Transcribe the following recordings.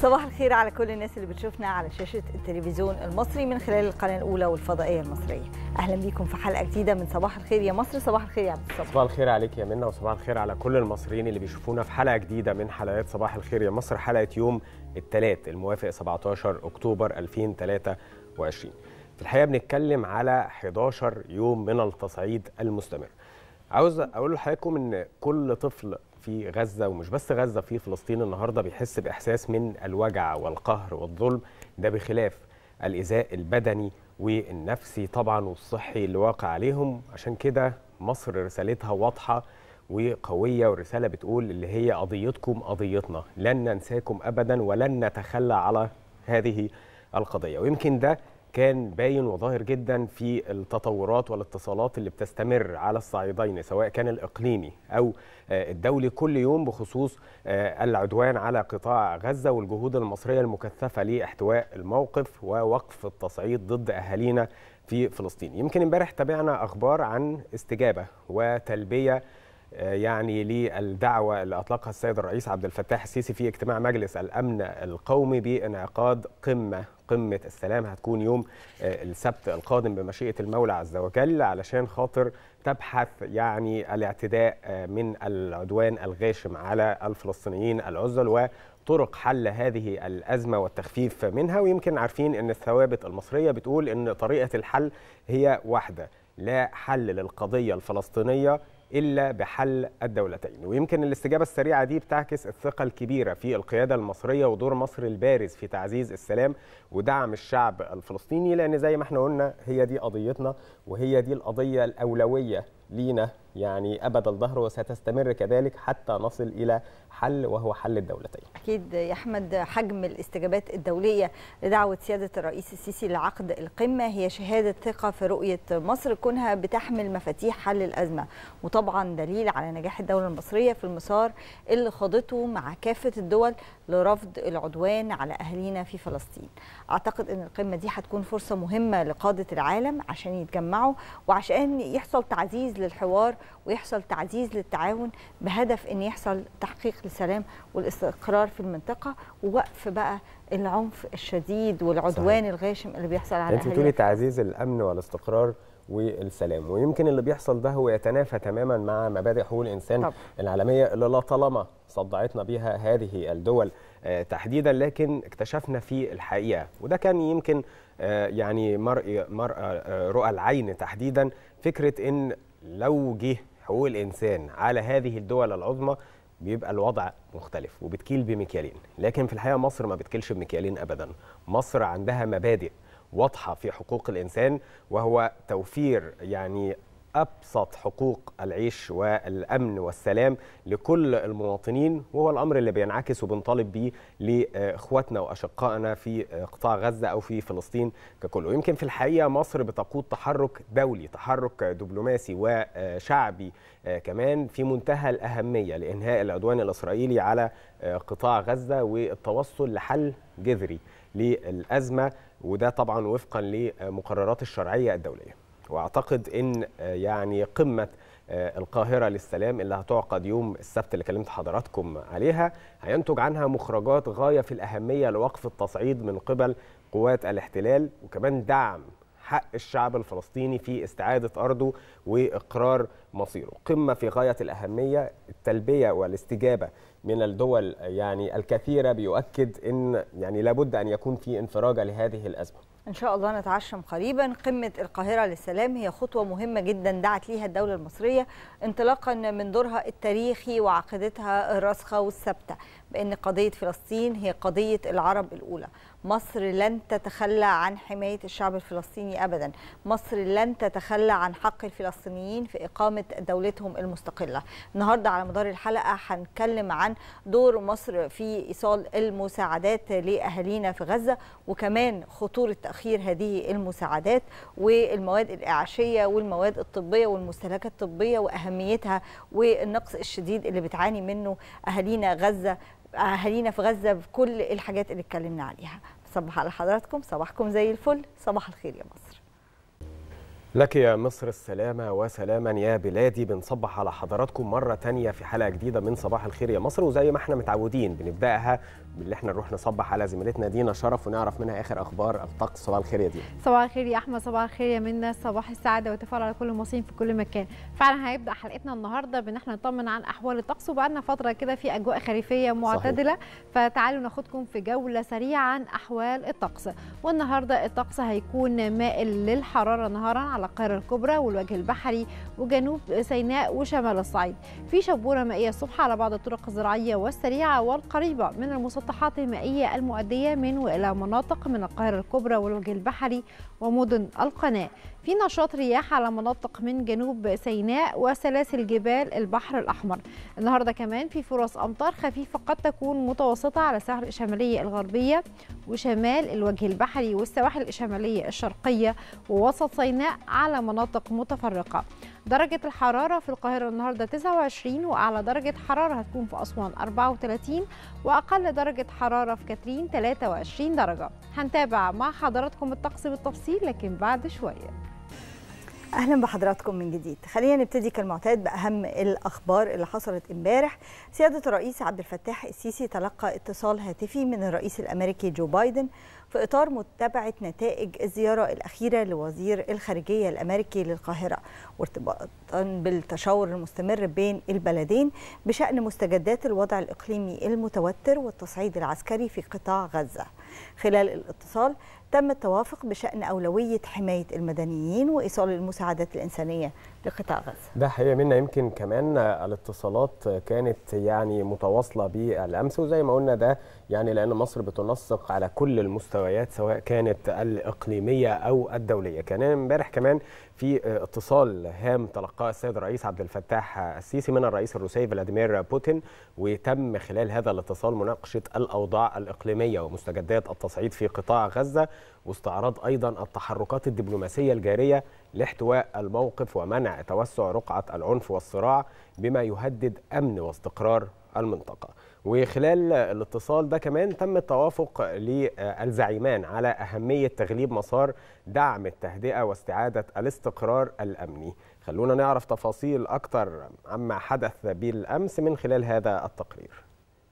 صباح الخير على كل الناس اللي بتشوفنا على شاشة التلفزيون المصري من خلال القناة الأولى والفضائية المصرية أهلا بيكم في حلقة جديدة من صباح الخير يا مصر صباح الخير يا عبد الصباح صباح الخير عليك يا منى وصباح الخير على كل المصريين اللي بيشوفونا في حلقة جديدة من حلقات صباح الخير يا مصر حلقة يوم الثلاث الموافق 17 أكتوبر 2023 في الحقيقة بنتكلم على 11 يوم من التصعيد المستمر عاوز أقول لحضراتكم إن كل طفل في غزة ومش بس غزة في فلسطين النهاردة بيحس بإحساس من الوجع والقهر والظلم ده بخلاف الإيذاء البدني والنفسي طبعا والصحي اللي واقع عليهم عشان كده مصر رسالتها واضحة وقوية والرسالة بتقول اللي هي قضيتكم قضيتنا لن ننساكم أبدا ولن نتخلى على هذه القضية ويمكن ده كان باين وظاهر جدا في التطورات والاتصالات اللي بتستمر على الصعيدين سواء كان الإقليمي أو الدولي كل يوم بخصوص العدوان على قطاع غزة والجهود المصرية المكثفة لاحتواء الموقف ووقف التصعيد ضد أهالينا في فلسطين يمكن امبارح تابعنا أخبار عن استجابة وتلبية يعني للدعوة اللي أطلقها السيد الرئيس عبد الفتاح السيسي في اجتماع مجلس الأمن القومي بانعقاد قمة قمة السلام هتكون يوم السبت القادم بمشيئة المولى عز وجل علشان خاطر تبحث يعني الاعتداء من العدوان الغاشم على الفلسطينيين العزل وطرق حل هذه الأزمة والتخفيف منها ويمكن عارفين أن الثوابت المصرية بتقول أن طريقة الحل هي واحدة لا حل للقضية الفلسطينية الا بحل الدولتين ويمكن الاستجابه السريعه دي بتعكس الثقه الكبيره في القياده المصريه ودور مصر البارز في تعزيز السلام ودعم الشعب الفلسطيني لان زي ما احنا قلنا هي دي قضيتنا وهي دي القضيه الاولويه لينا يعني ابد الظهر وستستمر كذلك حتى نصل الى حل وهو حل الدولتين. اكيد يا احمد حجم الاستجابات الدوليه لدعوه سياده الرئيس السيسي لعقد القمه هي شهاده ثقه في رؤيه مصر كونها بتحمل مفاتيح حل الازمه وطبعا دليل على نجاح الدوله المصريه في المسار اللي خاضته مع كافه الدول لرفض العدوان على اهالينا في فلسطين. اعتقد ان القمه دي هتكون فرصه مهمه لقاده العالم عشان يتجمعوا وعشان يحصل تعزيز للحوار ويحصل تعزيز للتعاون بهدف ان يحصل تحقيق للسلام والاستقرار في المنطقه ووقف بقى العنف الشديد والعدوان صحيح. الغاشم اللي بيحصل على انت بتقولي تعزيز الامن والاستقرار والسلام ويمكن اللي بيحصل ده هو يتنافى تماما مع مبادئ حقوق الانسان طب. العالميه اللي لا طالما صدعتنا بها هذه الدول تحديدا لكن اكتشفنا في الحقيقه وده كان يمكن يعني مرء مرء رؤى العين تحديدا فكره ان لو جه حقوق الانسان على هذه الدول العظمى بيبقى الوضع مختلف وبتكيل بمكيالين لكن في الحقيقه مصر ما بتكيلش بمكيالين ابدا مصر عندها مبادئ واضحه في حقوق الانسان وهو توفير يعني ابسط حقوق العيش والامن والسلام لكل المواطنين وهو الامر اللي بينعكس وبنطالب بيه لاخواتنا واشقائنا في قطاع غزه او في فلسطين ككل ويمكن في الحقيقه مصر بتقود تحرك دولي تحرك دبلوماسي وشعبي كمان في منتهى الاهميه لانهاء العدوان الاسرائيلي على قطاع غزه والتوصل لحل جذري للازمه وده طبعا وفقا لمقررات الشرعيه الدوليه واعتقد ان يعني قمه القاهره للسلام اللي هتعقد يوم السبت اللي كلمت حضراتكم عليها هينتج عنها مخرجات غايه في الاهميه لوقف التصعيد من قبل قوات الاحتلال وكمان دعم حق الشعب الفلسطيني في استعاده ارضه واقرار مصيره قمه في غايه الاهميه التلبيه والاستجابه من الدول يعني الكثيره بيؤكد ان يعني لابد ان يكون في انفراجه لهذه الازمه إن شاء الله نتعشم قريبا قمة القاهرة للسلام هي خطوة مهمة جدا دعت ليها الدولة المصرية انطلاقا من دورها التاريخي وعقيدتها الراسخة والثابتة بأن قضية فلسطين هي قضية العرب الأولى مصر لن تتخلى عن حماية الشعب الفلسطيني أبدا مصر لن تتخلى عن حق الفلسطينيين في إقامة دولتهم المستقلة النهاردة على مدار الحلقة هنتكلم عن دور مصر في إيصال المساعدات لأهالينا في غزة وكمان خطورة تأخير هذه المساعدات والمواد الإعاشية والمواد الطبية والمستهلكات الطبية وأهميتها والنقص الشديد اللي بتعاني منه أهالينا غزة اهالينا في غزه بكل الحاجات اللي اتكلمنا عليها صباح على حضراتكم صباحكم زي الفل صباح الخير يا مصر لك يا مصر السلامة وسلاما يا بلادي بنصبح على حضراتكم مرة تانية في حلقة جديدة من صباح الخير يا مصر وزي ما احنا متعودين بنبدأها باللي احنا نروح نصبح على زميلتنا دينا شرف ونعرف منها اخر اخبار الطقس صباح الخير يا دينا صباح الخير يا احمد صباح الخير يا منى صباح السعاده والتفاؤل على كل المصريين في كل مكان فعلا هيبدا حلقتنا النهارده بان احنا نطمن عن احوال الطقس وبقالنا فتره كده في اجواء خريفيه معتدله صحيح. فتعالوا ناخدكم في جوله سريعه عن احوال الطقس والنهارده الطقس هيكون مائل للحراره نهارا على القاهره الكبرى والوجه البحري وجنوب سيناء وشمال الصعيد في شبوره مائيه الصبح على بعض الطرق الزراعيه والسريعه والقريبه من المسطحات المائيه المؤديه من والى مناطق من القاهره الكبرى والوجه البحري ومدن القناه في نشاط رياح على مناطق من جنوب سيناء وسلاسل جبال البحر الأحمر النهاردة كمان في فرص أمطار خفيفة قد تكون متوسطة على الساحل الشمالية الغربية وشمال الوجه البحري والسواحل الشمالية الشرقية ووسط سيناء على مناطق متفرقة درجة الحرارة في القاهرة النهاردة 29 وأعلى درجة حرارة هتكون في أسوان 34 وأقل درجة حرارة في كاترين 23 درجة هنتابع مع حضراتكم الطقس بالتفصيل لكن بعد شوية اهلا بحضراتكم من جديد خلينا نبتدي كالمعتاد باهم الاخبار اللي حصلت امبارح سياده الرئيس عبد الفتاح السيسي تلقى اتصال هاتفي من الرئيس الامريكي جو بايدن في اطار متابعه نتائج الزياره الاخيره لوزير الخارجيه الامريكي للقاهره وارتباطا بالتشاور المستمر بين البلدين بشان مستجدات الوضع الاقليمي المتوتر والتصعيد العسكري في قطاع غزه خلال الاتصال تم التوافق بشأن أولوية حماية المدنيين وإيصال المساعدات الإنسانية لقطاع غزة ده حقيقة منا يمكن كمان الاتصالات كانت يعني متواصلة بالأمس وزي ما قلنا ده يعني لأن مصر بتنسق على كل المستويات سواء كانت الإقليمية أو الدولية كان امبارح كمان في اتصال هام تلقاه السيد الرئيس عبد الفتاح السيسي من الرئيس الروسي فلاديمير بوتين وتم خلال هذا الاتصال مناقشة الأوضاع الإقليمية ومستجدات التصعيد في قطاع غزة واستعراض أيضا التحركات الدبلوماسية الجارية لاحتواء الموقف ومنع توسع رقعة العنف والصراع بما يهدد أمن واستقرار المنطقة وخلال الاتصال ده كمان تم التوافق للزعيمان على أهمية تغليب مسار دعم التهدئة واستعادة الاستقرار الأمني خلونا نعرف تفاصيل أكتر عما حدث بالأمس من خلال هذا التقرير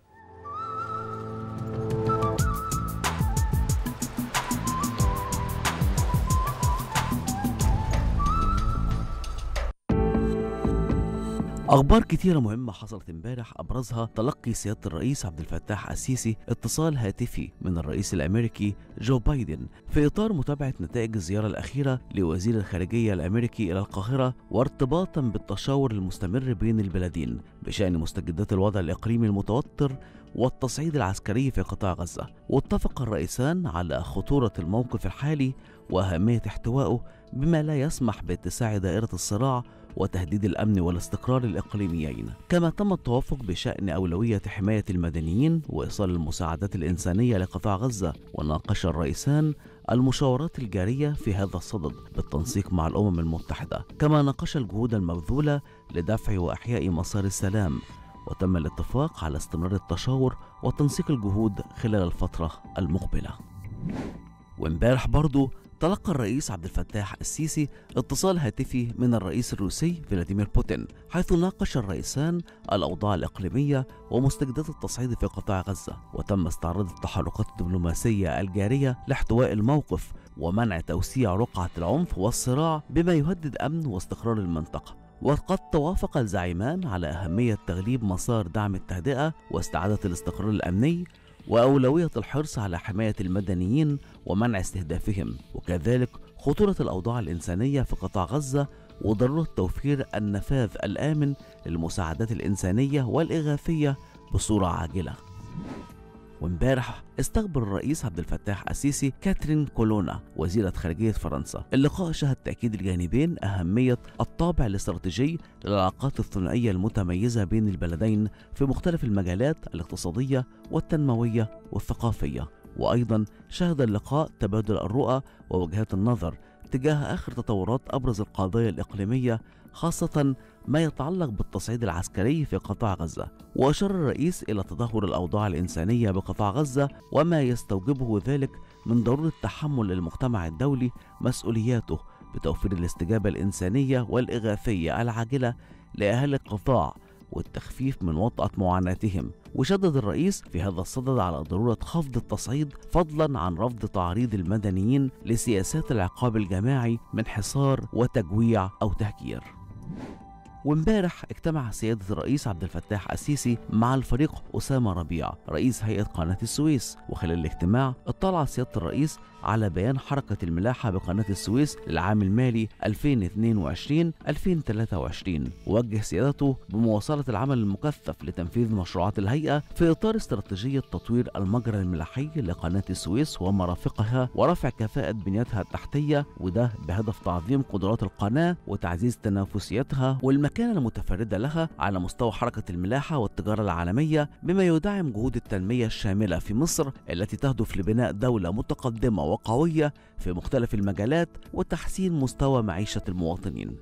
أخبار كتيرة مهمة حصلت امبارح أبرزها تلقي سيادة الرئيس عبد الفتاح السيسي اتصال هاتفي من الرئيس الأمريكي جو بايدن في إطار متابعة نتائج الزيارة الأخيرة لوزير الخارجية الأمريكي إلى القاهرة وارتباطا بالتشاور المستمر بين البلدين بشأن مستجدات الوضع الإقليمي المتوتر والتصعيد العسكري في قطاع غزة واتفق الرئيسان على خطورة الموقف الحالي وأهمية احتوائه بما لا يسمح باتساع دائرة الصراع وتهديد الامن والاستقرار الاقليميين كما تم التوافق بشان اولويه حمايه المدنيين وايصال المساعدات الانسانيه لقطاع غزه وناقش الرئيسان المشاورات الجاريه في هذا الصدد بالتنسيق مع الامم المتحده كما ناقش الجهود المبذوله لدفع واحياء مسار السلام وتم الاتفاق على استمرار التشاور وتنسيق الجهود خلال الفتره المقبله وامبارح برضه تلقى الرئيس عبد الفتاح السيسي اتصال هاتفي من الرئيس الروسي فلاديمير بوتين حيث ناقش الرئيسان الأوضاع الإقليمية ومستجدات التصعيد في قطاع غزة وتم استعراض التحركات الدبلوماسية الجارية لاحتواء الموقف ومنع توسيع رقعة العنف والصراع بما يهدد أمن واستقرار المنطقة وقد توافق الزعيمان على أهمية تغليب مسار دعم التهدئة واستعادة الاستقرار الأمني وأولوية الحرص على حماية المدنيين ومنع استهدافهم وكذلك خطورة الأوضاع الإنسانية في قطاع غزة وضرورة توفير النفاذ الآمن للمساعدات الإنسانية والإغاثية بصورة عاجلة وامبارح استقبل الرئيس عبد الفتاح السيسي كاترين كولونا وزيرة خارجية فرنسا اللقاء شهد تأكيد الجانبين أهمية الطابع الاستراتيجي للعلاقات الثنائية المتميزة بين البلدين في مختلف المجالات الاقتصادية والتنموية والثقافية وأيضا شهد اللقاء تبادل الرؤى ووجهات النظر تجاه آخر تطورات أبرز القضايا الإقليمية خاصة ما يتعلق بالتصعيد العسكري في قطاع غزة وأشار الرئيس إلى تدهور الأوضاع الإنسانية بقطاع غزة وما يستوجبه ذلك من ضرورة تحمل المجتمع الدولي مسؤولياته بتوفير الاستجابة الإنسانية والإغاثية العاجلة لأهالي القطاع والتخفيف من وطأة معاناتهم وشدد الرئيس في هذا الصدد على ضرورة خفض التصعيد فضلا عن رفض تعريض المدنيين لسياسات العقاب الجماعي من حصار وتجويع أو تهجير وامبارح اجتمع سيادة الرئيس عبد الفتاح السيسي مع الفريق أسامة ربيع رئيس هيئة قناة السويس وخلال الاجتماع اطلع سيادة الرئيس على بيان حركة الملاحة بقناة السويس للعام المالي 2022-2023 ووجه سيادته بمواصلة العمل المكثف لتنفيذ مشروعات الهيئة في إطار استراتيجية تطوير المجرى الملاحي لقناة السويس ومرافقها ورفع كفاءة بنيتها التحتية وده بهدف تعظيم قدرات القناة وتعزيز تنافسيتها والمكانة المتفردة لها على مستوى حركة الملاحة والتجارة العالمية بما يدعم جهود التنمية الشاملة في مصر التي تهدف لبناء دولة متقدمة وقوية في مختلف المجالات وتحسين مستوى معيشة المواطنين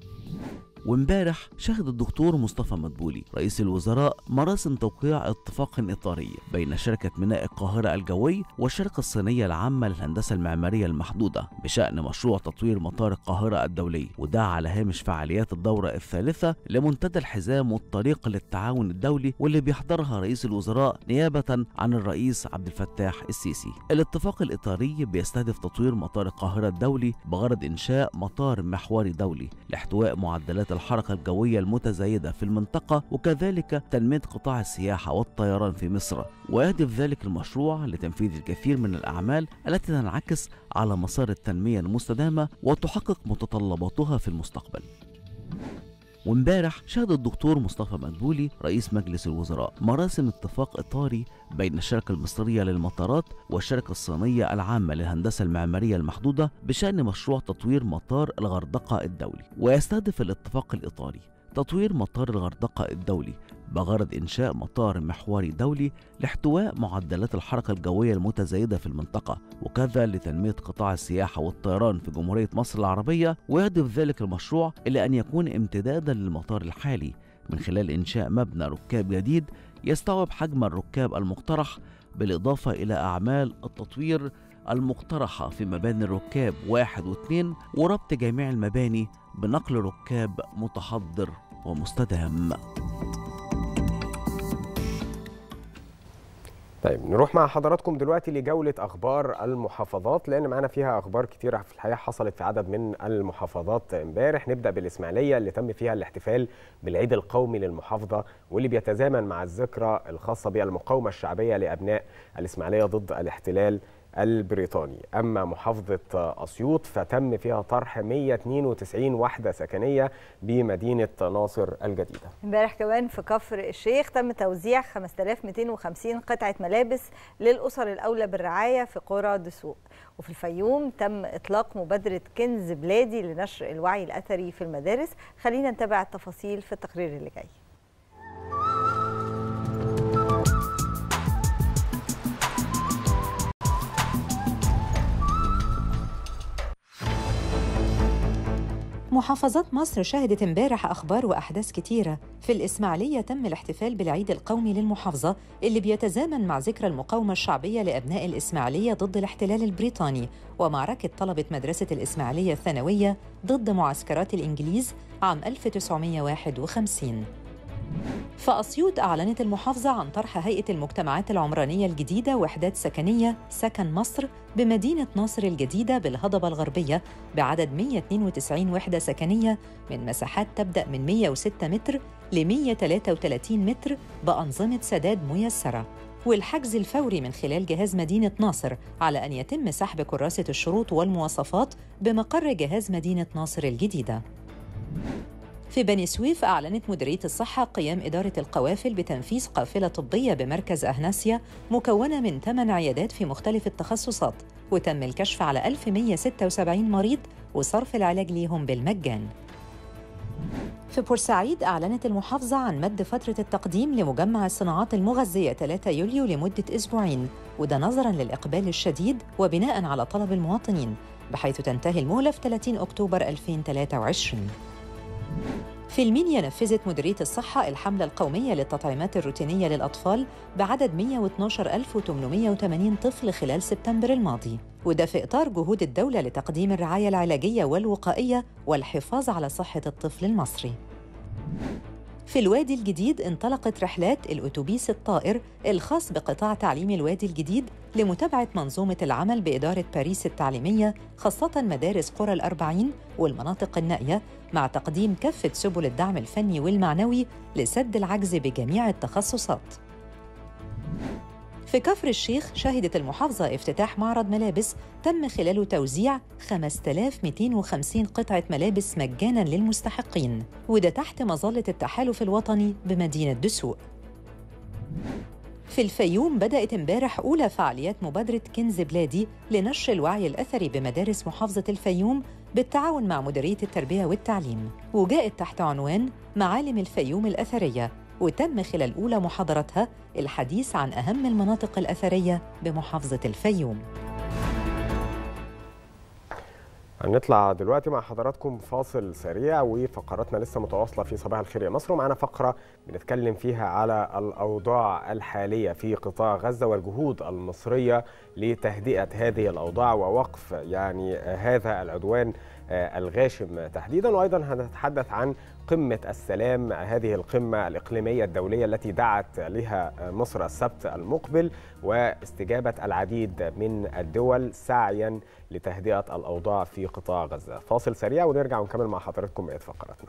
وامبارح شهد الدكتور مصطفى مدبولي رئيس الوزراء مراسم توقيع اتفاق إطاري بين شركة ميناء القاهرة الجوي والشركة الصينية العامة للهندسة المعمارية المحدودة بشأن مشروع تطوير مطار القاهرة الدولي وده على هامش فعاليات الدورة الثالثة لمنتدى الحزام والطريق للتعاون الدولي واللي بيحضرها رئيس الوزراء نيابة عن الرئيس عبد الفتاح السيسي الاتفاق الإطاري بيستهدف تطوير مطار القاهرة الدولي بغرض إنشاء مطار محوري دولي لاحتواء معدلات الحركة الجوية المتزايدة في المنطقة وكذلك تنمية قطاع السياحة والطيران في مصر ويهدف ذلك المشروع لتنفيذ الكثير من الأعمال التي تنعكس على مسار التنمية المستدامة وتحقق متطلباتها في المستقبل وامبارح شهد الدكتور مصطفى مدبولي رئيس مجلس الوزراء مراسم اتفاق اطاري بين الشركه المصريه للمطارات والشركه الصينيه العامه للهندسه المعماريه المحدوده بشان مشروع تطوير مطار الغردقه الدولي ويستهدف الاتفاق الاطاري تطوير مطار الغردقه الدولي بغرض إنشاء مطار محوري دولي لاحتواء معدلات الحركة الجوية المتزايدة في المنطقة وكذا لتنمية قطاع السياحة والطيران في جمهورية مصر العربية ويهدف ذلك المشروع إلى أن يكون امتدادا للمطار الحالي من خلال إنشاء مبنى ركاب جديد يستوعب حجم الركاب المقترح بالإضافة إلى أعمال التطوير المقترحة في مباني الركاب واحد واثنين وربط جميع المباني بنقل ركاب متحضر ومستدام طيب نروح مع حضراتكم دلوقتي لجولة أخبار المحافظات لأن معانا فيها أخبار كتيرة في الحقيقة حصلت في عدد من المحافظات امبارح نبدأ بالإسماعيلية اللي تم فيها الاحتفال بالعيد القومي للمحافظة واللي بيتزامن مع الذكرى الخاصة بالمقاومة الشعبية لأبناء الإسماعيلية ضد الاحتلال البريطاني أما محافظة أسيوط فتم فيها طرح 192 وحدة سكنية بمدينة ناصر الجديدة امبارح كمان في كفر الشيخ تم توزيع 5250 قطعة ملابس للأسر الأولى بالرعاية في قرى دسوق وفي الفيوم تم إطلاق مبادرة كنز بلادي لنشر الوعي الأثري في المدارس خلينا نتابع التفاصيل في التقرير اللي جاي محافظات مصر شهدت امبارح أخبار وأحداث كتيرة في الإسماعيلية تم الاحتفال بالعيد القومي للمحافظة اللي بيتزامن مع ذكرى المقاومة الشعبية لأبناء الإسماعيلية ضد الاحتلال البريطاني ومعركة طلبة مدرسة الإسماعيلية الثانوية ضد معسكرات الإنجليز عام 1951 فأسيوط أعلنت المحافظة عن طرح هيئة المجتمعات العمرانية الجديدة وحدات سكنية سكن مصر بمدينة ناصر الجديدة بالهضبة الغربية بعدد 192 وحدة سكنية من مساحات تبدأ من 106 متر ل 133 متر بأنظمة سداد ميسرة والحجز الفوري من خلال جهاز مدينة ناصر على أن يتم سحب كراسة الشروط والمواصفات بمقر جهاز مدينة ناصر الجديدة في بني سويف أعلنت مديرية الصحة قيام إدارة القوافل بتنفيذ قافلة طبية بمركز أهناسيا مكونة من 8 عيادات في مختلف التخصصات وتم الكشف على 1176 مريض وصرف العلاج ليهم بالمجان في بورسعيد أعلنت المحافظة عن مد فترة التقديم لمجمع الصناعات المغذية 3 يوليو لمدة أسبوعين وده نظراً للإقبال الشديد وبناء على طلب المواطنين بحيث تنتهي المهلة في 30 أكتوبر 2023 في المنيا نفذت مديرية الصحة الحملة القومية للتطعيمات الروتينية للأطفال بعدد 112880 طفل خلال سبتمبر الماضي وده في إطار جهود الدولة لتقديم الرعاية العلاجية والوقائية والحفاظ على صحة الطفل المصري في الوادي الجديد انطلقت رحلات الأتوبيس الطائر الخاص بقطاع تعليم الوادي الجديد لمتابعة منظومة العمل بإدارة باريس التعليمية خاصة مدارس قرى الأربعين والمناطق النائية مع تقديم كافة سبل الدعم الفني والمعنوي لسد العجز بجميع التخصصات في كفر الشيخ شهدت المحافظة افتتاح معرض ملابس تم خلاله توزيع 5250 قطعة ملابس مجاناً للمستحقين وده تحت مظلة التحالف الوطني بمدينة دسوق في الفيوم بدأت امبارح أولى فعاليات مبادرة كنز بلادي لنشر الوعي الأثري بمدارس محافظة الفيوم بالتعاون مع مديرية التربية والتعليم وجاءت تحت عنوان معالم الفيوم الأثرية وتم خلال أولى محاضرتها الحديث عن أهم المناطق الأثرية بمحافظة الفيوم هنطلع دلوقتي مع حضراتكم فاصل سريع وفقراتنا لسه متواصله في صباح الخير يا مصر ومعانا فقره بنتكلم فيها على الاوضاع الحاليه في قطاع غزه والجهود المصريه لتهدئه هذه الاوضاع ووقف يعني هذا العدوان الغاشم تحديدا وايضا هنتحدث عن قمه السلام هذه القمه الاقليميه الدوليه التي دعت لها مصر السبت المقبل واستجابه العديد من الدول سعيا لتهدئه الاوضاع في قطاع غزه فاصل سريع ونرجع ونكمل مع حضراتكم بقيه فقراتنا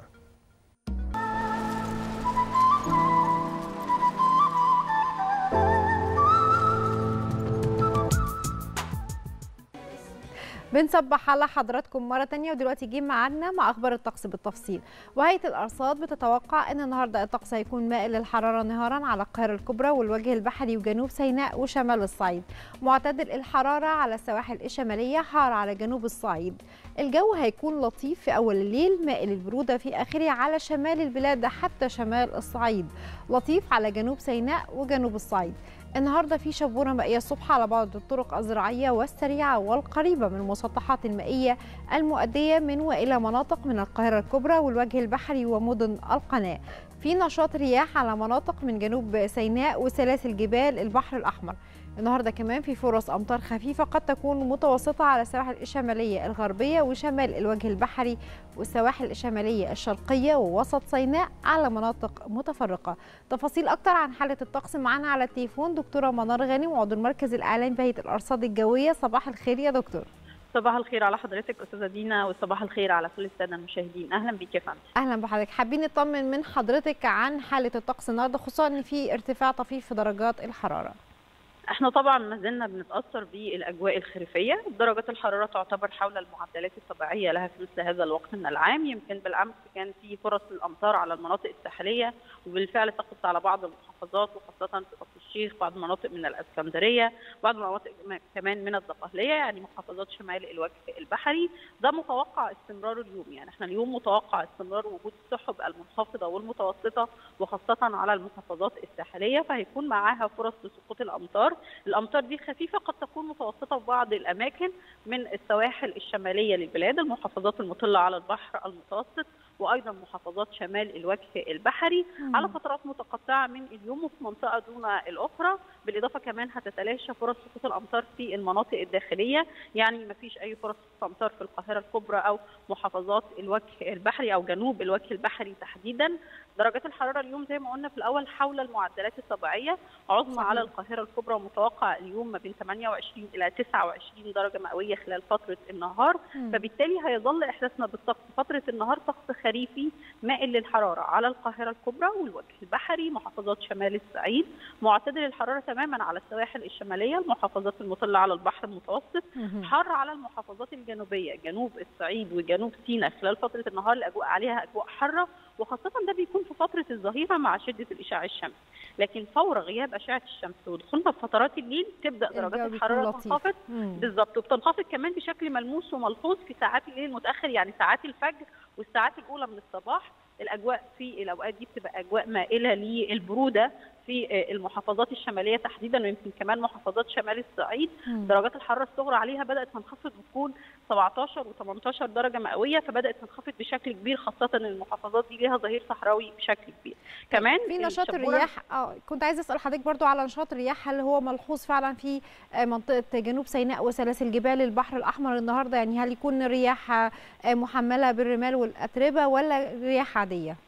بنصبح على حضراتكم مرة تانية ودلوقتي جه معانا مع أخبار الطقس بالتفصيل وهيئة الأرصاد بتتوقع أن النهاردة الطقس هيكون مائل للحرارة نهارا على القاهرة الكبرى والوجه البحري وجنوب سيناء وشمال الصعيد معتدل الحرارة على السواحل الشمالية حار على جنوب الصعيد الجو هيكون لطيف في أول الليل مائل البرودة في آخره على شمال البلاد حتى شمال الصعيد لطيف على جنوب سيناء وجنوب الصعيد النهارده في شبوره مائيه الصبح على بعض الطرق الزراعيه والسريعه والقريبه من المسطحات المائيه المؤديه من والى مناطق من القاهره الكبرى والوجه البحري ومدن القناه. في نشاط رياح على مناطق من جنوب سيناء وسلاسل جبال البحر الاحمر. النهارده كمان في فرص امطار خفيفه قد تكون متوسطه على السواحل الشماليه الغربيه وشمال الوجه البحري والسواحل الشماليه الشرقيه ووسط سيناء على مناطق متفرقه تفاصيل اكتر عن حاله الطقس معانا على التليفون دكتوره منار غانم عضو المركز الاعلامي بهيئه الارصاد الجويه صباح الخير يا دكتور صباح الخير على حضرتك استاذه دينا وصباح الخير على كل الساده المشاهدين اهلا بيك يا فندم اهلا بحضرتك حابين نطمن من حضرتك عن حاله الطقس النهارده خصوصا ان في ارتفاع طفيف في درجات الحراره احنا طبعا ما زلنا بنتاثر بالاجواء الخريفيه درجات الحراره تعتبر حول المعدلات الطبيعيه لها في مثل هذا الوقت من العام يمكن بالامس كان في فرص الامطار على المناطق الساحليه وبالفعل سقطت على بعض المحافظات وخاصه في كفر الشيخ بعض مناطق من الاسكندريه بعض المناطق كمان من الدقهليه يعني محافظات شمال الوجه البحري ده متوقع استمرار اليوم يعني احنا اليوم متوقع استمرار وجود السحب المنخفضه والمتوسطه وخاصه على المحافظات الساحليه فهيكون معاها فرص لسقوط الامطار الامطار دي خفيفه قد تكون متوسطه في بعض الاماكن من السواحل الشماليه للبلاد المحافظات المطله على البحر المتوسط وايضا محافظات شمال الوجه البحري مم. على فترات متقطعه من اليوم وفي منطقه دون الاخرى بالاضافه كمان هتتلاشى فرص سقوط الامطار في المناطق الداخليه يعني ما فيش اي فرص سقوط امطار في القاهره الكبرى او محافظات الوجه البحري او جنوب الوجه البحري تحديدا درجات الحراره اليوم زي ما قلنا في الاول حول المعدلات الطبيعيه عظمى على القاهره الكبرى متوقع اليوم ما بين 28 الى 29 درجه مئويه خلال فتره النهار مم. فبالتالي هيظل احساسنا بالطقس فتره النهار طقس خريفي مائل للحراره على القاهره الكبرى والوجه البحري محافظات شمال الصعيد معتدل الحراره تماما على السواحل الشماليه المحافظات المطله على البحر المتوسط حر على المحافظات الجنوبيه جنوب الصعيد وجنوب سيناء خلال فتره النهار الاجواء عليها اجواء حاره وخاصه ده بيكون في فتره الظهيره مع شده الاشعاع الشمسي لكن فور غياب اشعه الشمس ودخولنا في فترات الليل تبدا درجات الحراره تنخفض بالظبط وبتنخفض كمان بشكل ملموس وملحوظ في ساعات الليل المتاخر يعني ساعات الفجر والساعات الاولى من الصباح الاجواء في الاوقات دي بتبقى اجواء مائله للبروده في المحافظات الشماليه تحديدا ويمكن كمان محافظات شمال الصعيد م. درجات الحراره الصغرى عليها بدات تنخفض وتكون 17 و18 درجه مئويه فبدات تنخفض بشكل كبير خاصه ان المحافظات دي ليها ظهير صحراوي بشكل كبير كمان في نشاط الرياح اه كنت عايزه اسال حضرتك برضو على نشاط الرياح هل هو ملحوظ فعلا في منطقه جنوب سيناء وسلاسل جبال البحر الاحمر النهارده يعني هل يكون الرياح محمله بالرمال والاتربه ولا رياح عاديه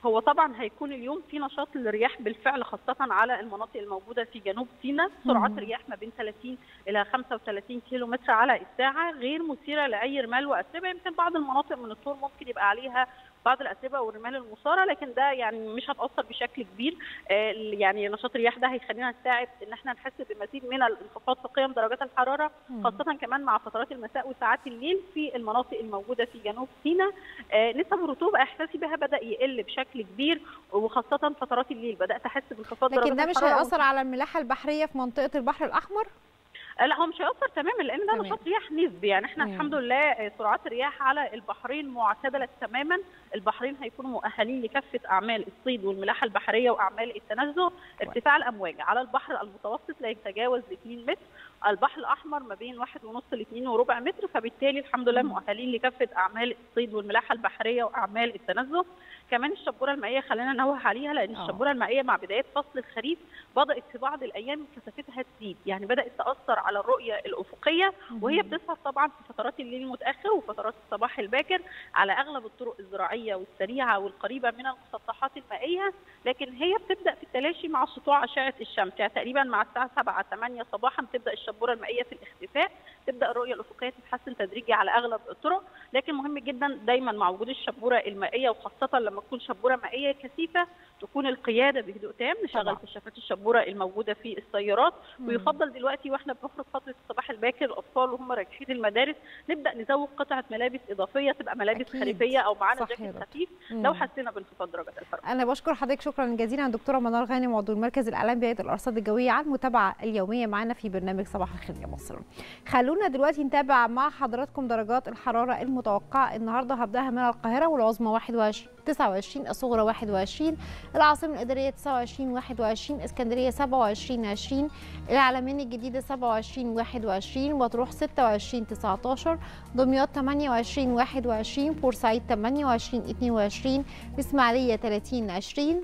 هو طبعا هيكون اليوم في نشاط للرياح بالفعل خاصة على المناطق الموجودة في جنوب سيناء سرعات رياح ما بين 30 إلى 35 كيلو متر على الساعة غير مثيرة لأي رمال وأتربة يمكن بعض المناطق من الطول ممكن يبقى عليها بعض الاتربه والرمال المثاره لكن ده يعني مش هتاثر بشكل كبير آه يعني نشاط الرياح ده هيخلينا نساعد ان احنا نحس بمزيد من الانخفاض في قيم درجات الحراره خاصه كمان مع فترات المساء وساعات الليل في المناطق الموجوده في جنوب سيناء آه نسب الرطوبه احساسي بها بدا يقل بشكل كبير وخاصه فترات الليل بدات احس بانخفاض لكن ده مش هياثر على الملاحه البحريه في منطقه البحر الاحمر لا هو مش هيأثر تماما لان ده نشاط رياح نسبي يعني احنا مم. الحمد لله سرعات الرياح على البحرين معتدله تماما البحرين هيكونوا مؤهلين لكافه اعمال الصيد والملاحه البحريه واعمال التنزه ارتفاع الامواج على البحر المتوسط لا يتجاوز 2 متر البحر الاحمر ما بين واحد ونص ل 2 وربع متر فبالتالي الحمد لله مؤهلين لكافه اعمال الصيد والملاحه البحريه واعمال التنزه كمان الشبوره المائيه خلينا ننوه عليها لان أوه. الشبوره المائيه مع بدايه فصل الخريف بدات في بعض الايام كثافتها تزيد يعني بدات تاثر على الرؤيه الافقيه وهي بتظهر طبعا في فترات الليل المتاخر وفترات الصباح الباكر على اغلب الطرق الزراعيه والسريعه والقريبه من المسطحات المائيه لكن هي بتبدا في التلاشي مع سطوع اشعه الشمس يعني تقريبا مع الساعه 7 8 صباحا تبدا الشبوره المائيه في الاختفاء تبدا الرؤيه الافقيه تتحسن تدريجي على اغلب الطرق لكن مهم جدا دايما مع وجود الشبوره المائيه وخاصه لما تكون شبوره مائيه كثيفه تكون القياده بهدوء تام نشغل كشافات الشبوره الموجوده في السيارات ويفضل دلوقتي واحنا بنخرج فتره الصباح الباكر الاطفال وهم رايحين المدارس نبدا نزود قطعه ملابس اضافيه تبقى ملابس أكيد. خريفيه او معانا جاكيت خفيف لو حسينا بانخفاض درجه الحراره. انا بشكر حضرتك شكرا جزيلا دكتوره منار غانم عضو المركز الاعلامي بهيئه الارصاد الجويه على المتابعه اليوميه معنا في برنامج صباح الخير يا مصر. خلونا دلوقتي نتابع مع حضراتكم درجات الحراره المتوقعه النهارده هبداها من القاهره والعظمى 21 29 الصغرى 21 العاصمه الاداريه 29 21 اسكندريه 27 20 العلمين الجديده 27 21 مطروح 26 19 دمياط 28 21 بورسعيد 28 22 اسماعيليه 30 20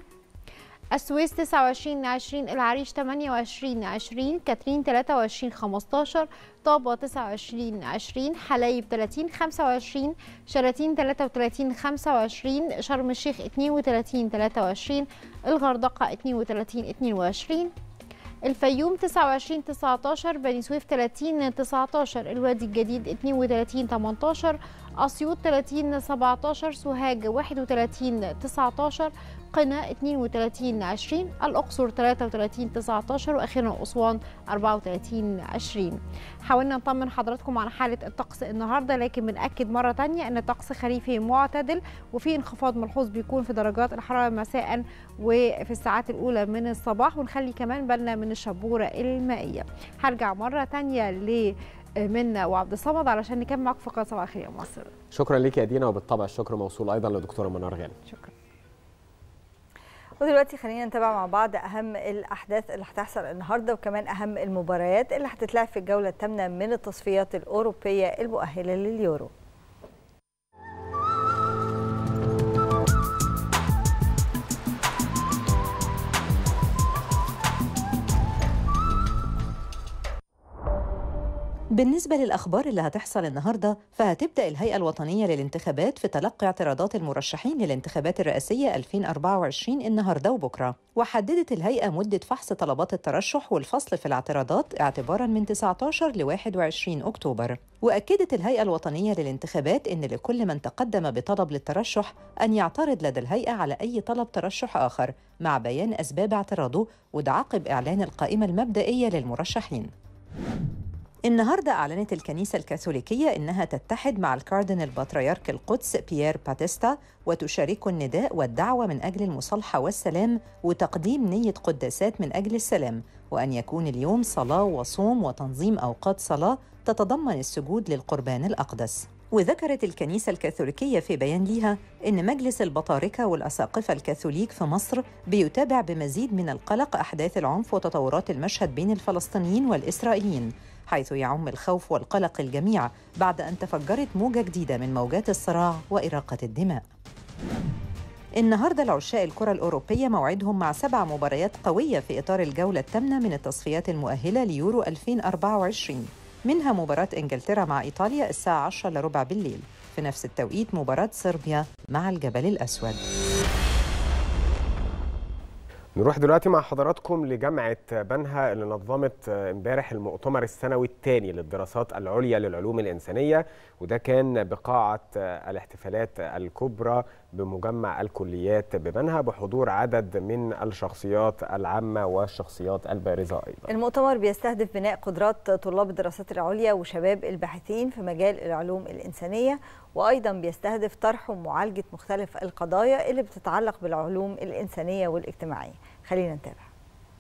السويس 29 20 العريش 28 20 كاترين 23 15 طابة 29 20 حلايب 30 25 شلاتين 33 25 شرم الشيخ 32 23 الغردقة 32 22 الفيوم 29 19 بني سويف 30 19 الوادي الجديد 32 18 أسيوط 30 17 سوهاج 31 19 قنا 32 20 الأقصر 33 19 وأخيرا أسوان 34 20 حاولنا نطمن حضراتكم عن حالة الطقس النهاردة لكن بنأكد مرة تانية أن الطقس خريفي معتدل وفي انخفاض ملحوظ بيكون في درجات الحرارة مساء وفي الساعات الأولى من الصباح ونخلي كمان بالنا من الشبورة المائية هرجع مرة تانية ل منا وعبد الصمد علشان نكمل معاكم فقره صباح الخير يا مصر شكرا ليك يا دينا وبالطبع الشكر موصول ايضا لدكتوره منار غانم شكرا ودلوقتي خلينا نتابع مع بعض اهم الاحداث اللي هتحصل النهارده وكمان اهم المباريات اللي هتتلعب في الجوله الثامنه من التصفيات الاوروبيه المؤهله لليورو بالنسبة للأخبار اللي هتحصل النهاردة فهتبدأ الهيئة الوطنية للانتخابات في تلقي اعتراضات المرشحين للانتخابات الرئاسية 2024 النهاردة وبكرة وحددت الهيئة مدة فحص طلبات الترشح والفصل في الاعتراضات اعتبارا من 19 ل 21 أكتوبر وأكدت الهيئة الوطنية للانتخابات إن لكل من تقدم بطلب للترشح أن يعترض لدى الهيئة على أي طلب ترشح آخر مع بيان أسباب اعتراضه وده عقب إعلان القائمة المبدئية للمرشحين النهارده أعلنت الكنيسة الكاثوليكية إنها تتحد مع الكاردينال بطريرك القدس بيير باتيستا وتشاركه النداء والدعوة من أجل المصالحة والسلام وتقديم نية قداسات من أجل السلام وأن يكون اليوم صلاة وصوم وتنظيم أوقات صلاة تتضمن السجود للقربان الأقدس وذكرت الكنيسة الكاثوليكية في بيان ليها إن مجلس البطاركة والأساقفة الكاثوليك في مصر بيتابع بمزيد من القلق أحداث العنف وتطورات المشهد بين الفلسطينيين والإسرائيليين حيث يعم الخوف والقلق الجميع بعد أن تفجرت موجة جديدة من موجات الصراع وإراقة الدماء النهارده العشاء الكرة الأوروبية موعدهم مع سبع مباريات قوية في إطار الجولة الثامنة من التصفيات المؤهلة ليورو 2024 منها مباراة إنجلترا مع إيطاليا الساعة 10 لربع بالليل في نفس التوقيت مباراة صربيا مع الجبل الأسود نروح دلوقتي مع حضراتكم لجامعة بنها اللي نظمت امبارح المؤتمر السنوي الثاني للدراسات العليا للعلوم الإنسانية وده كان بقاعة الاحتفالات الكبرى بمجمع الكليات ببنها بحضور عدد من الشخصيات العامة والشخصيات البارزة أيضا المؤتمر بيستهدف بناء قدرات طلاب الدراسات العليا وشباب الباحثين في مجال العلوم الإنسانية وأيضا بيستهدف طرح ومعالجة مختلف القضايا اللي بتتعلق بالعلوم الإنسانية والاجتماعية خلينا نتابع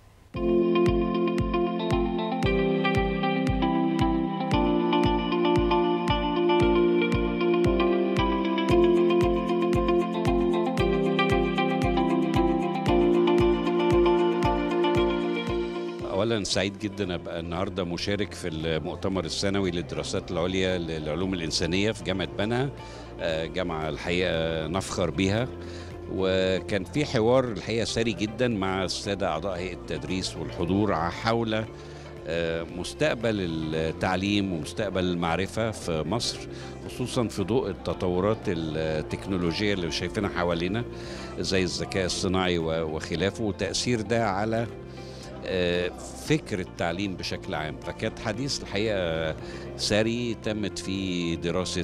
اولا سعيد جدا ابقى النهارده مشارك في المؤتمر السنوي للدراسات العليا للعلوم الانسانيه في جامعه بنها جامعه الحقيقه نفخر بيها وكان في حوار الحقيقه ساري جدا مع الساده اعضاء هيئه التدريس والحضور حول مستقبل التعليم ومستقبل المعرفه في مصر خصوصا في ضوء التطورات التكنولوجيه اللي شايفينها حوالينا زي الذكاء الصناعي وخلافه وتاثير ده على فكر التعليم بشكل عام فكانت حديث الحقيقه ساري تمت في دراسه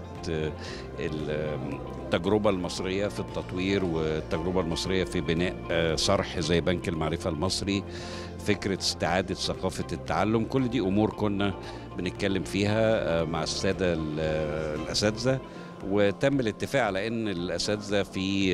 التجربه المصريه في التطوير والتجربه المصريه في بناء صرح زي بنك المعرفه المصري فكره استعاده ثقافه التعلم كل دي امور كنا بنتكلم فيها مع الساده الاساتذه وتم الاتفاق على ان الاساتذه في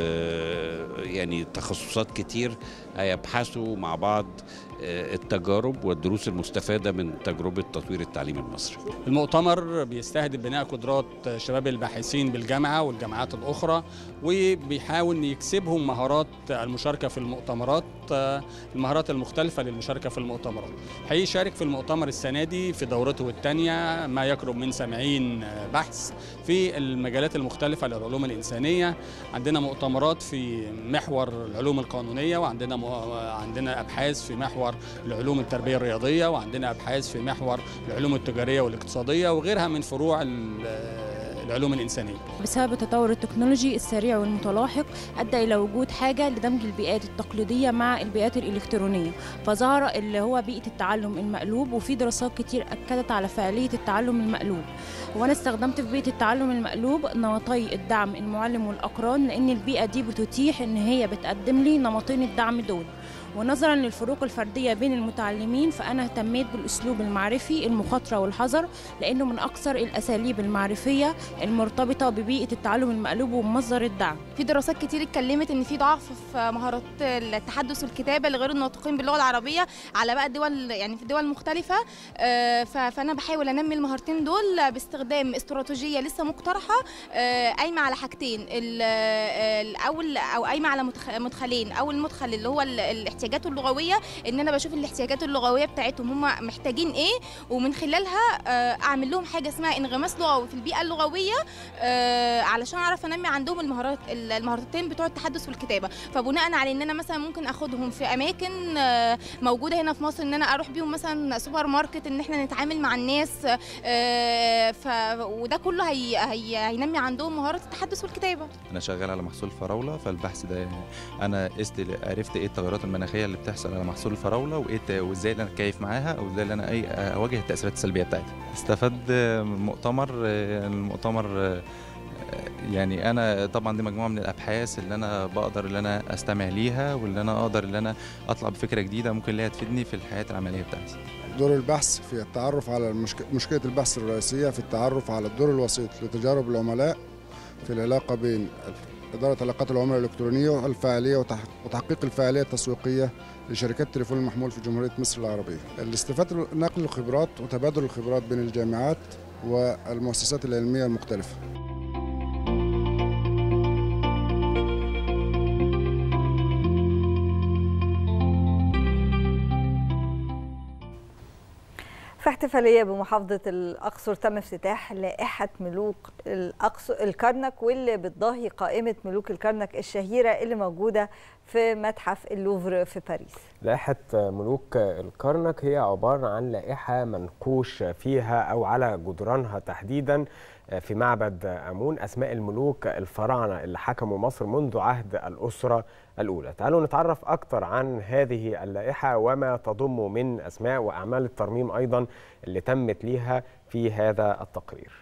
يعني تخصصات كتير هيبحثوا مع بعض التجارب والدروس المستفادة من تجربة تطوير التعليم المصري المؤتمر بيستهدف بناء قدرات شباب الباحثين بالجامعة والجامعات الأخرى وبيحاول يكسبهم مهارات المشاركة في المؤتمرات المهارات المختلفة للمشاركة في المؤتمرات هيشارك في المؤتمر السنة دي في دورته الثانية ما يقرب من 70 بحث في المجالات المختلفة للعلوم الإنسانية عندنا مؤتمرات في محور العلوم القانونية وعندنا عندنا أبحاث في محور العلوم التربية الرياضية وعندنا أبحاث في محور العلوم التجارية والاقتصادية وغيرها من فروع العلوم الإنسانية بسبب التطور التكنولوجي السريع والمتلاحق أدى إلى وجود حاجة لدمج البيئات التقليدية مع البيئات الإلكترونية فظهر اللي هو بيئة التعلم المقلوب وفي دراسات كتير أكدت على فعالية التعلم المقلوب وأنا استخدمت في بيئة التعلم المقلوب نمطي الدعم المعلم والأقران لأن البيئة دي بتتيح إن هي بتقدم لي نمطين الدعم دول ونظرا للفروق الفردية بين المتعلمين فأنا اهتميت بالأسلوب المعرفي المخاطرة والحذر لأنه من أكثر الأساليب المعرفية المرتبطة ببيئة التعلم المقلوب ومصدر الدعم في دراسات كتير اتكلمت ان في ضعف في مهارات التحدث والكتابه لغير الناطقين باللغه العربيه على بقى الدول يعني في دول مختلفه فانا بحاول انمي المهارتين دول باستخدام استراتيجيه لسه مقترحه قايمه على حاجتين الاول او قايمه على مدخلين اول مدخل اللي هو الاحتياجات اللغويه ان انا بشوف الاحتياجات اللغويه بتاعتهم هم محتاجين ايه ومن خلالها اعمل لهم حاجه اسمها انغماس لغوي في البيئه اللغويه علشان اعرف انمي عندهم المهارات المهارتين بتوع التحدث والكتابه فبناء على ان انا مثلا ممكن اخدهم في اماكن موجوده هنا في مصر ان انا اروح بيهم مثلا سوبر ماركت ان احنا نتعامل مع الناس ف وده كله هي... هي... هينمي عندهم مهاره التحدث والكتابه انا شغال على محصول فراوله فالبحث ده انا است عرفت ايه التغيرات المناخيه اللي بتحصل على محصول الفراوله وايه وازاي انا اتكيف معاها او ازاي انا اي اواجه التاثيرات السلبيه بتاعتها استفاد من المؤتمر المؤتمر يعني انا طبعا دي مجموعه من الابحاث اللي انا بقدر اللي انا استمع ليها واللي انا اقدر اللي انا اطلع بفكره جديده ممكن اللي هي تفيدني في الحياه العمليه بتاعتي دور البحث في التعرف على المشك... مشكله البحث الرئيسيه في التعرف على الدور الوسيط لتجارب العملاء في العلاقه بين إدارة علاقات العملاء الإلكترونية والفاعلية وتحقيق الفاعلية التسويقية لشركات التليفون المحمول في جمهورية مصر العربية. الاستفادة نقل الخبرات وتبادل الخبرات بين الجامعات والمؤسسات العلمية المختلفة. في احتفالية بمحافظة الأقصر تم افتتاح لائحة ملوك الأقصر الكرنك واللي بتضاهي قائمة ملوك الكرنك الشهيرة اللي موجودة في متحف اللوفر في باريس لائحة ملوك الكرنك هي عبارة عن لائحة منقوش فيها أو على جدرانها تحديدا في معبد أمون أسماء الملوك الفراعنة اللي حكموا مصر منذ عهد الأسرة الأولى تعالوا نتعرف أكثر عن هذه اللائحة وما تضم من أسماء وأعمال الترميم أيضا اللي تمت ليها في هذا التقرير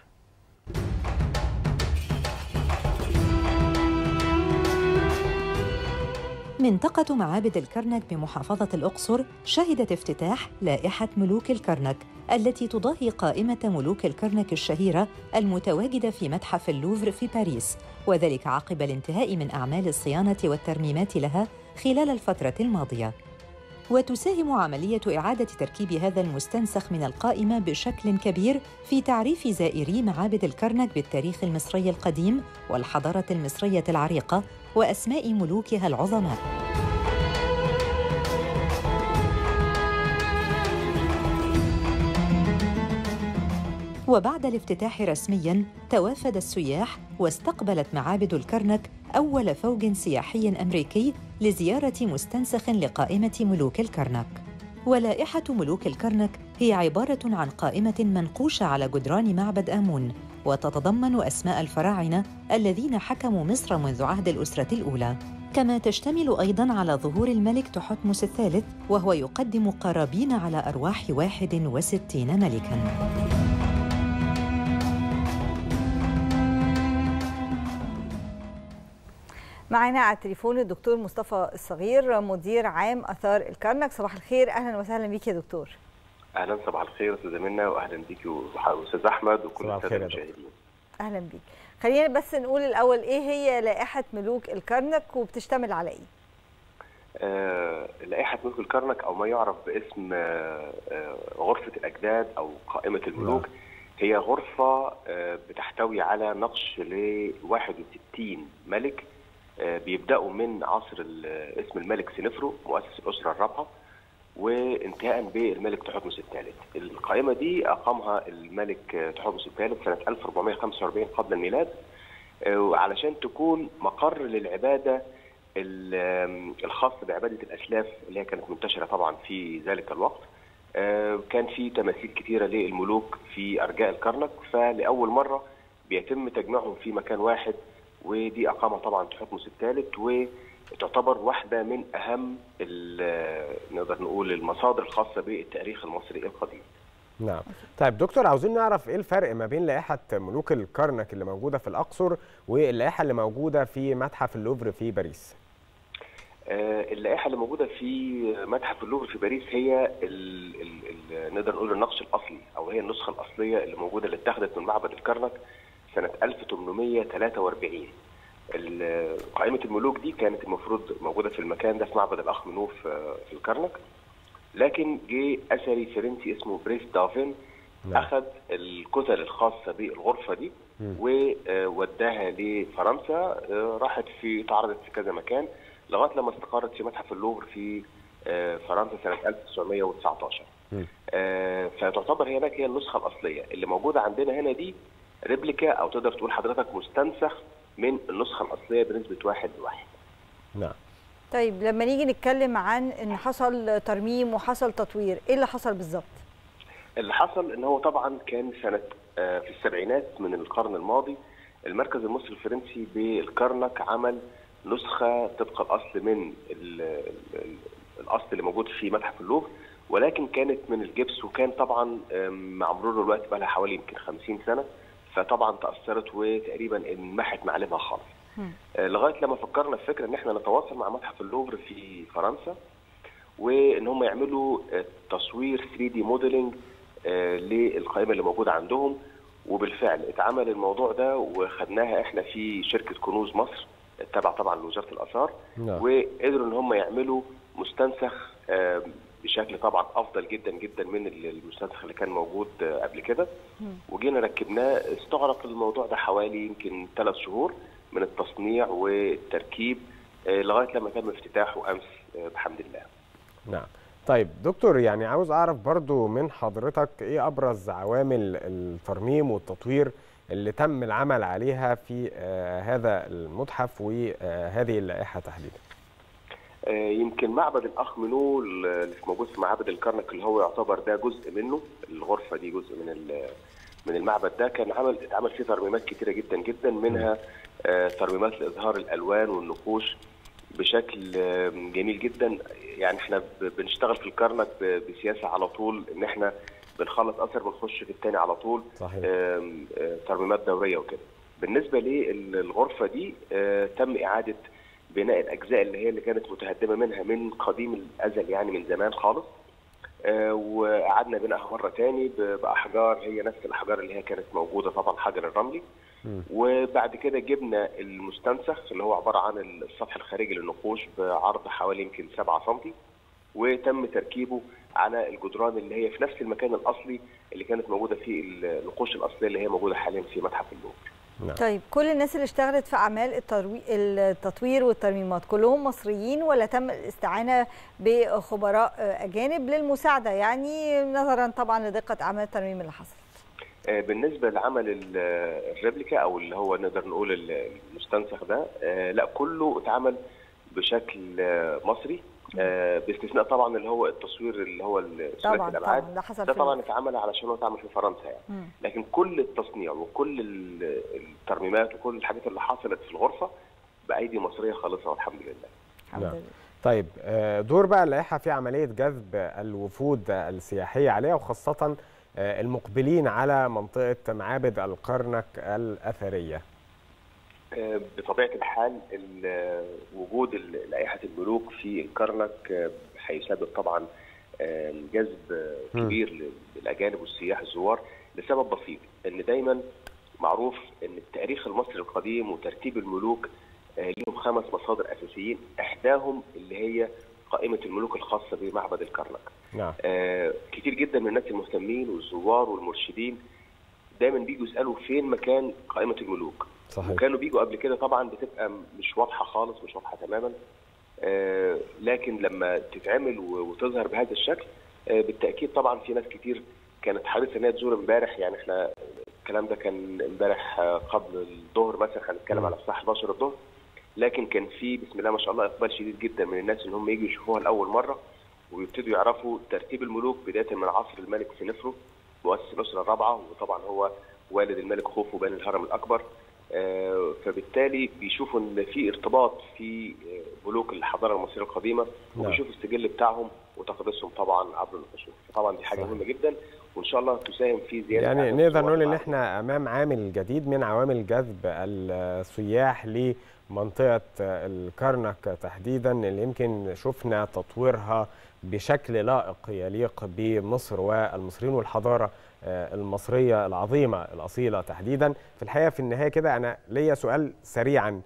منطقة معابد الكرنك بمحافظة الأقصر شهدت افتتاح لائحة ملوك الكرنك التي تضاهي قائمة ملوك الكرنك الشهيرة المتواجدة في متحف اللوفر في باريس وذلك عقب الانتهاء من أعمال الصيانة والترميمات لها خلال الفترة الماضية وتساهم عملية إعادة تركيب هذا المستنسخ من القائمة بشكل كبير في تعريف زائري معابد الكرنك بالتاريخ المصري القديم والحضارة المصرية العريقة وأسماء ملوكها العظماء. وبعد الافتتاح رسمياً توافد السياح واستقبلت معابد الكرنك أول فوج سياحي أمريكي لزيارة مستنسخ لقائمة ملوك الكرنك. ولائحة ملوك الكرنك هي عبارة عن قائمة منقوشة على جدران معبد آمون وتتضمن أسماء الفراعنة الذين حكموا مصر منذ عهد الأسرة الأولى كما تشتمل أيضاً على ظهور الملك تحتمس الثالث وهو يقدم قرابين على أرواح 61 ملكاً معنا على التليفون الدكتور مصطفى الصغير مدير عام اثار الكرنك صباح الخير اهلا وسهلا بيك يا دكتور اهلا صباح الخير استاذه منى واهلا بيكي واستاذ احمد وكل الساده المشاهدين اهلا بيك خلينا بس نقول الاول ايه هي لائحه ملوك الكرنك وبتشتمل على ايه آه لائحه ملوك الكرنك او ما يعرف باسم آه آه غرفه الاجداد او قائمه الملوك نعم. هي غرفه آه بتحتوي على نقش ل 61 ملك بيبداوا من عصر اسم الملك سنفرو مؤسس الاسره الرابعه وانتهاء بالملك تحتمس الثالث. القائمه دي اقامها الملك تحتمس الثالث سنه 1445 قبل الميلاد علشان تكون مقر للعباده الخاصه بعباده الاسلاف اللي هي كانت منتشره طبعا في ذلك الوقت. كان في تماثيل كثيره للملوك في ارجاء الكرنك فلاول مره بيتم تجميعهم في مكان واحد ودي اقامها طبعا تحتمس الثالث وتعتبر واحده من اهم نقدر نقول المصادر الخاصه بالتاريخ المصري القديم. نعم. طيب دكتور عاوزين نعرف ايه الفرق ما بين لائحه ملوك الكرنك اللي موجوده في الاقصر واللائحه اللي موجوده في متحف اللوفر في باريس. آه اللائحه اللي موجوده في متحف اللوفر في باريس هي ال ال ال نقدر نقول النقش الاصلي او هي النسخه الاصليه اللي موجوده اللي اتخذت من معبد الكرنك سنة 1843 قائمة الملوك دي كانت المفروض موجودة في المكان ده في معبد الأخ منوف في الكرنك لكن جه أثري فرنسي اسمه بريس دافين نعم. أخذ الكتل الخاصة بالغرفة دي ووداها لفرنسا راحت في اتعرضت في كذا مكان لغاية لما استقرت في متحف اللوفر في فرنسا سنة 1919 فتعتبر هي هناك هي النسخة الأصلية اللي موجودة عندنا هنا دي ريبليكا او تقدر تقول حضرتك مستنسخ من النسخه الاصليه بنسبه واحد لواحد. نعم. طيب لما نيجي نتكلم عن ان حصل ترميم وحصل تطوير، ايه اللي حصل بالظبط؟ اللي حصل ان هو طبعا كان سنه في السبعينات من القرن الماضي المركز المصري الفرنسي بالكرنك عمل نسخه طبق الاصل من الاصل اللي موجود في متحف اللوفر ولكن كانت من الجبس وكان طبعا مع مرور الوقت بقى لها حوالي يمكن 50 سنه فطبعا تاثرت وتقريبا انمحت معالمها خالص. لغايه لما فكرنا في فكره ان احنا نتواصل مع متحف اللوفر في فرنسا وان هم يعملوا تصوير 3 دي موديلنج للقائمه اللي موجوده عندهم وبالفعل اتعمل الموضوع ده وخدناها احنا في شركه كنوز مصر تبع طبعا لوزاره الاثار وقدروا ان هم يعملوا مستنسخ بشكل طبعا افضل جدا جدا من المستنسخ اللي كان موجود قبل كده وجينا ركبناه استغرق الموضوع ده حوالي يمكن ثلاث شهور من التصنيع والتركيب لغايه لما تم افتتاحه امس بحمد الله. نعم. طيب دكتور يعني عاوز اعرف برضو من حضرتك ايه ابرز عوامل الترميم والتطوير اللي تم العمل عليها في هذا المتحف وهذه اللائحه تحديدا. يمكن معبد الاخ منو اللي موجود في معابد الكرنك اللي هو يعتبر ده جزء منه الغرفه دي جزء من من المعبد ده كان عمل اتعمل فيه ترميمات كتيره جدا جدا منها ترميمات لاظهار الالوان والنقوش بشكل جميل جدا يعني احنا بنشتغل في الكرنك بسياسه على طول ان احنا بنخلص اثر بنخش في الثاني على طول صحيح. ترميمات دوريه وكده بالنسبه للغرفه دي تم اعاده بناء الاجزاء اللي هي اللي كانت متهدمه منها من قديم الازل يعني من زمان خالص وقعدنا بناءها مره ثاني باحجار هي نفس الاحجار اللي هي كانت موجوده طبعا حجر الرملي وبعد كده جبنا المستنسخ اللي هو عباره عن السطح الخارجي للنقوش بعرض حوالي يمكن 7 سم وتم تركيبه على الجدران اللي هي في نفس المكان الاصلي اللي كانت موجوده فيه النقوش الاصليه اللي هي موجوده حاليا في متحف اللوفر. نعم. طيب كل الناس اللي اشتغلت في اعمال التروي... التطوير والترميمات كلهم مصريين ولا تم الاستعانه بخبراء اجانب للمساعده يعني نظرا طبعا لدقه اعمال الترميم اللي حصلت؟ بالنسبه لعمل الريبليكا او اللي هو نقدر نقول المستنسخ ده لا كله اتعمل بشكل مصري باستثناء طبعا اللي هو التصوير اللي هو ثلاثي الابعاد طبعا ده حصل ده طبعا اتعمل علشان هو اتعمل في فرنسا يعني مم. لكن كل التصنيع وكل الترميمات وكل الحاجات اللي حصلت في الغرفه بايدي مصريه خالصه والحمد لله الحمد لله طيب دور بقى اللائحه في عمليه جذب الوفود السياحيه عليها وخاصه المقبلين على منطقه معابد الكرنك الاثريه بطبيعه الحال وجود لائحه الملوك في الكرنك هيسبب طبعا جذب كبير للاجانب والسياح الزوار لسبب بسيط ان دايما معروف ان التاريخ المصري القديم وترتيب الملوك ليهم خمس مصادر اساسيين احداهم اللي هي قائمه الملوك الخاصه بمعبد الكرنك. نعم. آه كتير جدا من الناس المهتمين والزوار والمرشدين دايما بيجوا يسالوا فين مكان قائمه الملوك. صحيح. وكانوا بيجوا قبل كده طبعا بتبقى مش واضحه خالص مش واضحه تماما. آه لكن لما تتعمل وتظهر بهذا الشكل آه بالتاكيد طبعا في ناس كتير كانت حريصه ان هي تزور امبارح يعني احنا الكلام ده كان امبارح قبل الظهر مثلا هنتكلم على الساعه 11 الظهر لكن كان في بسم الله ما شاء الله اقبال شديد جدا من الناس ان هم يجوا يشوفوها لاول مره ويبتدوا يعرفوا ترتيب الملوك بدايه من عصر الملك سنفرو مؤسس الاسره الرابعه وطبعا هو والد الملك خوفو بني الهرم الاكبر آه فبالتالي بيشوفوا ان في ارتباط في ملوك الحضاره المصريه القديمه وبيشوفوا السجل بتاعهم وتقديسهم طبعا عبر النقوش فطبعا دي حاجه مهمه جدا وان شاء الله تساهم في زياده يعني نقدر نقول ان احنا امام عامل جديد من عوامل جذب السياح لمنطقه الكرنك تحديدا اللي يمكن شفنا تطويرها بشكل لائق يليق بمصر والمصريين والحضاره المصريه العظيمه الاصيله تحديدا في الحقيقه في النهايه كده انا ليا سؤال سريعا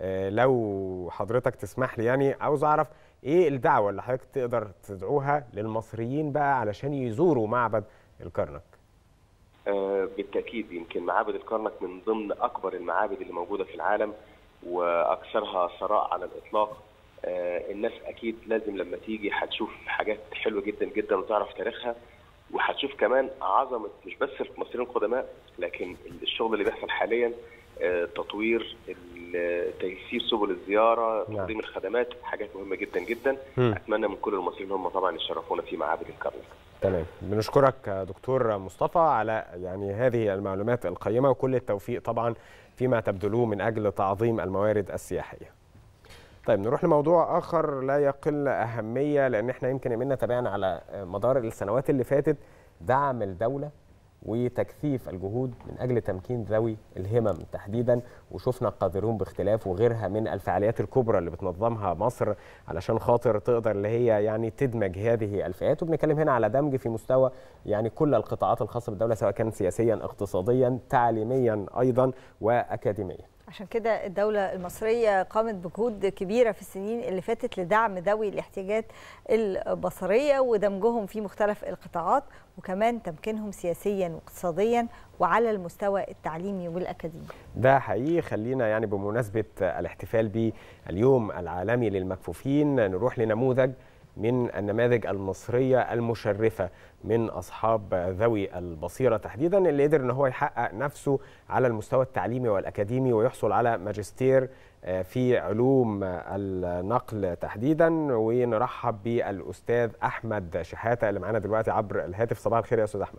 لو حضرتك تسمح لي يعني عاوز اعرف ايه الدعوه اللي حضرتك تقدر تدعوها للمصريين بقى علشان يزوروا معبد الكرنك آه بالتاكيد يمكن معابد الكرنك من ضمن اكبر المعابد اللي موجوده في العالم واكثرها ثراء على الاطلاق آه الناس اكيد لازم لما تيجي هتشوف حاجات حلوه جدا جدا وتعرف تاريخها وهتشوف كمان عظمه مش بس المصريين القدماء لكن الشغل اللي بيحصل حاليا آه تطوير تيسير سبل الزياره تقديم نعم. الخدمات حاجات مهمه جدا جدا م. اتمنى من كل المصريين هم طبعا يشرفونا في معابد الكرنك تمام بنشكرك دكتور مصطفى على يعني هذه المعلومات القيمه وكل التوفيق طبعا فيما تبذلوه من اجل تعظيم الموارد السياحيه طيب نروح لموضوع اخر لا يقل اهميه لان احنا يمكن يمنا تابعنا على مدار السنوات اللي فاتت دعم الدوله وتكثيف الجهود من اجل تمكين ذوي الهمم تحديدا وشفنا قادرون باختلاف وغيرها من الفعاليات الكبرى اللي بتنظمها مصر علشان خاطر تقدر اللي هي يعني تدمج هذه الفئات وبنتكلم هنا على دمج في مستوى يعني كل القطاعات الخاصه بالدوله سواء كان سياسيا اقتصاديا تعليميا ايضا واكاديميا عشان كده الدولة المصرية قامت بجهود كبيرة في السنين اللي فاتت لدعم ذوي الاحتياجات البصرية ودمجهم في مختلف القطاعات وكمان تمكينهم سياسيا واقتصاديا وعلى المستوى التعليمي والأكاديمي ده حقيقي خلينا يعني بمناسبة الاحتفال باليوم العالمي للمكفوفين نروح لنموذج من النماذج المصريه المشرفه من اصحاب ذوي البصيره تحديدا اللي قدر ان هو يحقق نفسه على المستوى التعليمي والاكاديمي ويحصل على ماجستير في علوم النقل تحديدا ونرحب بالاستاذ احمد شحاته اللي معانا دلوقتي عبر الهاتف صباح الخير يا استاذ احمد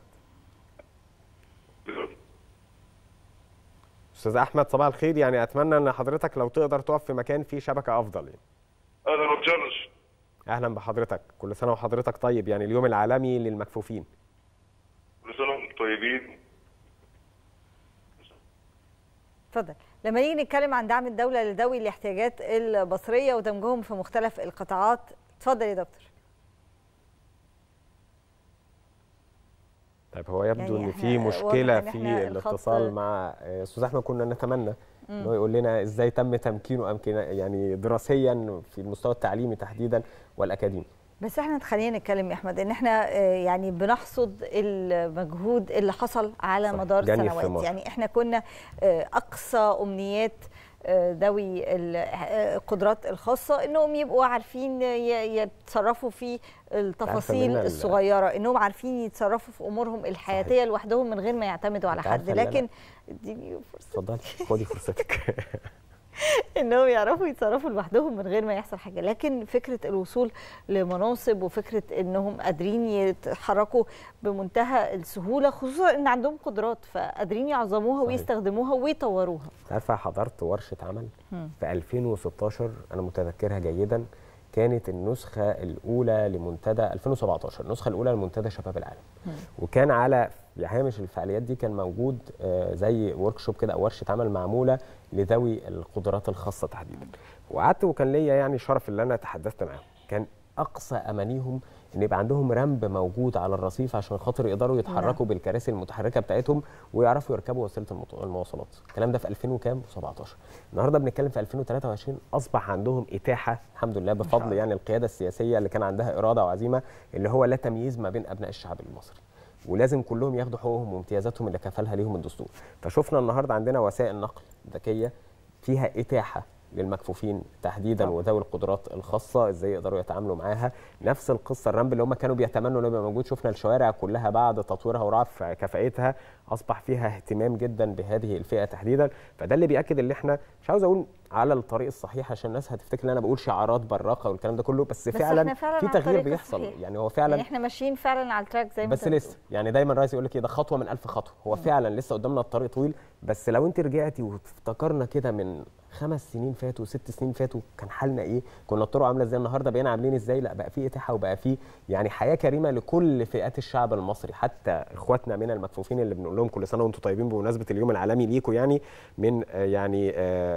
استاذ احمد صباح الخير يعني اتمنى ان حضرتك لو تقدر تقف في مكان فيه شبكه افضل يعني اهلا وسهلا اهلا بحضرتك كل سنه وحضرتك طيب يعني اليوم العالمي للمكفوفين كل سنه وانتم طيبين اتفضل لما نيجي نتكلم عن دعم الدوله لذوي الاحتياجات البصريه ودمجهم في مختلف القطاعات اتفضل يا دكتور طيب هو يبدو يعني ان في مشكله في الاتصال مع استاذ احمد كنا نتمنى ان هو يقول لنا ازاي تم تمكينه امكن يعني دراسيا في المستوى التعليمي تحديدا والاكاديمي بس احنا خلينا نتكلم يا احمد ان احنا يعني بنحصد المجهود اللي حصل على صح. مدار سنوات يعني احنا كنا اقصى امنيات ذوي القدرات الخاصة انهم يبقوا عارفين يتصرفوا في التفاصيل الصغيرة انهم عارفين يتصرفوا في امورهم الحياتية صحيح. لوحدهم من غير ما يعتمدوا على حد لكن اديني فرصة اتفضلي خدي فرصتك انهم يعرفوا يتصرفوا لوحدهم من غير ما يحصل حاجه لكن فكره الوصول لمناصب وفكره انهم قادرين يتحركوا بمنتهى السهوله خصوصا ان عندهم قدرات فقادرين يعظموها ويستخدموها ويطوروها عارفه حضرت ورشه عمل في 2016 انا متذكرها جيدا كانت النسخه الاولى لمنتدى 2017 النسخه الاولى لمنتدى شباب العالم مم. وكان على هامش الفعاليات دي كان موجود زي ورك شوب كده او ورشه عمل معموله لذوي القدرات الخاصه تحديدا وقعدت وكان ليا يعني شرف ان انا تحدثت معاهم كان اقصى امانيهم ان يبقى عندهم رمب موجود على الرصيف عشان خاطر يقدروا يتحركوا نعم. بالكراسي المتحركه بتاعتهم ويعرفوا يركبوا وسيله المواصلات الكلام ده في 2000 وكام 17 النهارده بنتكلم في 2023 اصبح عندهم اتاحه الحمد لله بفضل يعني القياده السياسيه اللي كان عندها اراده وعزيمه اللي هو لا تمييز ما بين ابناء الشعب المصري ولازم كلهم ياخدوا حقوقهم وامتيازاتهم اللي كفلها ليهم الدستور فشفنا النهارده عندنا وسائل نقل ذكيه فيها اتاحه للمكفوفين تحديدا وذوي القدرات الخاصه ازاي يقدروا يتعاملوا معاها نفس القصه الرمب اللي هم كانوا بيتمنوا انه يبقى موجود شفنا الشوارع كلها بعد تطويرها ورفع كفاءتها اصبح فيها اهتمام جدا بهذه الفئه تحديدا فده اللي بياكد ان احنا مش عاوز اقول على الطريق الصحيح عشان الناس هتفتكر ان انا بقول شعارات براقه والكلام ده كله بس, بس فعلا, فعلا في تغيير بيحصل الصحيح. يعني هو فعلا يعني احنا ماشيين فعلا على التراك زي ما بس لسه يعني دايما الرئيس يقول لك ده خطوه من ألف خطوه هو فعلا لسه قدامنا الطريق طويل بس لو انت رجعتي وافتكرنا كده من خمس سنين فاتوا ست سنين فاتوا كان حالنا ايه كنا الطرق عامله ازاي النهارده بقينا عاملين ازاي لا بقى في اتاحه وبقى في يعني حياه كريمه لكل فئات الشعب المصري حتى اخواتنا من المكفوفين اللي بنقول لهم كل سنه وانتم طيبين بمناسبه اليوم العالمي ليكم يعني من يعني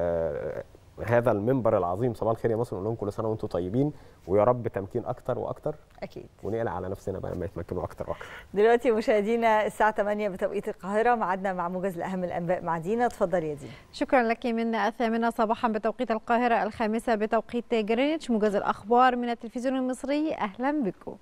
آه هذا المنبر العظيم صباح الخير يا مصر نقول لهم كل سنه وانتم طيبين ويا رب تمكين اكتر واكتر اكيد ونقلق على نفسنا بقى لما يتمكنوا اكتر واكتر دلوقتي مشاهدينا الساعه 8 بتوقيت القاهره ميعادنا مع موجز لاهم الانباء مع دينا اتفضل يا دينا شكرا لك من الثامنه صباحا بتوقيت القاهره الخامسه بتوقيت جرينتش موجز الاخبار من التلفزيون المصري اهلا بكم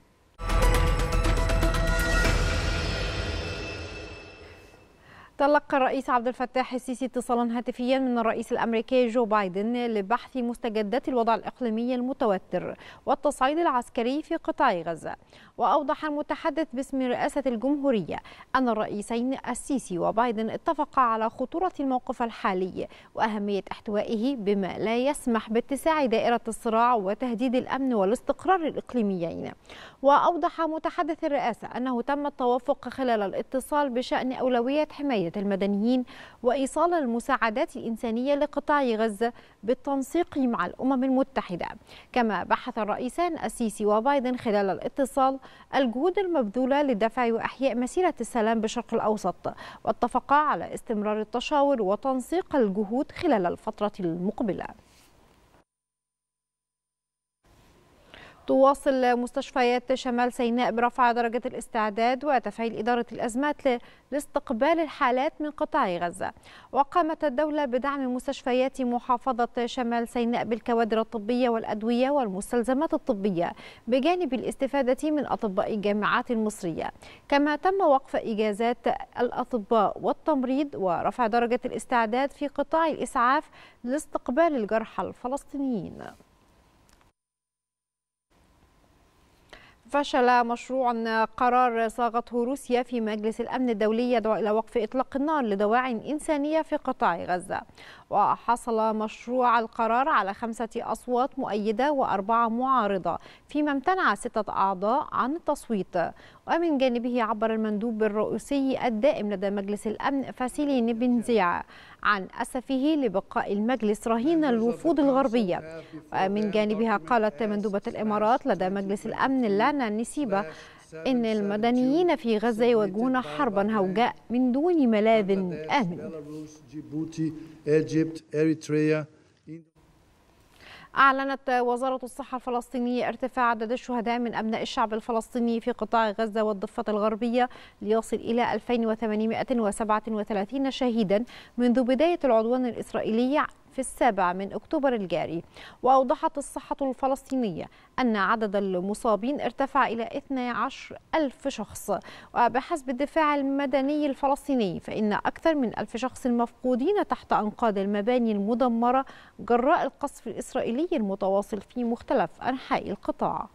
تلقى الرئيس عبد الفتاح السيسي اتصالا هاتفيا من الرئيس الامريكي جو بايدن لبحث مستجدات الوضع الاقليمي المتوتر والتصعيد العسكري في قطاع غزه واوضح المتحدث باسم رئاسه الجمهوريه ان الرئيسين السيسي وبايدن اتفقا على خطوره الموقف الحالي واهميه احتوائه بما لا يسمح باتساع دائره الصراع وتهديد الامن والاستقرار الاقليميين واوضح متحدث الرئاسه انه تم التوافق خلال الاتصال بشان اولويه حمايه المدنيين وإيصال المساعدات الإنسانية لقطاع غزة بالتنسيق مع الأمم المتحدة كما بحث الرئيسان السيسي وبايدن خلال الاتصال الجهود المبذولة لدفع وإحياء مسيرة السلام بالشرق الأوسط واتفقا على استمرار التشاور وتنسيق الجهود خلال الفترة المقبلة تواصل مستشفيات شمال سيناء برفع درجة الاستعداد وتفعيل إدارة الأزمات لاستقبال الحالات من قطاع غزة وقامت الدولة بدعم مستشفيات محافظة شمال سيناء بالكوادر الطبية والأدوية والمستلزمات الطبية بجانب الاستفادة من أطباء الجامعات المصرية كما تم وقف إجازات الأطباء والتمريض ورفع درجة الاستعداد في قطاع الإسعاف لاستقبال الجرحى الفلسطينيين فشل مشروع قرار صاغته روسيا في مجلس الأمن الدولي يدعو إلى وقف إطلاق النار لدواعٍ إنسانية في قطاع غزة وحصل مشروع القرار على خمسة أصوات مؤيدة وأربعة معارضة فيما امتنع ستة أعضاء عن التصويت ومن جانبه عبر المندوب الرئيسي الدائم لدى مجلس الأمن فاسيلي نبنزيع عن أسفه لبقاء المجلس رهين الوفود الغربية ومن جانبها قالت مندوبة الإمارات لدى مجلس الأمن لانا نسيبة إن المدنيين في غزة يواجهون حربا هوجاء من دون ملاذ آمن أعلنت وزارة الصحة الفلسطينية ارتفاع عدد الشهداء من أبناء الشعب الفلسطيني في قطاع غزة والضفة الغربية ليصل إلى 2837 شهيدا منذ بداية العدوان الإسرائيلي في السابع من أكتوبر الجاري وأوضحت الصحة الفلسطينية أن عدد المصابين ارتفع إلى 12 ألف شخص وبحسب الدفاع المدني الفلسطيني فإن أكثر من ألف شخص مفقودين تحت أنقاض المباني المدمرة جراء القصف الإسرائيلي المتواصل في مختلف أنحاء القطاع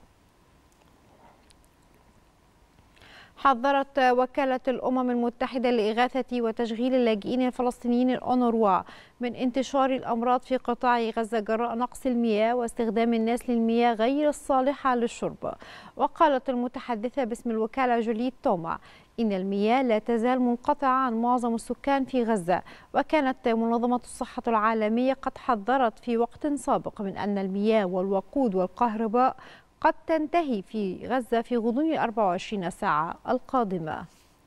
حذرت وكالة الأمم المتحدة لإغاثة وتشغيل اللاجئين الفلسطينيين الأونروا من انتشار الأمراض في قطاع غزة جراء نقص المياه واستخدام الناس للمياه غير الصالحة للشرب وقالت المتحدثة باسم الوكالة جوليت توما إن المياه لا تزال منقطعة عن معظم السكان في غزة وكانت منظمة الصحة العالمية قد حذرت في وقت سابق من أن المياه والوقود والكهرباء قد تنتهي في غزة في غضون 24 ساعة القادمة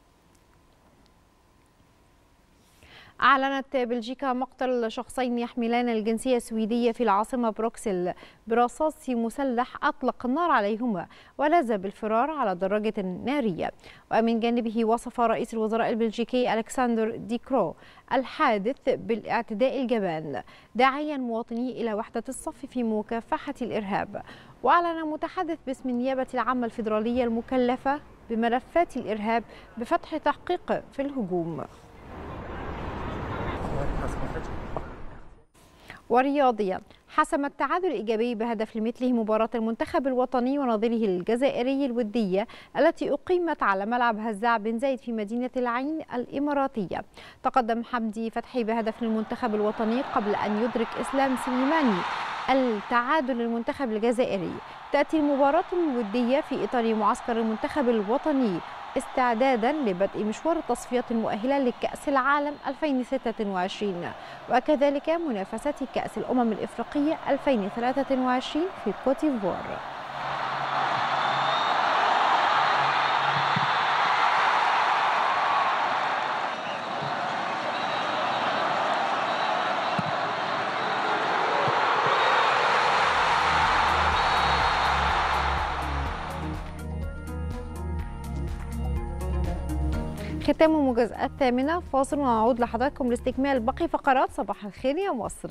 أعلنت بلجيكا مقتل شخصين يحملان الجنسية السويدية في العاصمة بروكسل برصاص مسلح أطلق النار عليهما ونزل بالفرار على دراجة نارية ومن جانبه وصف رئيس الوزراء البلجيكي ألكسندر ديكرو الحادث بالاعتداء الجبان داعيا مواطني إلى وحدة الصف في مكافحة الإرهاب وأعلن متحدث باسم النيابة العامة الفيدرالية المكلفة بملفات الإرهاب بفتح تحقيق في الهجوم ورياضيا حسم التعادل الإيجابي بهدف لمثله مباراة المنتخب الوطني ونظيره الجزائري الودية التي أقيمت على ملعب هزاع بن زايد في مدينة العين الإماراتية تقدم حمدي فتحي بهدف للمنتخب الوطني قبل أن يدرك إسلام سليماني التعادل للمنتخب الجزائري تأتي المباراة الودية في إطار معسكر المنتخب الوطني استعدادا لبدء مشوار التصفيات المؤهلة لكأس العالم 2026 وكذلك منافسات كأس الأمم الإفريقية 2023 في كوتيفوار ختام المجازات الثامنة فاصل ونعود لحضراتكم لاستكمال باقي فقرات صباح الخير يا مصر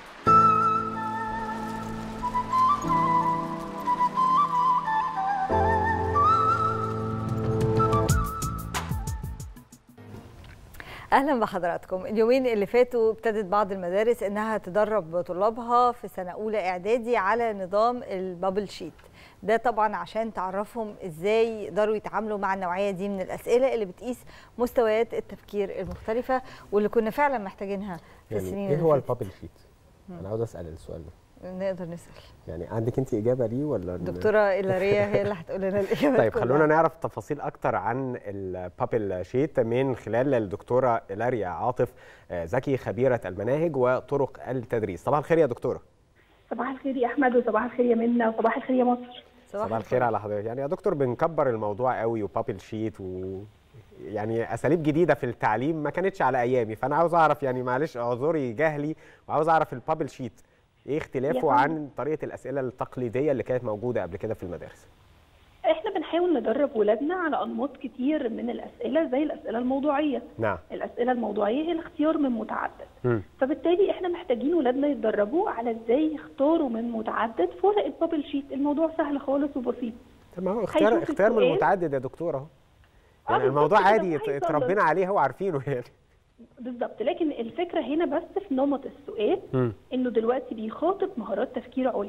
اهلا بحضراتكم اليومين اللي فاتوا ابتدت بعض المدارس انها تدرب طلابها في سنه اولى اعدادي على نظام البابل شيت ده طبعا عشان تعرفهم ازاي يقدروا يتعاملوا مع النوعيه دي من الاسئله اللي بتقيس مستويات التفكير المختلفه واللي كنا فعلا محتاجينها في يعني السنين ايه اللي هو فاتت. البابل شيت؟ انا عاوز اسال السؤال ده نقدر نسال يعني عندك انت اجابه ليه ولا دكتوره إيلاريا هي اللي هتقول لنا الاجابه طيب خلونا نعرف تفاصيل اكتر عن البابل شيت من خلال الدكتوره إيلاريا عاطف آه، زكي خبيره المناهج وطرق التدريس صباح الخير يا دكتوره صباح الخير يا احمد وصباح الخير يا منى وصباح الخير يا مصر صباح الخير على حضرتك يعني يا دكتور بنكبر الموضوع قوي وبابل شيت و يعني اساليب جديده في التعليم ما كانتش على ايامي فانا عاوز اعرف يعني معلش اعذري جهلي وعاوز اعرف البابل شيت ايه اختلافه يا عن طريقه الاسئله التقليديه اللي كانت موجوده قبل كده في المدارس احنا بنحاول ندرب ولادنا على انماط كتير من الاسئله زي الاسئله الموضوعيه نعم الاسئله الموضوعيه هي الاختيار من متعدد مم. فبالتالي احنا محتاجين ولادنا يتدربوا على ازاي يختاروا من متعدد في ورقه بابل شيت الموضوع سهل خالص وبسيط طب ما هو اختيار هيشوف اختيار من السؤال. المتعدد يا دكتوره اهو آه يعني بالظبط الموضوع كده، عادي وهيصلح. اتربينا عليه وعارفينه يعني بالظبط لكن الفكره هنا بس في نمط السؤال مم. انه دلوقتي بيخاطب مهارات تفكير عليا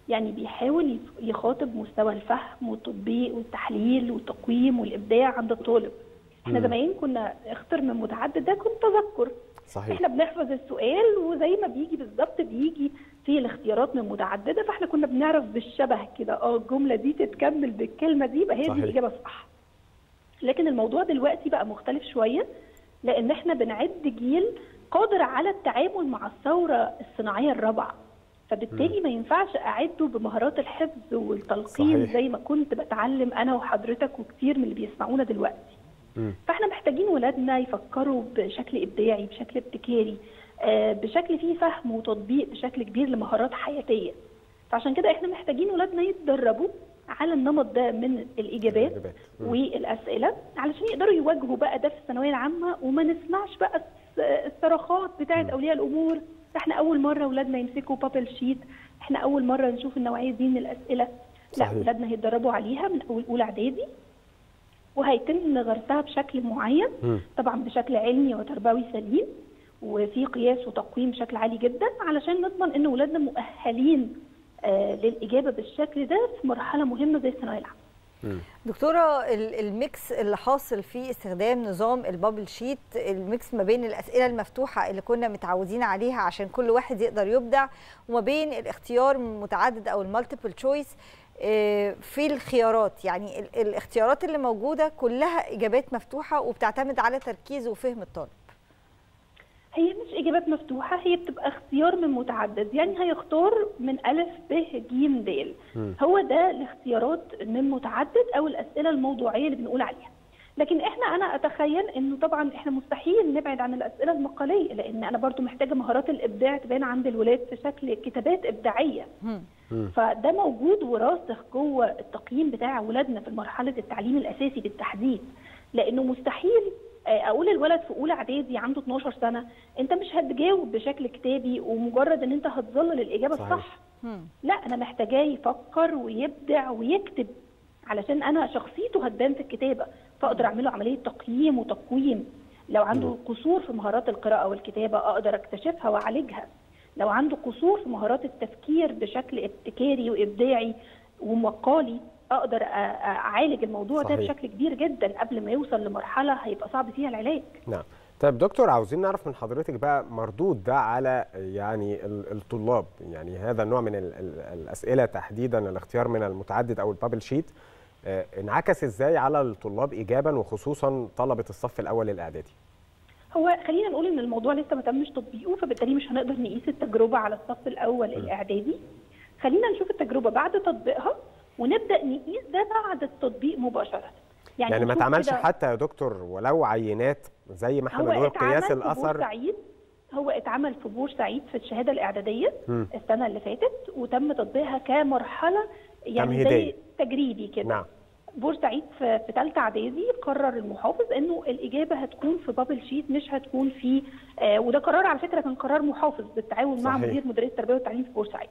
يعني بيحاول يخاطب مستوى الفهم والتطبيق والتحليل والتقويم والابداع عند الطالب احنا مم. زمان كنا اختر من متعدد ده كنت تذكر صحيح احنا بنحفظ السؤال وزي ما بيجي بالظبط بيجي في الاختيارات من متعدده فاحنا كنا بنعرف بالشبه كده اه الجمله دي تتكمل بالكلمه دي يبقى هي صحيح. دي الاجابه الصح لكن الموضوع دلوقتي بقى مختلف شويه لان احنا بنعد جيل قادر على التعامل مع الثوره الصناعيه الرابعه فبالتالي ما ينفعش اعده بمهارات الحفظ والتلقين صحيح. زي ما كنت بتعلم انا وحضرتك وكتير من اللي بيسمعونا دلوقتي مم. فاحنا محتاجين ولادنا يفكروا بشكل ابداعي بشكل ابتكاري آه، بشكل فيه فهم وتطبيق بشكل كبير لمهارات حياتيه فعشان كده احنا محتاجين ولادنا يتدربوا على النمط ده من الاجابات الإجابات. مم. والاسئله علشان يقدروا يواجهوا بقى ده في الثانويه العامه وما نسمعش بقى الس- الصراخات بتاعه اولياء الامور ده احنا اول مره ولادنا يمسكوا بابل شيت احنا اول مره نشوف النوعيه دي من الاسئله لا صحيح. ولادنا هيتدربوا عليها من اول اولى اعدادي وهيتم غرسها بشكل معين مم. طبعا بشكل علمي وتربوي سليم وفي قياس وتقويم بشكل عالي جدا علشان نضمن ان ولادنا مؤهلين آه للاجابه بالشكل ده في مرحله مهمه زي الثانويه العامه مم. دكتورة ال- الميكس اللي حاصل في استخدام نظام البابل شيت الميكس ما بين الأسئلة المفتوحة اللي كنا متعودين عليها عشان كل واحد يقدر يبدع وما بين الاختيار المتعدد أو المالتيبل تشويس في الخيارات يعني ال- الاختيارات اللي موجودة كلها إجابات مفتوحة وبتعتمد على تركيز وفهم الطالب هي مش اجابات مفتوحه هي بتبقى اختيار من متعدد يعني هيختار من الف ب ج د مم. هو ده الاختيارات من متعدد او الاسئله الموضوعيه اللي بنقول عليها لكن احنا انا اتخيل انه طبعا احنا مستحيل نبعد عن الاسئله المقاليه لان انا برضو محتاجه مهارات الابداع تبان عند الولاد في شكل كتابات ابداعيه مم. فده موجود وراسخ جوه التقييم بتاع ولادنا في مرحله التعليم الاساسي بالتحديد لانه مستحيل آه، اقول الولد في اولى اعدادي عنده 12 سنه انت مش هتجاوب بشكل كتابي ومجرد ان انت هتظلل الاجابه صحيح. الصح لا انا محتاجاه يفكر ويبدع ويكتب علشان انا شخصيته هتبان في الكتابه فاقدر اعمله عمليه تقييم وتقويم لو عنده قصور في مهارات القراءه والكتابه اقدر اكتشفها واعالجها لو عنده قصور في مهارات التفكير بشكل ابتكاري وابداعي ومقالي اقدر أ- أ- اعالج الموضوع ده صحيح. بشكل كبير جدا قبل ما يوصل لمرحله هيبقى صعب فيها العلاج نعم طيب دكتور عاوزين نعرف من حضرتك بقى مردود ده على يعني ال- الطلاب يعني هذا النوع من ال- ال- الأسئلة تحديدا الاختيار من المتعدد أو البابل شيت آه، انعكس ازاي على الطلاب إيجابا وخصوصا طلبة الصف الأول الإعدادي هو خلينا نقول ان الموضوع لسه ما تمش تطبيقه فبالتالي مش هنقدر نقيس التجربه على الصف الاول الاعدادي خلينا نشوف التجربه بعد تطبيقها ونبدا نقيس ده بعد التطبيق مباشره يعني, يعني ما نشوف اتعملش كده- حتى يا دكتور ولو عينات زي ما احنا هو بنقول اتعمل قياس في الأثر بورسعيد هو اتعمل في بورسعيد في الشهاده الاعداديه مم. السنه اللي فاتت وتم تطبيقها كمرحله يعني تمهيدية. زي تجريبي كده نعم بورسعيد في في ثالثه اعدادي قرر المحافظ انه الاجابه هتكون في بابل شيت مش هتكون في آه وده قرار على فكره كان قرار محافظ بالتعاون مع صحيح. مدير مديريه التربيه والتعليم في بورسعيد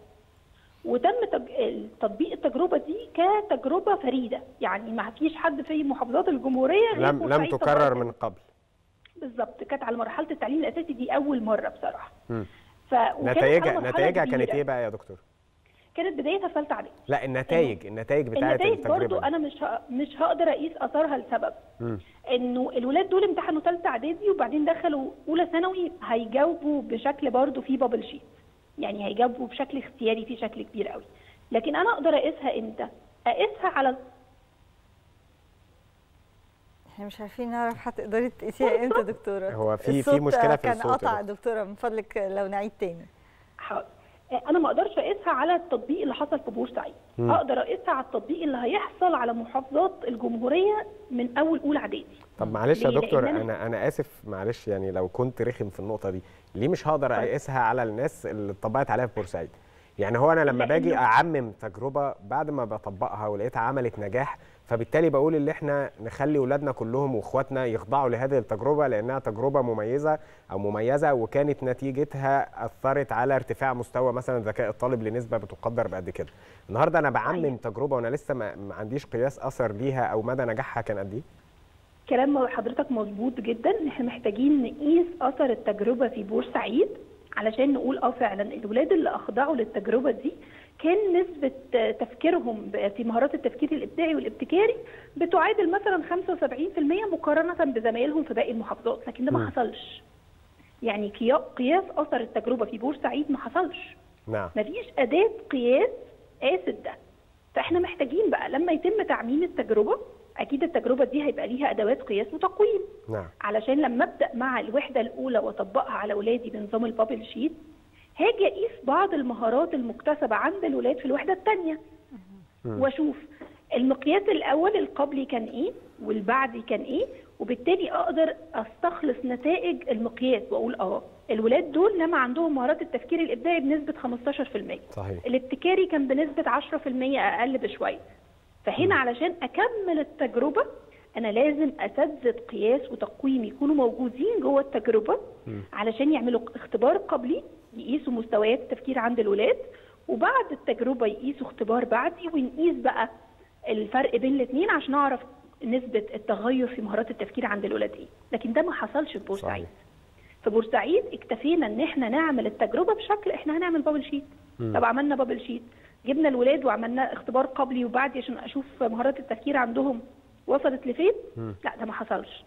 وتم تج- تطبيق التجربه دي كتجربه فريده يعني ما فيش حد في محافظات الجمهوريه غير لم لم بورسعيد تكرر طبقاً. من قبل بالظبط كانت على مرحله التعليم الاساسي دي اول مره بصراحه مم. ف وكانت على نتائجها مرحلة نتائجها كانت كبيرة. ايه بقى يا دكتور؟ كانت بدايتها في ثالثه اعدادي لا النتائج النتائج بتاعت النتائج برضو التجربة دي. انا مش ه... مش هقدر اقيس اثرها لسبب مم. انه الولاد دول امتحنوا ثالثه اعدادي وبعدين دخلوا اولى ثانوي هيجاوبوا بشكل برضو فيه بابل شيت يعني هيجاوبوا بشكل اختياري فيه شكل كبير قوي لكن انا اقدر اقيسها امتى اقيسها على احنا مش عارفين نعرف هتقدري تقيسيها امتى يا دكتوره هو في- في الصوت مشكلة في كان الصوت يا قطع يا دكتور. دكتوره من فضلك لو نعيد تاني حاضر انا ما اقدرش اقيسها على التطبيق اللي حصل في بورسعيد مم. اقدر اقيسها على التطبيق اللي هيحصل على محافظات الجمهوريه من اول اولى اعدادي طب معلش يا ليه؟ دكتور لأن أنا- انا انا اسف معلش يعني لو كنت رخم في النقطه دي ليه مش هقدر اقيسها على الناس اللي اتطبقت عليها في بورسعيد يعني هو انا لما باجي لأنه- اعمم تجربه بعد ما بطبقها ولقيتها عملت نجاح فبالتالي بقول ان احنا نخلي اولادنا كلهم واخواتنا يخضعوا لهذه التجربه لانها تجربه مميزه او مميزه وكانت نتيجتها اثرت على ارتفاع مستوى مثلا ذكاء الطالب لنسبه بتقدر بقد كده النهارده انا بعمم تجربه وانا لسه ما ما عنديش قياس اثر ليها او مدى نجاحها كان قد ايه كلام حضرتك مظبوط جدا ان احنا محتاجين نقيس اثر التجربه في بورسعيد علشان نقول اه فعلا الولاد اللي اخضعوا للتجربه دي كان نسبة تفكيرهم ب- في مهارات التفكير الإبداعي والابتكاري بتعادل مثلا 75% مقارنة بزمايلهم في باقي المحافظات لكن ده ما مم. حصلش يعني قيا- قياس أثر التجربة في بورسعيد ما حصلش نعم مفيش أداة قياس قاست ده فاحنا محتاجين بقى لما يتم تعميم التجربة أكيد التجربة دي هيبقى ليها أدوات قياس وتقويم نعم علشان لما ابدا مع الوحده الاولى واطبقها على اولادي بنظام البابل شيت هاجي اقيس بعض المهارات المكتسبه عند الولاد في الوحده الثانيه واشوف المقياس الاول القبلي كان ايه والبعدي كان ايه وبالتالي اقدر استخلص نتائج المقياس واقول اه الولاد دول لما عندهم مهارات التفكير الابداعي بنسبه 15% صحيح الابتكاري كان بنسبه 10% اقل بشويه فهنا علشان اكمل التجربه انا لازم اساتذه قياس وتقويم يكونوا موجودين جوه التجربه علشان يعملوا اختبار قبلي يقيسوا مستويات التفكير عند الولاد وبعد التجربه يقيسوا اختبار بعدي ونقيس بقى الفرق بين الاثنين عشان اعرف نسبه التغير في مهارات التفكير عند الولاد ايه لكن ده ما حصلش في بورسعيد في بورسعيد اكتفينا ان احنا نعمل التجربه بشكل احنا هنعمل بابل شيت مم. طب عملنا بابل شيت جبنا الولاد وعملنا اختبار قبلي وبعدي عشان اشوف مهارات التفكير عندهم وصلت لفين مم. لا ده ما حصلش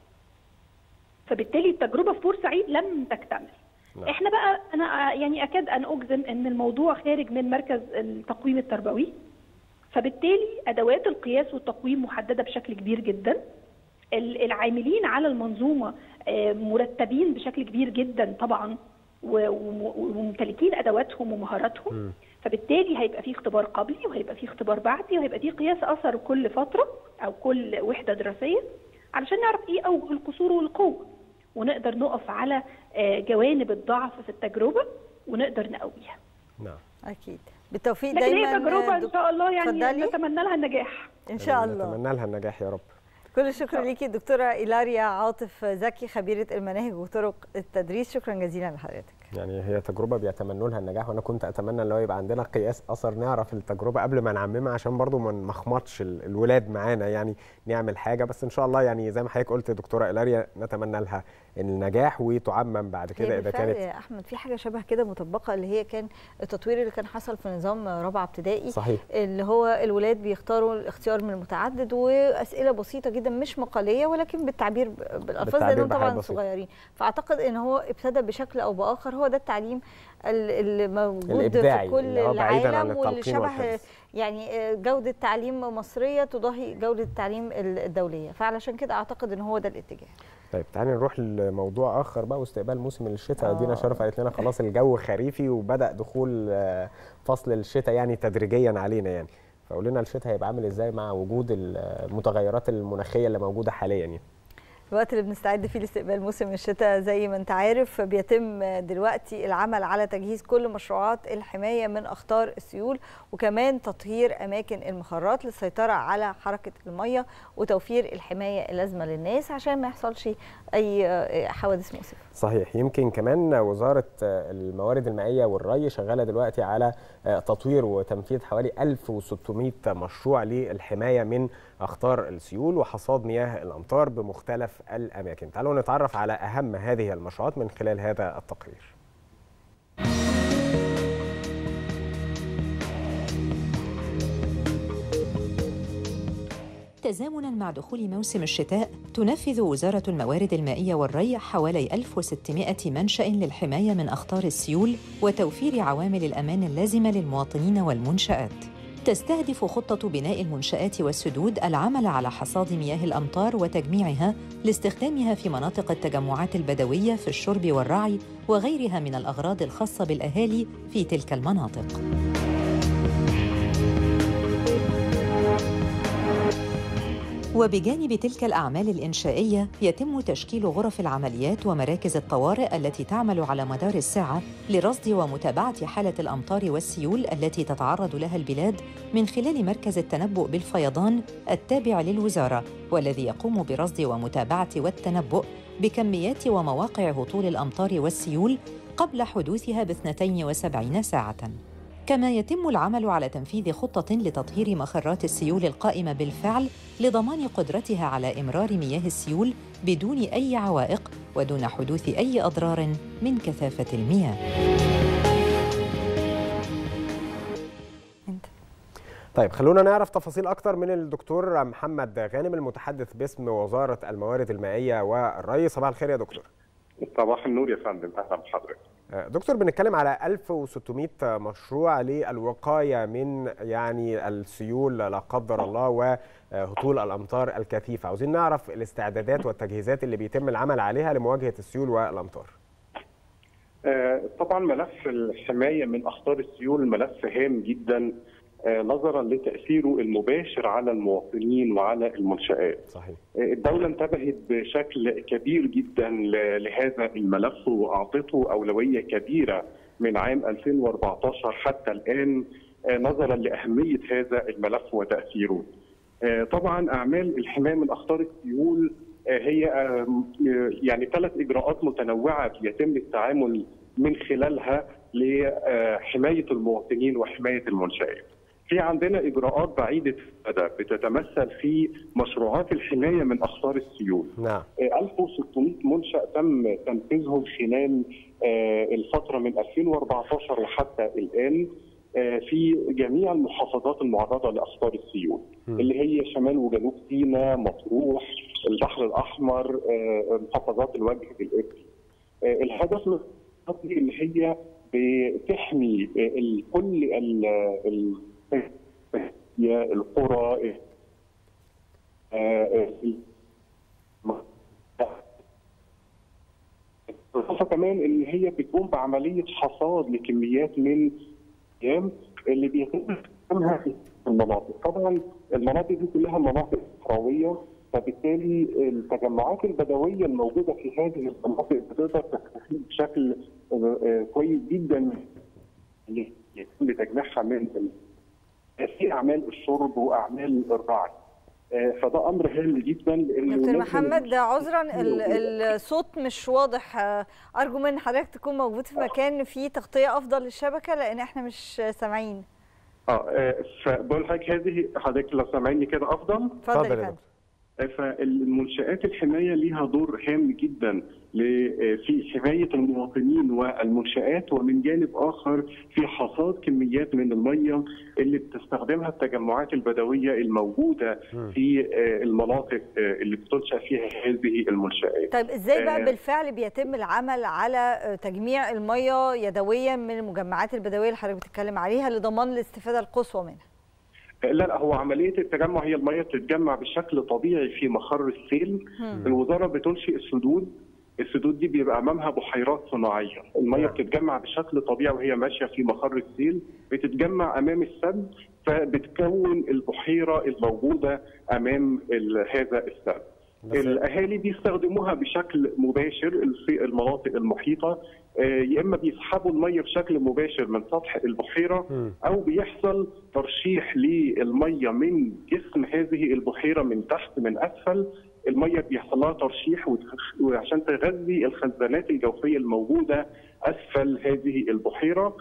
فبالتالي التجربه في بورسعيد لم تكتمل نعم. احنا بقى انا يعني اكاد ان اجزم ان الموضوع خارج من مركز التقويم التربوي فبالتالي ادوات القياس والتقويم محدده بشكل كبير جدا ال- العاملين على المنظومه آه، مرتبين بشكل كبير جدا طبعا و- وم- وممتلكين ادواتهم ومهاراتهم فبالتالي هيبقى في اختبار قبلي وهيبقى في اختبار بعدي وهيبقى في قياس اثر كل فتره او كل وحده دراسيه علشان نعرف ايه اوجه القصور والقوه ونقدر نقف على آه، جوانب الضعف في التجربه ونقدر نقويها نعم اكيد بالتوفيق لكن دايما هي تجربه ان دك- شاء الله يعني اتفضلي. نتمنى لها النجاح ان شاء الله نتمنى لها النجاح يا رب كل الشكر ليكي دكتوره إيلاريا عاطف زكي خبيره المناهج وطرق التدريس شكرا جزيلا لحضرتك يعني هي تجربه بيتمنوا لها النجاح وانا كنت اتمنى ان هو يبقى عندنا قياس اثر نعرف التجربه قبل ما نعممها عشان برضو ما نمخمطش ال- الولاد معانا يعني نعمل حاجه بس ان شاء الله يعني زي ما حضرتك قلت دكتوره إيلاريا نتمنى لها النجاح وتعمم بعد كده هي اذا بالفعل كانت يا احمد في حاجه شبه كده مطبقه اللي هي كان التطوير اللي كان حصل في نظام رابعه ابتدائي صحيح. اللي هو الولاد بيختاروا الاختيار من المتعدد واسئله بسيطه جدا مش مقاليه ولكن بالتعبير ب- بالالفاظ بالتعبير لانهم بحاجات طبعا بسيطة. صغيرين فاعتقد ان هو ابتدى بشكل او باخر هو ده التعليم ال- اللي موجود الإبداعي، في كل اللي هو بعيداً عن العالم التلقين واللي شبه والحفظ. يعني جوده تعليم مصريه تضاهي جوده التعليم الدوليه فعلشان كده اعتقد ان هو ده الاتجاه طيب تعالي نروح لموضوع اخر بقى واستقبال موسم الشتاء آه. دينا شرف قالت لنا خلاص الجو خريفي وبدا دخول آه، فصل الشتاء يعني تدريجيا علينا يعني فقول لنا الشتاء هيبقى عامل ازاي مع وجود المتغيرات المناخيه اللي موجوده حاليا يعني الوقت اللي بنستعد فيه لاستقبال موسم الشتاء زي ما انت عارف بيتم دلوقتي العمل على تجهيز كل مشروعات الحمايه من اخطار السيول وكمان تطهير اماكن المخرات للسيطره على حركه الميه وتوفير الحمايه اللازمه للناس عشان ما يحصلش اي حوادث مؤسفه. صحيح يمكن كمان وزاره الموارد المائيه والري شغاله دلوقتي على تطوير وتنفيذ حوالي 1600 مشروع للحمايه من اخطار السيول وحصاد مياه الامطار بمختلف الاماكن. تعالوا نتعرف على اهم هذه المشروعات من خلال هذا التقرير. تزامنا مع دخول موسم الشتاء تنفذ وزارة الموارد المائية والري حوالي 1600 منشأ للحماية من أخطار السيول وتوفير عوامل الأمان اللازمة للمواطنين والمنشآت. تستهدف خطة بناء المنشآت والسدود العمل على حصاد مياه الأمطار وتجميعها لاستخدامها في مناطق التجمعات البدوية في الشرب والرعي وغيرها من الأغراض الخاصة بالأهالي في تلك المناطق. وبجانب تلك الأعمال الإنشائية يتم تشكيل غرف العمليات ومراكز الطوارئ التي تعمل على مدار الساعة لرصد ومتابعة حالة الأمطار والسيول التي تتعرض لها البلاد من خلال مركز التنبؤ بالفيضان التابع للوزارة والذي يقوم برصد ومتابعة والتنبؤ بكميات ومواقع هطول الأمطار والسيول قبل حدوثها ب 72 ساعةً. كما يتم العمل على تنفيذ خطة لتطهير مخرات السيول القائمة بالفعل لضمان قدرتها على إمرار مياه السيول بدون أي عوائق ودون حدوث أي أضرار من كثافة المياه. طيب خلونا نعرف تفاصيل اكتر من الدكتور محمد غانم المتحدث باسم وزاره الموارد المائيه والري صباح الخير يا دكتور صباح النور يا فندم اهلا بحضرتك دكتور بنتكلم على 1600 مشروع للوقايه من يعني السيول لا قدر الله وهطول الامطار الكثيفه عاوزين نعرف الاستعدادات والتجهيزات اللي بيتم العمل عليها لمواجهه السيول والامطار طبعا ملف الحمايه من اخطار السيول ملف هام جدا نظرا لتاثيره المباشر على المواطنين وعلى المنشات. صحيح. الدوله انتبهت بشكل كبير جدا لهذا الملف واعطته اولويه كبيره من عام 2014 حتى الان نظرا لاهميه هذا الملف وتاثيره. طبعا اعمال الحمايه من اخطار السيول هي يعني ثلاث اجراءات متنوعه بيتم التعامل من خلالها لحمايه المواطنين وحمايه المنشات. في عندنا اجراءات بعيده المدى بتتمثل في مشروعات الحمايه من اخطار السيول. نعم. 1600 منشا تم تنفيذهم خلال الفتره من 2014 وحتى الان في جميع المحافظات المعرضه لاخطار السيول م. اللي هي شمال وجنوب سيناء، مطروح، البحر الاحمر، محافظات الوجه الابلي. الهدف من اللي هي بتحمي كل ال القرى بالإضافة كمان إن هي بتقوم بعملية حصاد لكميات من الأيام اللي بيتم استخدامها في المناطق، طبعا المناطق دي كلها مناطق صحراوية فبالتالي التجمعات البدوية الموجودة في هذه المناطق بتقدر تستفيد بشكل كويس جدا يتم تجميعها من في اعمال الشرب واعمال الرعي فده امر هام جدا لانه دكتور محمد عذرا الصوت مش واضح ارجو من حضرتك تكون موجود في مكان فيه تغطيه افضل للشبكه لان احنا مش سامعين اه فبقول لحضرتك هذه حضرتك لو سامعيني كده افضل اتفضل يا فندم فالمنشآت الحماية ليها دور هام جدا في حماية المواطنين والمنشآت ومن جانب آخر في حصاد كميات من المية اللي بتستخدمها التجمعات البدوية الموجودة في المناطق اللي بتنشأ فيها هذه المنشآت طيب ازاي بقى بالفعل بيتم العمل على تجميع المية يدويا من المجمعات البدوية اللي حضرتك بتتكلم عليها لضمان الاستفادة القصوى منها؟ لا لا هو عمليه التجمع هي الميه بتتجمع بشكل طبيعي في مخر السيل مم. الوزاره بتنشئ السدود السدود دي بيبقى امامها بحيرات صناعيه الميه بتتجمع بشكل طبيعي وهي ماشيه في مخر السيل بتتجمع امام السد فبتكون البحيره الموجوده امام ال- هذا السد الاهالي بيستخدموها بشكل مباشر في المناطق المحيطه آه، يا اما بيسحبوا الميه بشكل مباشر من سطح البحيره او بيحصل ترشيح للميه من جسم هذه البحيره من تحت من اسفل الميه بيحصل لها ترشيح وتخ- وعشان تغذي الخزانات الجوفيه الموجوده اسفل هذه البحيره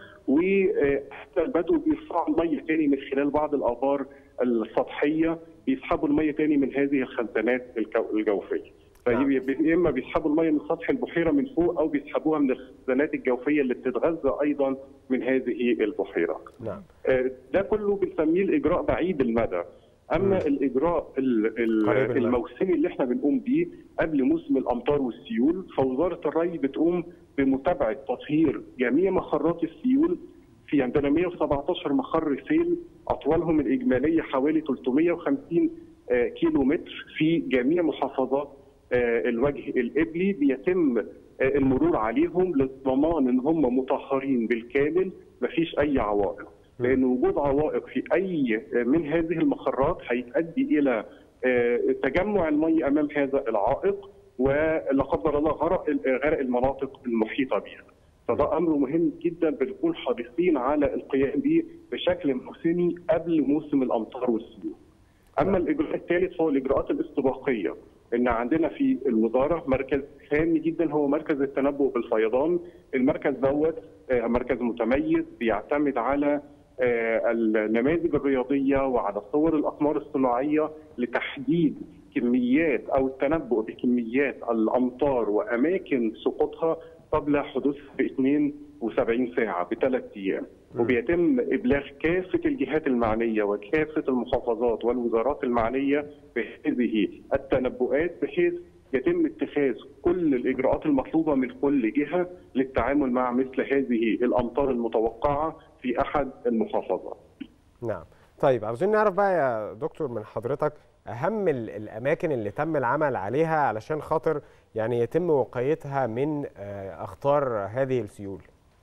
وحتى البدو بيرفعوا الميه تاني من خلال بعض الابار السطحيه بيسحبوا الميه تاني من هذه الخزانات الجو- الجوفيه. فيا اما بيسحبوا الميه من سطح البحيره من فوق او بيسحبوها من الخزانات الجوفيه اللي بتتغذى ايضا من هذه البحيره. نعم آه، ده كله بنسميه الاجراء بعيد المدى اما الاجراء ال- ال- قريب المدى. الموسمي اللي احنا بنقوم بيه قبل موسم الامطار والسيول فوزاره الري بتقوم بمتابعه تطهير جميع مخرات السيول في عندنا 117 مخر سيل اطوالهم الاجماليه حوالي 350 آه، كيلو متر في جميع محافظات آه، الوجه القبلي بيتم آه، المرور عليهم للضمان ان هم مطهرين بالكامل مفيش اي عوائق لان وجود عوائق في اي من هذه المخرات هيؤدي الى آه، تجمع المي امام هذا العائق ولا قدر الله غرق غرق المناطق المحيطه بها. فده امر مهم جدا بنكون حريصين على القيام به بشكل موسمي قبل موسم الامطار والسيول. اما الاجراء الثالث هو الاجراءات الاستباقيه ان عندنا في الوزاره مركز هام جدا هو مركز التنبؤ بالفيضان المركز دوت آه، مركز متميز بيعتمد على آه، النماذج الرياضيه وعلى صور الاقمار الصناعيه لتحديد كميات او التنبؤ بكميات الامطار واماكن سقوطها قبل حدوث ب 72 ساعه بثلاث ايام وبيتم ابلاغ كافه الجهات المعنيه وكافه المحافظات والوزارات المعنيه بهذه التنبؤات بحيث يتم اتخاذ كل الاجراءات المطلوبه من كل جهه للتعامل مع مثل هذه الامطار المتوقعه في احد المحافظات. نعم طيب عاوزين نعرف بقى يا دكتور من حضرتك اهم ال- الاماكن اللي تم العمل عليها علشان خاطر يعني يتم وقايتها من آه، اخطار هذه السيول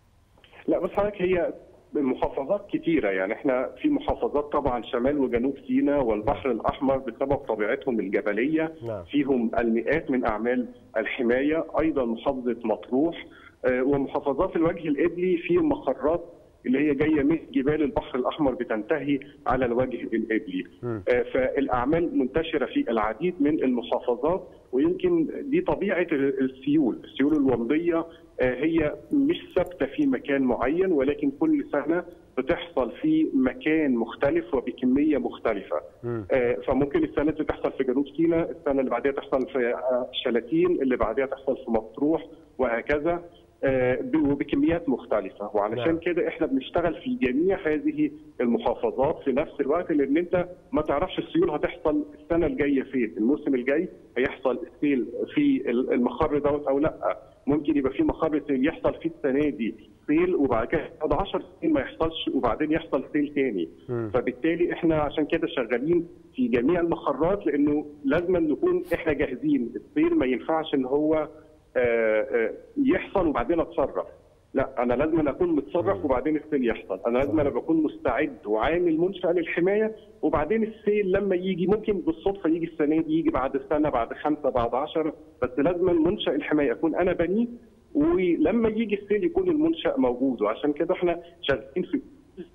لا بس حضرتك هي محافظات كتيرة يعني احنا في محافظات طبعا شمال وجنوب سيناء والبحر الأحمر بسبب طبيعتهم الجبلية نعم. فيهم المئات من أعمال الحماية أيضا محافظة مطروح آه، ومحافظات الوجه الإبلي في مخرات اللي هي جايه من جبال البحر الاحمر بتنتهي على الوجه الابلي آه، فالاعمال منتشره في العديد من المحافظات ويمكن دي طبيعه السيول السيول الومضيه آه، هي مش ثابته في مكان معين ولكن كل سنه بتحصل في مكان مختلف وبكميه مختلفه آه، فممكن السنه دي تحصل في جنوب سيناء السنه اللي بعدها تحصل في آه، شلاتين اللي بعدها تحصل في مطروح وهكذا آه، ب- وبكميات مختلفه وعلشان نعم. كده احنا بنشتغل في جميع هذه المحافظات في نفس الوقت لان انت ما تعرفش السيول هتحصل السنه الجايه فين الموسم الجاي هيحصل السيل في ال- المخر دوت او لا ممكن يبقى في مخر سيل يحصل فيه السنه دي سيل وبعد كده بعد 10 سنين ما يحصلش وبعدين يحصل سيل تاني فبالتالي احنا عشان كده شغالين في جميع المخرات لانه لازم نكون احنا جاهزين السيل ما ينفعش ان هو آه، آه، يحصل وبعدين اتصرف لا انا لازم أن اكون متصرف وبعدين السيل يحصل انا لازم انا بكون مستعد وعامل منشا للحمايه وبعدين السيل لما يجي ممكن بالصدفه يجي السنه دي يجي بعد سنه بعد خمسه بعد عشرة بس لازم منشا الحمايه اكون انا بنيه ولما يجي السيل يكون المنشا موجود وعشان كده احنا شغالين في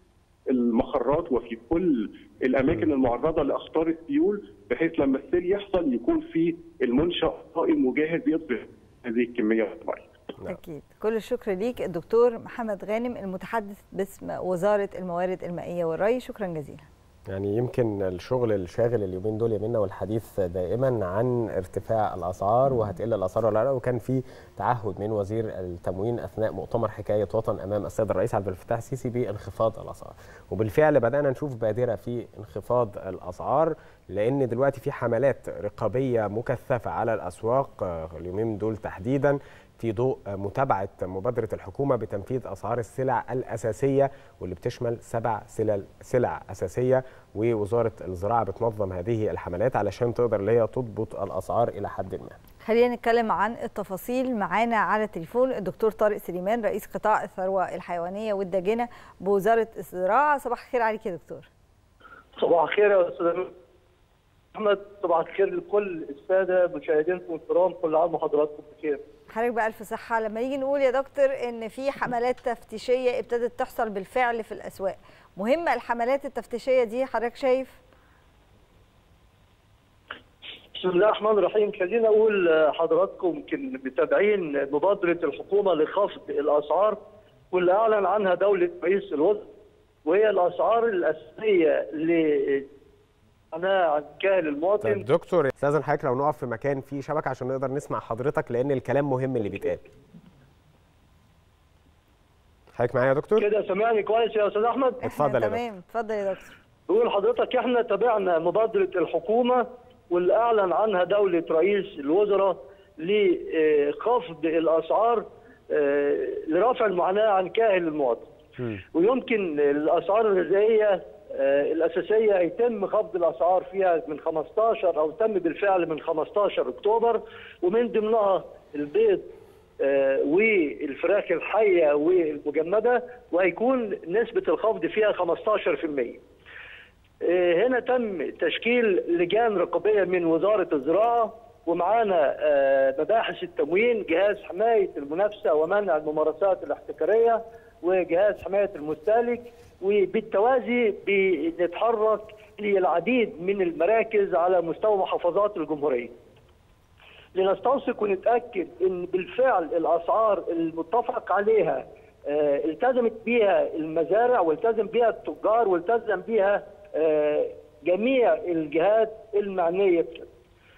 المخرات وفي كل الاماكن المعرضه لاخطار السيول بحيث لما السيل يحصل يكون في المنشا قائم وجاهز يصرف هذه الكميه من الميه. أكيد كل الشكر ليك الدكتور محمد غانم المتحدث باسم وزارة الموارد المائية والري شكرا جزيلا يعني يمكن الشغل الشاغل اليومين دول يمنا والحديث دائما عن ارتفاع الاسعار وهتقل الاسعار ولا لا وكان في تعهد من وزير التموين اثناء مؤتمر حكايه وطن امام السيد الرئيس عبد الفتاح السيسي بانخفاض الاسعار وبالفعل بدانا نشوف بادره في انخفاض الاسعار لان دلوقتي في حملات رقابيه مكثفه على الاسواق آه، اليومين دول تحديدا في ضوء متابعة مبادرة الحكومة بتنفيذ أسعار السلع الأساسية واللي بتشمل سبع سلع, سلع أساسية ووزارة الزراعة بتنظم هذه الحملات علشان تقدر اللي هي تضبط الأسعار إلى حد ما خلينا نتكلم عن التفاصيل معانا على التليفون الدكتور طارق سليمان رئيس قطاع الثروة الحيوانية والداجنة بوزارة الزراعة صباح الخير عليك يا دكتور صباح الخير يا استاذ احمد صباح الخير لكل الساده مشاهدينكم الكرام كل عام وحضراتكم بخير حضرتك بألف صحة لما نيجي نقول يا دكتور إن في حملات تفتيشية ابتدت تحصل بالفعل في الأسواق مهمة الحملات التفتيشية دي حضرتك شايف؟ بسم الله الرحمن الرحيم خلينا اقول آه، حضراتكم يمكن متابعين مبادره الحكومه لخفض الاسعار واللي اعلن عنها دوله رئيس الوزراء وهي الاسعار الاساسيه اللي معناها عن كاهل المواطن طيب دكتور استاذن حضرتك لو نقف في مكان فيه شبكة عشان نقدر نسمع حضرتك لأن الكلام مهم اللي بيتقال حضرتك معايا يا دكتور؟ كده سامعني كويس يا استاذ احمد اتفضل يا دكتور تمام اتفضل يا دكتور بقول لحضرتك احنا تابعنا مبادره الحكومه واللي اعلن عنها دوله رئيس الوزراء لخفض الاسعار آه، لرفع المعاناه عن كاهل المواطن ويمكن الاسعار الغذائيه آه، الاساسيه يتم خفض الاسعار فيها من 15 او تم بالفعل من 15 اكتوبر ومن ضمنها البيض آه، والفراخ الحيه والمجمده وهيكون نسبه الخفض فيها 15%. آه، هنا تم تشكيل لجان رقابيه من وزاره الزراعه ومعانا آه، مباحث التموين جهاز حمايه المنافسه ومنع الممارسات الاحتكاريه وجهاز حمايه المستهلك وبالتوازي بنتحرك للعديد من المراكز على مستوى محافظات الجمهوريه. لنستوثق ونتاكد ان بالفعل الاسعار المتفق عليها آه، التزمت بها المزارع والتزم بها التجار والتزم بها آه، جميع الجهات المعنيه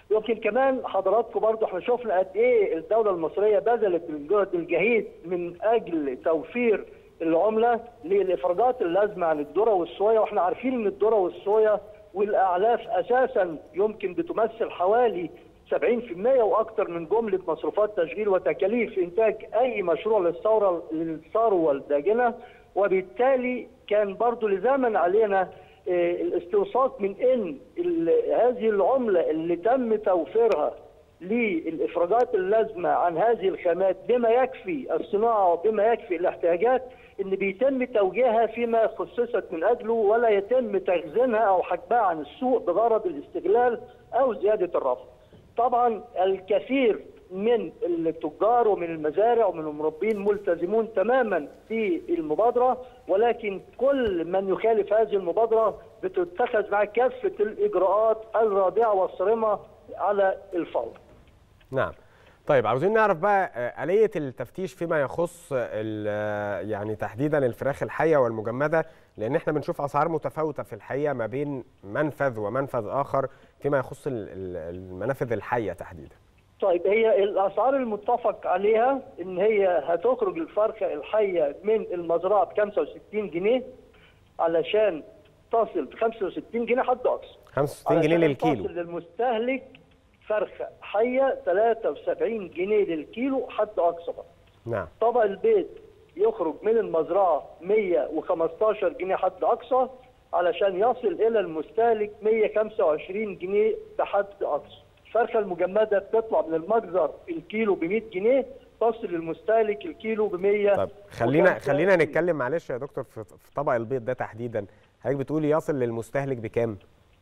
يمكن كمان حضراتكم برضو احنا شفنا قد ايه الدوله المصريه بذلت الجهد الجهيد من اجل توفير العمله للافراجات اللازمه عن الذره والصويا واحنا عارفين ان الذره والصويا والاعلاف اساسا يمكن بتمثل حوالي 70% واكثر من جمله مصروفات تشغيل وتكاليف انتاج اي مشروع للثوره للثروه الداجنه وبالتالي كان برضو لزاما علينا آه، الاستوثاق من ان ال- هذه العمله اللي تم توفيرها للافراجات اللازمه عن هذه الخامات بما يكفي الصناعه وبما يكفي الاحتياجات ان بيتم توجيهها فيما خصصت من اجله ولا يتم تخزينها او حجبها عن السوق بغرض الاستغلال او زياده الرفع. طبعا الكثير من التجار ومن المزارع ومن المربين ملتزمون تماما في المبادره ولكن كل من يخالف هذه المبادره بتتخذ معه كافه الاجراءات الرادعه والصارمه على الفور. نعم طيب عاوزين نعرف بقى آه، آلية التفتيش فيما يخص ال- آه، يعني تحديدا الفراخ الحية والمجمدة لأن احنا بنشوف أسعار متفاوتة في الحقيقة ما بين منفذ ومنفذ آخر فيما يخص ال- ال- المنافذ الحية تحديدا طيب هي الاسعار المتفق عليها ان هي هتخرج الفرخه الحيه من المزرعه ب 65 جنيه علشان تصل ب 65 جنيه حد اقصى 65 جنيه علشان للكيلو تصل للمستهلك فرخه حيه 73 جنيه للكيلو حد اقصى بقى. نعم طبق البيض يخرج من المزرعه 115 جنيه حد اقصى علشان يصل الى المستهلك 125 جنيه بحد اقصى. الفرخه المجمده بتطلع من المجزر الكيلو ب 100 جنيه تصل للمستهلك الكيلو ب 100 طب خلينا خلينا نتكلم معلش يا دكتور في في طبق البيض ده تحديدا حضرتك بتقولي يصل للمستهلك بكام؟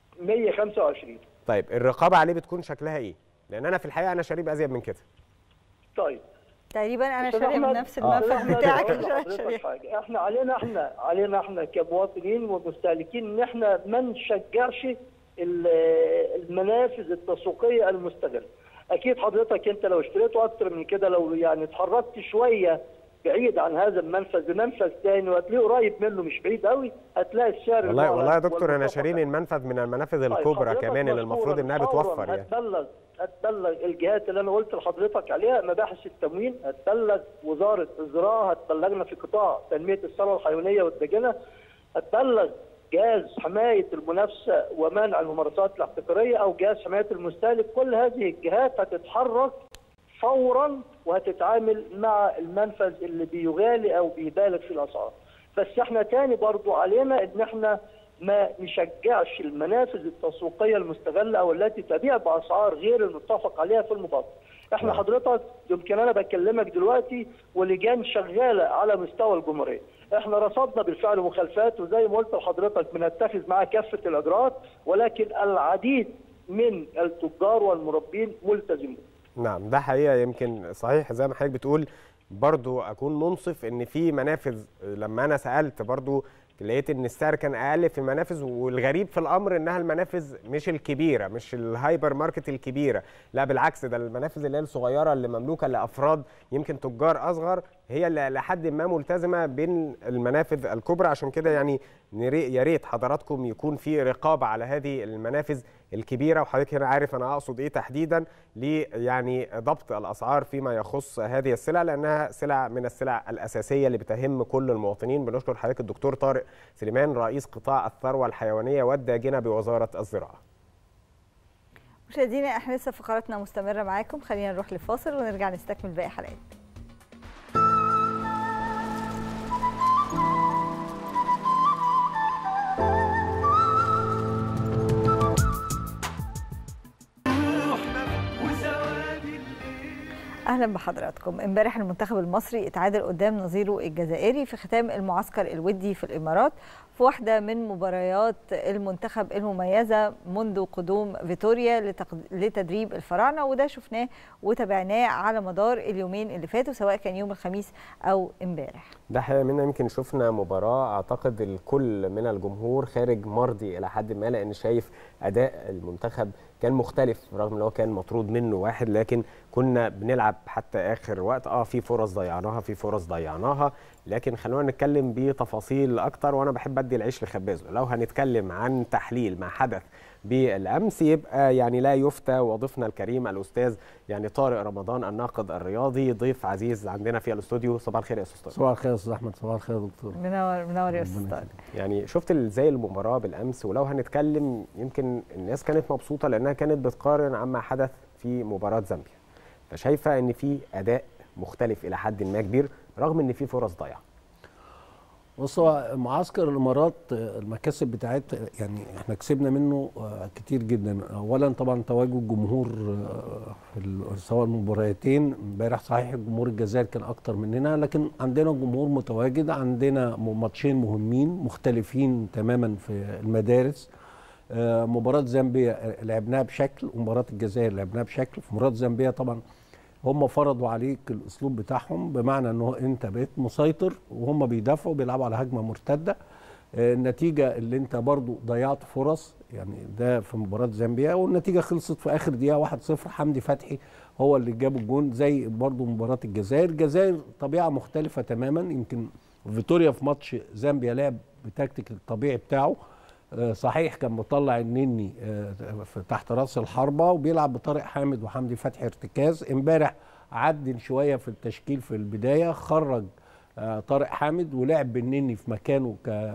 125 طيب الرقابة عليه بتكون شكلها إيه؟ لأن أنا في الحقيقة أنا شاريه بأزيد من كده طيب تقريبا انا أستاذ شاريه من أحمد، نفس آه. المنفذ إحنا بتاعك نقول اللي أنا لحضرتك شاريه. حاجة. احنا علينا احنا علينا احنا كمواطنين ومستهلكين ان احنا ما نشجعش ال- المنافذ التسويقيه المستغله. اكيد حضرتك انت لو اشتريته اكتر من كده لو يعني اتحركت شويه بعيد عن هذا المنفذ لمنفذ تاني وهتلاقيه قريب منه مش بعيد قوي هتلاقي السعر والله المعلن والله يا دكتور أنا والمتفق شاريه من منفذ من المنافذ طيب الكبرى حضرتك كمان اللي المفروض مشكوراً إنها فوراً بتوفر يعني هتبلغ هتبلغ الجهات اللي انا قلت لحضرتك عليها مباحث التموين هتبلغ وزاره الزراعه هتبلغنا في قطاع تنميه الثروه الحيوانيه والدجنه هتبلغ جهاز حمايه المنافسه ومنع الممارسات الاحتكاريه او جهاز حمايه المستهلك كل هذه الجهات هتتحرك فورا وهتتعامل مع المنفذ اللي بيغالي او بيبالغ في الاسعار بس احنا تاني برضو علينا ان احنا ما نشجعش المنافذ التسويقيه المستغله او التي تبيع باسعار غير المتفق عليها في المبادره. احنا حضرتك يمكن انا بكلمك دلوقتي ولجان شغاله على مستوى الجمهوريه. احنا رصدنا بالفعل مخالفات وزي ما قلت لحضرتك بنتخذ معاها كافه الاجراءات ولكن العديد من التجار والمربين ملتزمون. نعم ده حقيقة يمكن صحيح زي ما حضرتك بتقول برضو أكون منصف إن في منافذ لما أنا سألت برضو لقيت إن السعر كان أقل في المنافذ والغريب في الأمر إنها المنافذ مش الكبيرة مش الهايبر ماركت الكبيرة لا بالعكس ده المنافذ اللي هي الصغيرة اللي مملوكة لأفراد يمكن تجار أصغر هي اللي لحد ما ملتزمة بين المنافذ الكبرى عشان كده يعني نري- يا ريت حضراتكم يكون في رقابة على هذه المنافذ الكبيرة وحضرتك هنا عارف أنا أقصد إيه تحديدا ل يعني ضبط الأسعار فيما يخص هذه السلع لأنها سلع من السلع الأساسية اللي بتهم كل المواطنين بنشكر حضرتك الدكتور طارق سليمان رئيس قطاع الثروة الحيوانية والداجنة بوزارة الزراعة مشاهدينا احنا لسه فقراتنا مستمره معاكم خلينا نروح لفاصل ونرجع نستكمل باقي حلقات اهلا بحضراتكم امبارح المنتخب المصري اتعادل قدام نظيره الجزائري في ختام المعسكر الودي في الامارات في واحده من مباريات المنتخب المميزه منذ قدوم فيتوريا لتقد- لتدريب الفراعنه وده شفناه وتابعناه على مدار اليومين اللي فاتوا سواء كان يوم الخميس او امبارح ده حقيقة منا يمكن شفنا مباراة أعتقد الكل من الجمهور خارج مرضي إلى حد ما لأن شايف أداء المنتخب كان مختلف رغم ان هو كان مطرود منه واحد لكن كنا بنلعب حتى اخر وقت اه في فرص ضيعناها في فرص ضيعناها لكن خلونا نتكلم بتفاصيل اكتر وانا بحب ادي العيش لخبازه لو هنتكلم عن تحليل ما حدث بالامس يبقى يعني لا يفتى وضيفنا الكريم الاستاذ يعني طارق رمضان الناقد الرياضي ضيف عزيز عندنا في الاستوديو صباح الخير يا استاذ طارق صباح الخير يا استاذ احمد صباح الخير يا دكتور منور منور يا استاذ طارق يعني شفت ازاي المباراه بالامس ولو هنتكلم يمكن الناس كانت مبسوطه لانها كانت بتقارن عما حدث في مباراه زامبيا فشايفه ان في اداء مختلف الى حد ما كبير رغم ان في فرص ضايعه بص هو معسكر الامارات المكاسب بتاعتها يعني احنا كسبنا منه كتير جدا اولا طبعا تواجد جمهور في سواء المباراتين امبارح صحيح جمهور الجزائر كان اكتر مننا لكن عندنا جمهور متواجد عندنا ماتشين مهمين مختلفين تماما في المدارس مباراه زامبيا لعبناها بشكل ومباراه الجزائر لعبناها بشكل في مباراه زامبيا طبعا هم فرضوا عليك الاسلوب بتاعهم بمعنى انه انت بقيت مسيطر وهم بيدافعوا بيلعبوا على هجمه مرتده النتيجه اللي انت برضو ضيعت فرص يعني ده في مباراه زامبيا والنتيجه خلصت في اخر دقيقه 1-0 حمدي فتحي هو اللي جاب الجون زي برضو مباراه الجزائر الجزائر طبيعه مختلفه تماما يمكن فيتوريا في ماتش زامبيا لعب بتكتيك الطبيعي بتاعه صحيح كان مطلع النني تحت راس الحربه وبيلعب بطارق حامد وحمدي فتحي ارتكاز امبارح عدل شويه في التشكيل في البدايه خرج طارق حامد ولعب بالنني في مكانه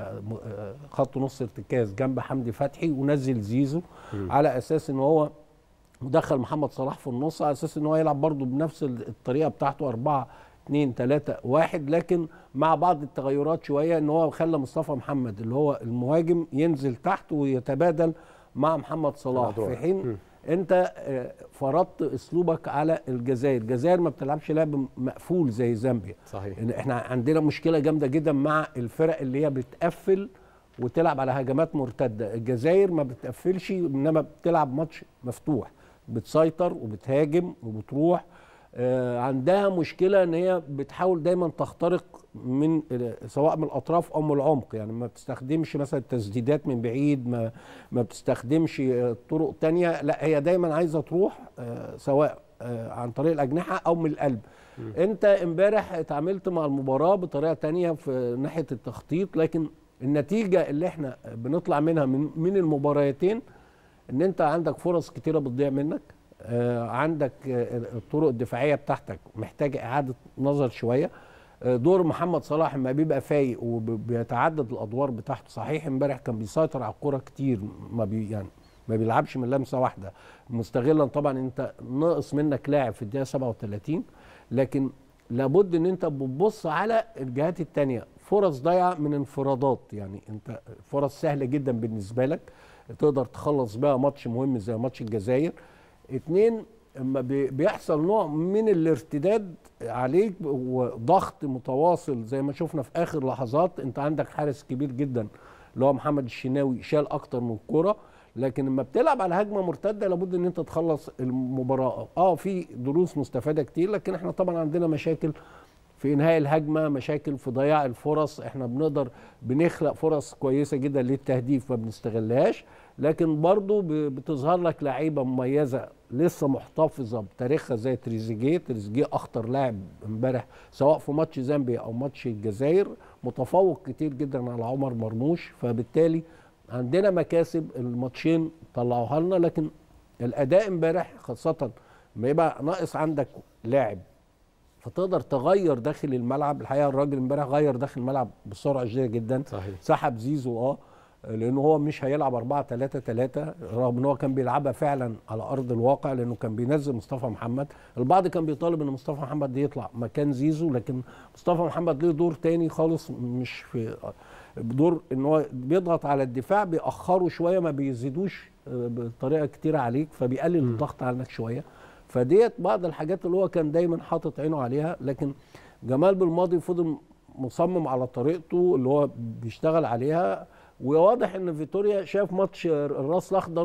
كخط نص ارتكاز جنب حمدي فتحي ونزل زيزو م. على اساس ان هو ودخل محمد صلاح في النص على اساس ان هو يلعب برضه بنفس الطريقه بتاعته 4 2 3 1 لكن مع بعض التغيرات شويه ان هو خلى مصطفى محمد اللي هو المهاجم ينزل تحت ويتبادل مع محمد صلاح في حين م. انت فرضت اسلوبك على الجزائر الجزائر ما بتلعبش لعب مقفول زي زامبيا صحيح إن احنا عندنا مشكله جامده جدا مع الفرق اللي هي بتقفل وتلعب على هجمات مرتده الجزائر ما بتقفلش انما بتلعب ماتش مفتوح بتسيطر وبتهاجم وبتروح آه عندها مشكله ان هي بتحاول دايما تخترق من سواء من الاطراف او من العمق يعني ما بتستخدمش مثلا تسديدات من بعيد ما ما بتستخدمش طرق تانية لا هي دايما عايزه تروح آه سواء آه عن طريق الاجنحه او من القلب م. انت امبارح اتعاملت مع المباراه بطريقه تانية في ناحيه التخطيط لكن النتيجه اللي احنا بنطلع منها من من المباراتين ان انت عندك فرص كتيره بتضيع منك آه عندك آه الطرق الدفاعيه بتاعتك محتاجه اعاده نظر شويه آه دور محمد صلاح لما بيبقى فايق وبيتعدد الادوار بتاعته صحيح امبارح كان بيسيطر على الكوره كتير ما بي يعني ما بيلعبش من لمسه واحده مستغلا طبعا انت ناقص منك لاعب في الدقيقه 37 لكن لابد ان انت بتبص على الجهات الثانيه فرص ضايعه من انفرادات يعني انت فرص سهله جدا بالنسبه لك تقدر تخلص بيها ماتش مهم زي ماتش الجزائر اتنين اما بيحصل نوع من الارتداد عليك وضغط متواصل زي ما شفنا في اخر لحظات انت عندك حارس كبير جدا اللي هو محمد الشناوي شال اكتر من كوره لكن لما بتلعب على هجمه مرتده لابد ان انت تخلص المباراه اه في دروس مستفاده كتير لكن احنا طبعا عندنا مشاكل في انهاء الهجمه مشاكل في ضياع الفرص احنا بنقدر بنخلق فرص كويسه جدا للتهديف ما بنستغلهاش لكن برضو بتظهر لك لعيبه مميزه لسه محتفظه بتاريخها زي تريزيجيه تريزيجيه اخطر لاعب امبارح سواء في ماتش زامبيا او ماتش الجزائر متفوق كتير جدا على عمر مرموش فبالتالي عندنا مكاسب الماتشين طلعوها لنا لكن الاداء امبارح خاصه ما يبقى ناقص عندك لاعب فتقدر تغير داخل الملعب الحقيقه الراجل امبارح غير داخل الملعب بسرعه شديده جدا صحيح. سحب زيزو اه لانه هو مش هيلعب 4 3 3 رغم ان هو كان بيلعبها فعلا على ارض الواقع لانه كان بينزل مصطفى محمد البعض كان بيطالب ان مصطفى محمد يطلع مكان زيزو لكن مصطفى محمد ليه دور تاني خالص مش في دور ان هو بيضغط على الدفاع بيأخره شويه ما بيزيدوش بطريقه كتيره عليك فبيقلل الضغط عنك شويه فديت بعض الحاجات اللي هو كان دايما حاطط عينه عليها لكن جمال بالماضي فضل مصمم على طريقته اللي هو بيشتغل عليها وواضح ان فيتوريا شاف ماتش الراس الاخضر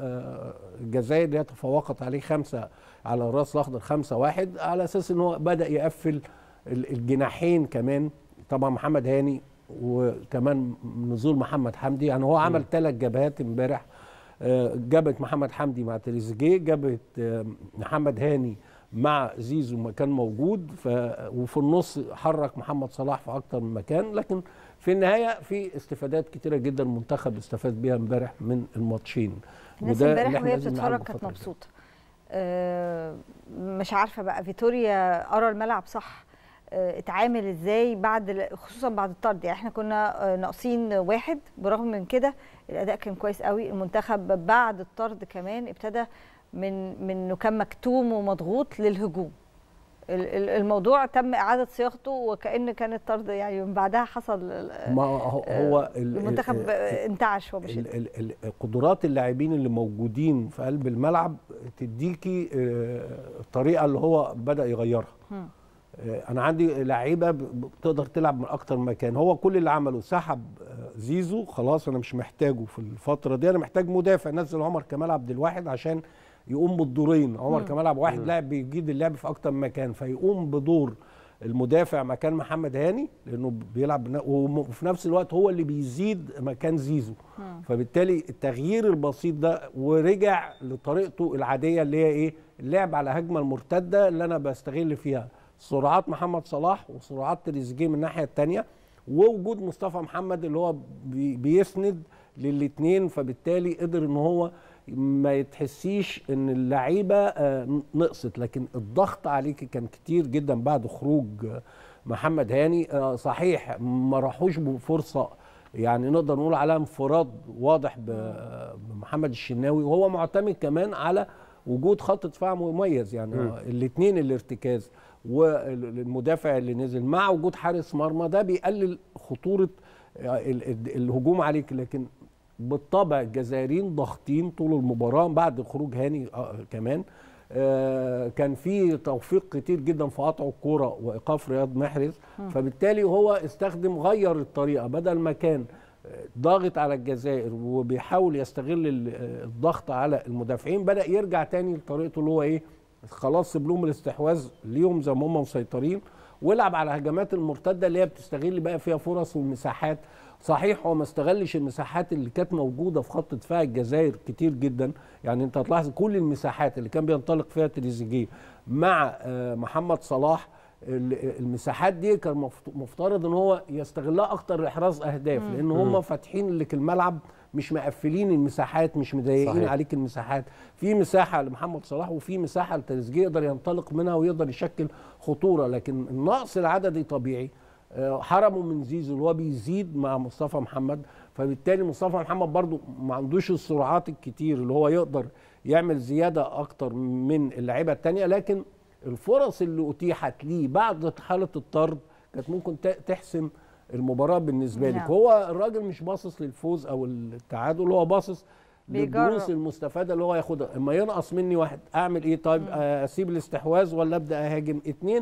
والجزائر اللي تفوقت عليه خمسه على الراس الاخضر خمسة واحد على اساس ان هو بدا يقفل الجناحين كمان طبعا محمد هاني وكمان نزول محمد حمدي يعني هو عمل ثلاث جبهات امبارح جابت محمد حمدي مع تريزيجيه جابت محمد هاني مع زيزو ما كان موجود ف... وفي النص حرك محمد صلاح في اكتر من مكان لكن في النهايه في استفادات كتيره جدا المنتخب استفاد بيها امبارح من الماتشين الناس اللي امبارح إحنا وهي لازم بتتفرج نعالجه كانت الفترة دي. مبسوطه آه، مش عارفه بقى فيتوريا قرا الملعب صح آه، اتعامل ازاي بعد ال- خصوصا بعد الطرد يعني احنا كنا آه، ناقصين واحد برغم من كده الاداء كان كويس قوي المنتخب بعد الطرد كمان ابتدى من من انه كان مكتوم ومضغوط للهجوم ال- ال- الموضوع تم اعاده صياغته وكان كان الطرد يعني من بعدها حصل ال- ما هو آه، هو ال- المنتخب ال- آه، انتعش ال- وبشده ال- ال- قدرات اللاعبين اللي موجودين في قلب الملعب تديكي آه، الطريقه اللي هو بدا يغيرها مم. آه، انا عندي لعيبه ب- بتقدر تلعب من اكتر من مكان هو كل اللي عمله سحب آه، زيزو خلاص انا مش محتاجه في الفتره دي انا محتاج مدافع نزل عمر كمال عبد الواحد عشان يقوم بالدورين عمر مم. كمال عبد الواحد مم. لاعب بيجيد اللعب في اكتر من مكان فيقوم بدور المدافع مكان محمد هاني لانه بيلعب بنا- وم- وفي نفس الوقت هو اللي بيزيد مكان زيزو مم. فبالتالي التغيير البسيط ده ورجع لطريقته العاديه اللي هي ايه اللعب على هجمه المرتده اللي انا بستغل فيها سرعات محمد صلاح وسرعات تريزيجيه من الناحيه الثانيه ووجود مصطفى محمد اللي هو بي بيسند للاثنين فبالتالي قدر ان هو ما يتحسيش ان اللعيبه آه، نقصت لكن الضغط عليك كان كتير جدا بعد خروج آه، محمد هاني آه، صحيح ما راحوش بفرصه يعني نقدر نقول عليها انفراد واضح ب- بمحمد الشناوي وهو معتمد كمان على وجود خط دفاع مميز يعني مم. الاثنين الارتكاز والمدافع اللي نزل مع وجود حارس مرمى ده بيقلل خطوره ال- ال- الهجوم عليك لكن بالطبع الجزائريين ضاغطين طول المباراه بعد خروج هاني آه، كمان آه، كان في توفيق كتير جدا في قطع الكوره وايقاف رياض محرز مم. فبالتالي هو استخدم غير الطريقه بدل ما كان آه، ضاغط على الجزائر وبيحاول يستغل ال- آه، الضغط على المدافعين بدا يرجع تاني لطريقته اللي هو ايه خلاص سيب لهم الاستحواذ ليهم زي ما هم مسيطرين والعب على الهجمات المرتده اللي هي بتستغل بقى فيها فرص والمساحات صحيح هو ما استغلش المساحات اللي كانت موجوده في خط دفاع الجزائر كتير جدا يعني انت هتلاحظ كل المساحات اللي كان بينطلق فيها تريزيجيه مع آه، محمد صلاح ال- المساحات دي كان مفت- مفترض ان هو يستغلها اكتر لاحراز اهداف مم. لان مم. هم فاتحين لك الملعب مش مقفلين المساحات مش مضايقين صحيح. عليك المساحات في مساحه لمحمد صلاح وفي مساحه لتريزيجيه يقدر ينطلق منها ويقدر يشكل خطوره لكن النقص العددي طبيعي آه، حرمه من زيزو اللي هو بيزيد مع مصطفى محمد فبالتالي مصطفى محمد برضو ما عندوش السرعات الكتير اللي هو يقدر يعمل زياده اكتر من اللعيبه التانية لكن الفرص اللي اتيحت ليه بعد حاله الطرد كانت ممكن ت- تحسم المباراه بالنسبه لك نعم. هو الراجل مش باصص للفوز او التعادل هو باصص بيجرب. للدروس المستفاده اللي هو ياخدها اما ينقص مني واحد اعمل ايه طيب آه، اسيب الاستحواذ ولا ابدا اهاجم اتنين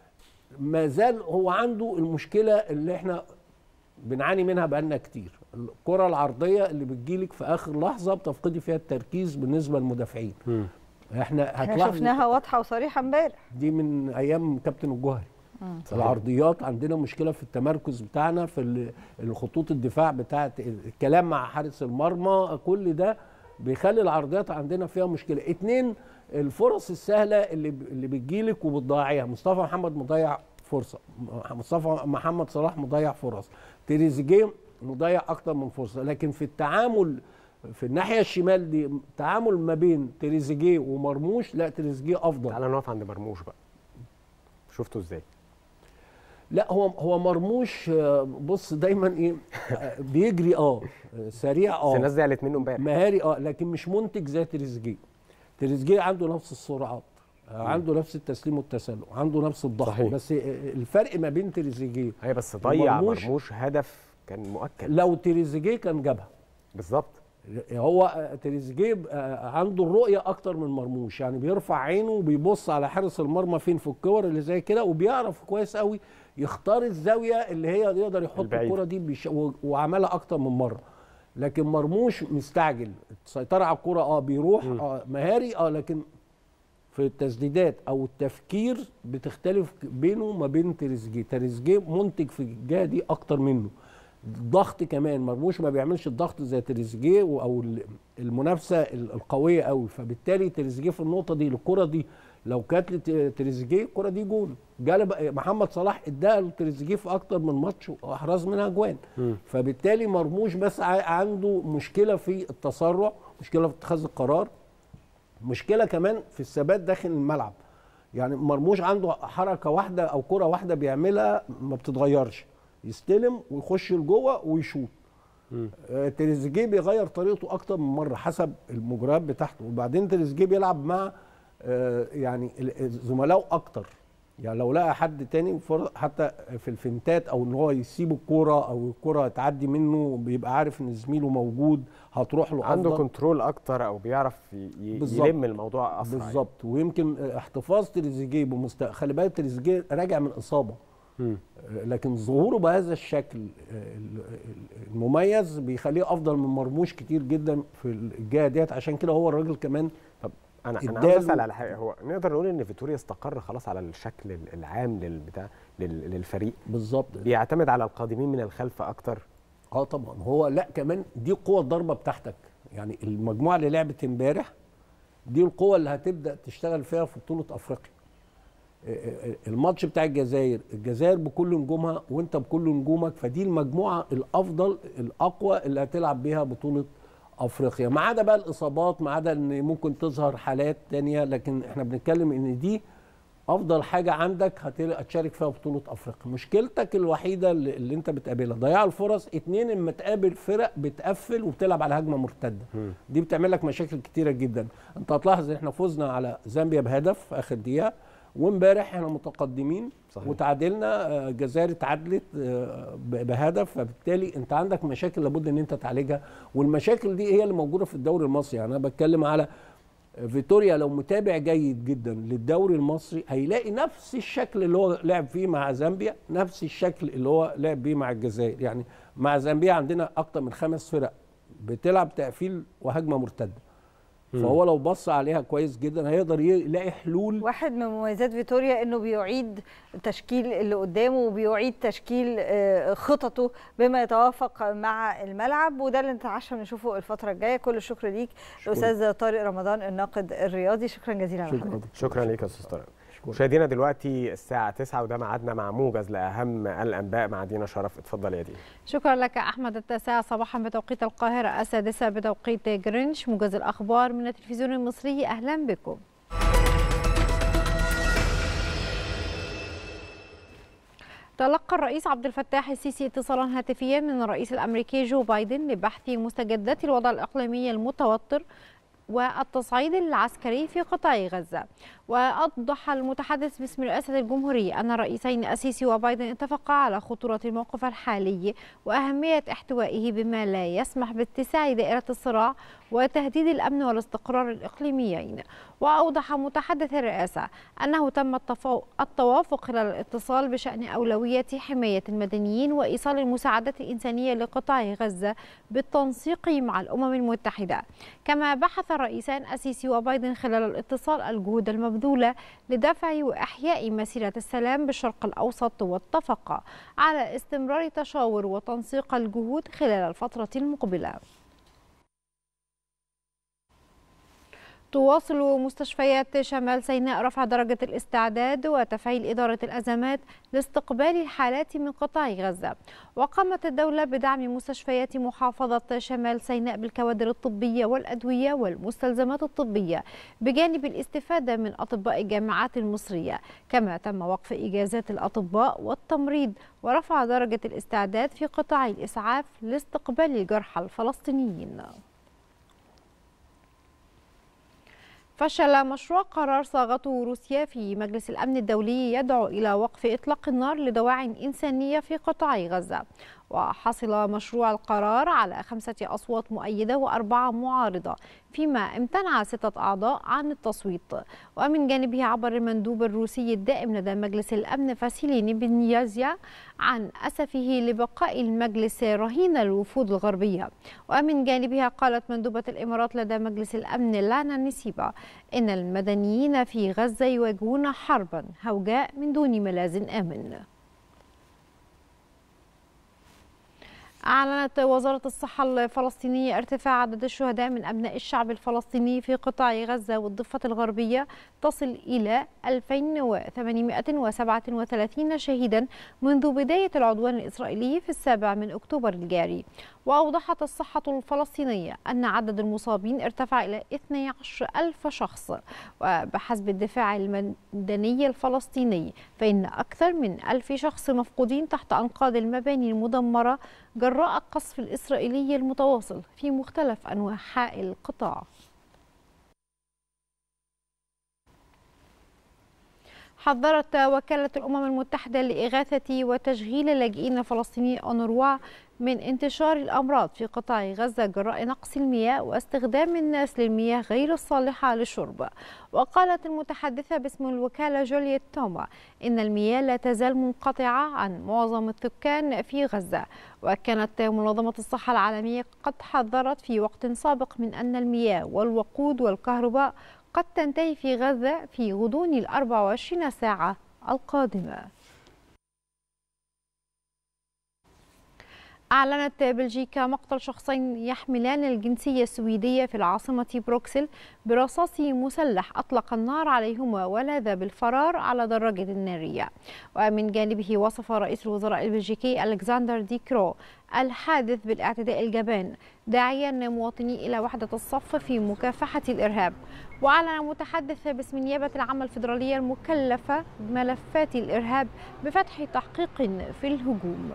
ما زال هو عنده المشكله اللي احنا بنعاني منها بقالنا كتير الكره العرضيه اللي بتجيلك في اخر لحظه بتفقدي فيها التركيز بالنسبه للمدافعين احنا احنا هتلاحظ شفناها واضحه وصريحه امبارح دي من ايام كابتن الجوهري مم. العرضيات عندنا مشكله في التمركز بتاعنا في ال- الخطوط الدفاع بتاعت الكلام مع حارس المرمى كل ده بيخلي العرضيات عندنا فيها مشكله اتنين الفرص السهله اللي اللي بتجيلك وبتضيعيها مصطفى محمد مضيع فرصه مصطفى محمد صلاح مضيع فرص تريزيجيه مضيع اكتر من فرصه لكن في التعامل في الناحيه الشمال دي تعامل ما بين تريزيجيه ومرموش لا تريزيجيه افضل تعالى نقف عند مرموش بقى شفته ازاي لا هو هو مرموش آه، بص دايما ايه آه، بيجري اه آه، سريع اه بس الناس زعلت منه امبارح مهاري اه لكن مش منتج زي تريزيجيه تريزيجيه عنده نفس السرعات آه، عنده نفس التسليم والتسلل عنده نفس الضغط صحيح. بس آه، الفرق ما بين تريزيجيه هي بس ضيع ومرموش- مرموش هدف كان مؤكد لو تريزيجيه كان جابها بالظبط هو آه، تريزيجيه آه، عنده الرؤيه اكتر من مرموش يعني بيرفع عينه وبيبص على حارس المرمى فين في الكور اللي زي كده وبيعرف كويس قوي يختار الزاويه اللي هي يقدر يحط البعيدة. الكره دي بيش... و- وعملها اكتر من مره لكن مرموش مستعجل السيطره على الكره اه بيروح اه مهاري اه لكن في التسديدات او التفكير بتختلف بينه وما بين تريزيجيه تريزيجيه منتج في الجهه دي اكتر منه الضغط كمان مرموش ما بيعملش الضغط زي تريزيجيه او ال- المنافسه ال- القويه قوي فبالتالي تريزيجيه في النقطه دي الكره دي لو كانت لتريزيجيه الكره دي جول جالب محمد صلاح اداها لتريزيجيه في اكتر من ماتش واحرز منها اجوان فبالتالي مرموش بس ع- عنده مشكله في التسرع مشكله في اتخاذ القرار مشكله كمان في الثبات داخل الملعب يعني مرموش عنده حركه واحده او كره واحده بيعملها ما بتتغيرش يستلم ويخش لجوه ويشوط آه، تريزيجيه بيغير طريقته اكتر من مره حسب المجريات بتاعته وبعدين تريزيجيه بيلعب مع آه، يعني ال- زملائه اكتر يعني لو لقى حد تاني فر- حتى في الفنتات او ان هو يسيب الكوره او الكوره تعدي منه بيبقى عارف ان زميله موجود هتروح له عنده أفضل. كنترول اكتر او بيعرف ي- ي- بالظبط. يلم الموضوع اسرع بالظبط ويمكن احتفاظ تريزيجيه بمست... خلي بالك تريزيجيه راجع من اصابه مم. لكن ظهوره بهذا الشكل ال- ال- المميز بيخليه افضل من مرموش كتير جدا في الجهه ديت عشان كده هو الراجل كمان طب انا انا اداله- عاوز اسال على حاجه هو نقدر نقول ان فيتوريا استقر خلاص على الشكل ال- العام للبتاع لل- للفريق بالظبط بيعتمد على القادمين من الخلف اكتر اه طبعا هو لا كمان دي قوه الضربه بتاعتك يعني المجموعه اللي لعبت امبارح دي القوه اللي هتبدا تشتغل فيها في بطوله افريقيا الماتش بتاع الجزائر الجزائر بكل نجومها وانت بكل نجومك فدي المجموعه الافضل الاقوى اللي هتلعب بيها بطوله افريقيا ما عدا بقى الاصابات ما عدا ان ممكن تظهر حالات تانية لكن احنا بنتكلم ان دي افضل حاجه عندك هتل- هتشارك فيها بطوله افريقيا مشكلتك الوحيده اللي, اللي انت بتقابلها ضياع الفرص اتنين اما تقابل فرق بتقفل وبتلعب على هجمه مرتده دي بتعمل لك مشاكل كتيره جدا انت هتلاحظ ان احنا فزنا على زامبيا بهدف في اخر دقيقه وامبارح احنا متقدمين صحيح. وتعادلنا آه، الجزائر اتعادلت آه، ب- بهدف فبالتالي انت عندك مشاكل لابد ان انت تعالجها والمشاكل دي هي اللي موجوده في الدوري المصري يعني انا بتكلم على فيتوريا لو متابع جيد جدا للدوري المصري هيلاقي نفس الشكل اللي هو لعب فيه مع زامبيا نفس الشكل اللي هو لعب بيه مع الجزائر يعني مع زامبيا عندنا اكتر من خمس فرق بتلعب تقفيل وهجمه مرتده مم. فهو لو بص عليها كويس جدا هيقدر يلاقي حلول واحد من مميزات فيتوريا انه بيعيد التشكيل اللي قدامه وبيعيد تشكيل آه، خططه بما يتوافق مع الملعب وده اللي نتعشى نشوفه الفتره الجايه كل الشكر ليك الاستاذ طارق رمضان الناقد الرياضي شكرا جزيلا على حضرتك شكرا ليك يا استاذ طارق مشاهدينا دلوقتي الساعه 9 وده ميعادنا مع موجز لاهم الانباء مع دينا شرف اتفضل يا دينا شكرا لك أحمد التاسعة صباحا بتوقيت القاهرة السادسة بتوقيت جرينش موجز الأخبار من التلفزيون المصري أهلا بكم تلقى الرئيس عبد الفتاح السيسي اتصالا هاتفيا من الرئيس الامريكي جو بايدن لبحث مستجدات الوضع الاقليمي المتوتر والتصعيد العسكري في قطاع غزة وأوضح المتحدث باسم رئاسة الجمهورية أن الرئيسين السيسي وبايدن اتفقا على خطورة الموقف الحالي وأهمية احتوائه بما لا يسمح باتساع دائرة الصراع وتهديد الأمن والاستقرار الإقليميين وأوضح متحدث الرئاسة أنه تم التفو- التوافق خلال الاتصال بشأن أولوية حماية المدنيين وإيصال المساعدات الإنسانية لقطاع غزة بالتنسيق مع الأمم المتحدة كما بحث الرئيسان السيسي وبايدن خلال الاتصال الجهود المبذولة لدفع وإحياء مسيرة السلام بالشرق الأوسط واتفقا على استمرار تشاور وتنسيق الجهود خلال الفترة المقبلة تواصل مستشفيات شمال سيناء رفع درجة الاستعداد وتفعيل إدارة الأزمات لاستقبال الحالات من قطاع غزة وقامت الدولة بدعم مستشفيات محافظة شمال سيناء بالكوادر الطبية والأدوية والمستلزمات الطبية بجانب الاستفادة من أطباء الجامعات المصرية كما تم وقف إجازات الأطباء والتمريض ورفع درجة الاستعداد في قطاع الإسعاف لاستقبال الجرحى الفلسطينيين فشل مشروع قرار صاغته روسيا في مجلس الأمن الدولي يدعو إلى وقف إطلاق النار لدواعٍ إنسانية في قطاع غزة وحصل مشروع القرار على خمسة أصوات مؤيدة وأربعة معارضة فيما امتنع ستة أعضاء عن التصويت ومن جانبه عبر المندوب الروسي الدائم لدى مجلس الأمن فاسيلي نيبنيازيا عن أسفه لبقاء المجلس رهين الوفود الغربية ومن جانبها قالت مندوبة الإمارات لدى مجلس الأمن لانا نسيبا إن المدنيين في غزة يواجهون حربا هوجاء من دون ملاذ آمن أعلنت وزارة الصحة الفلسطينية ارتفاع عدد الشهداء من أبناء الشعب الفلسطيني في قطاع غزة والضفة الغربية تصل إلى 2837 شهيدا منذ بداية العدوان الإسرائيلي في السابع من أكتوبر الجاري وأوضحت الصحة الفلسطينية أن عدد المصابين ارتفع إلى 12 ألف شخص وبحسب الدفاع المدني الفلسطيني فإن أكثر من ألف شخص مفقودين تحت أنقاض المباني المدمرة جراء القصف الإسرائيلي المتواصل في مختلف أنحاء القطاع حذرت وكالة الأمم المتحدة لإغاثة وتشغيل اللاجئين الفلسطينيين أونروا من انتشار الأمراض في قطاع غزة جراء نقص المياه واستخدام الناس للمياه غير الصالحة للشرب وقالت المتحدثة باسم الوكالة جولييت توما إن المياه لا تزال منقطعة عن معظم السكان في غزة وكانت منظمة الصحة العالمية قد حذرت في وقت سابق من أن المياه والوقود والكهرباء قد تنتهي في غزة في غضون ال 24 ساعة القادمة أعلنت بلجيكا مقتل شخصين يحملان الجنسية السويدية في العاصمة بروكسل برصاص مسلح أطلق النار عليهما ولاذ بالفرار على دراجة نارية ومن جانبه وصف رئيس الوزراء البلجيكي ألكسندر دي كرو الحادث بالاعتداء الجبان داعيا مواطني إلى وحدة الصف في مكافحة الإرهاب وأعلن متحدث باسم النيابة العامة الفيدرالية المكلفة بملفات الإرهاب بفتح تحقيق في الهجوم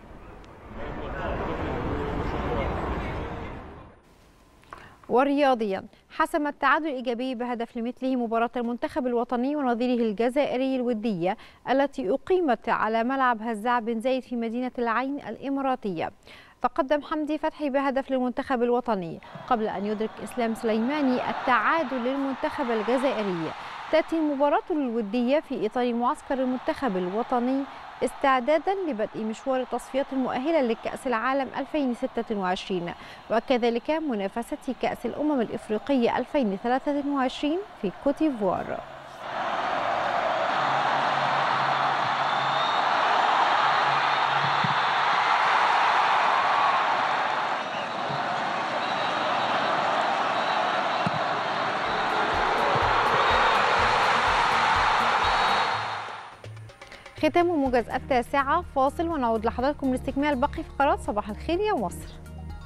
ورياضيا حسم التعادل الإيجابي بهدف لمثله مباراة المنتخب الوطني ونظيره الجزائري الودية التي أقيمت على ملعب هزاع بن زايد في مدينة العين الإماراتية تقدم حمدي فتحي بهدف للمنتخب الوطني قبل أن يدرك إسلام سليماني التعادل للمنتخب الجزائري تأتي المباراة الودية في إطار معسكر المنتخب الوطني استعدادا لبدء مشوار التصفيات المؤهلة لكأس العالم 2026 وكذلك منافسة كأس الأمم الإفريقية 2023 في كوتيفوار ختام موجز التاسعة فاصل ونعود لحضراتكم لاستكمال باقي فقرات صباح الخير يا مصر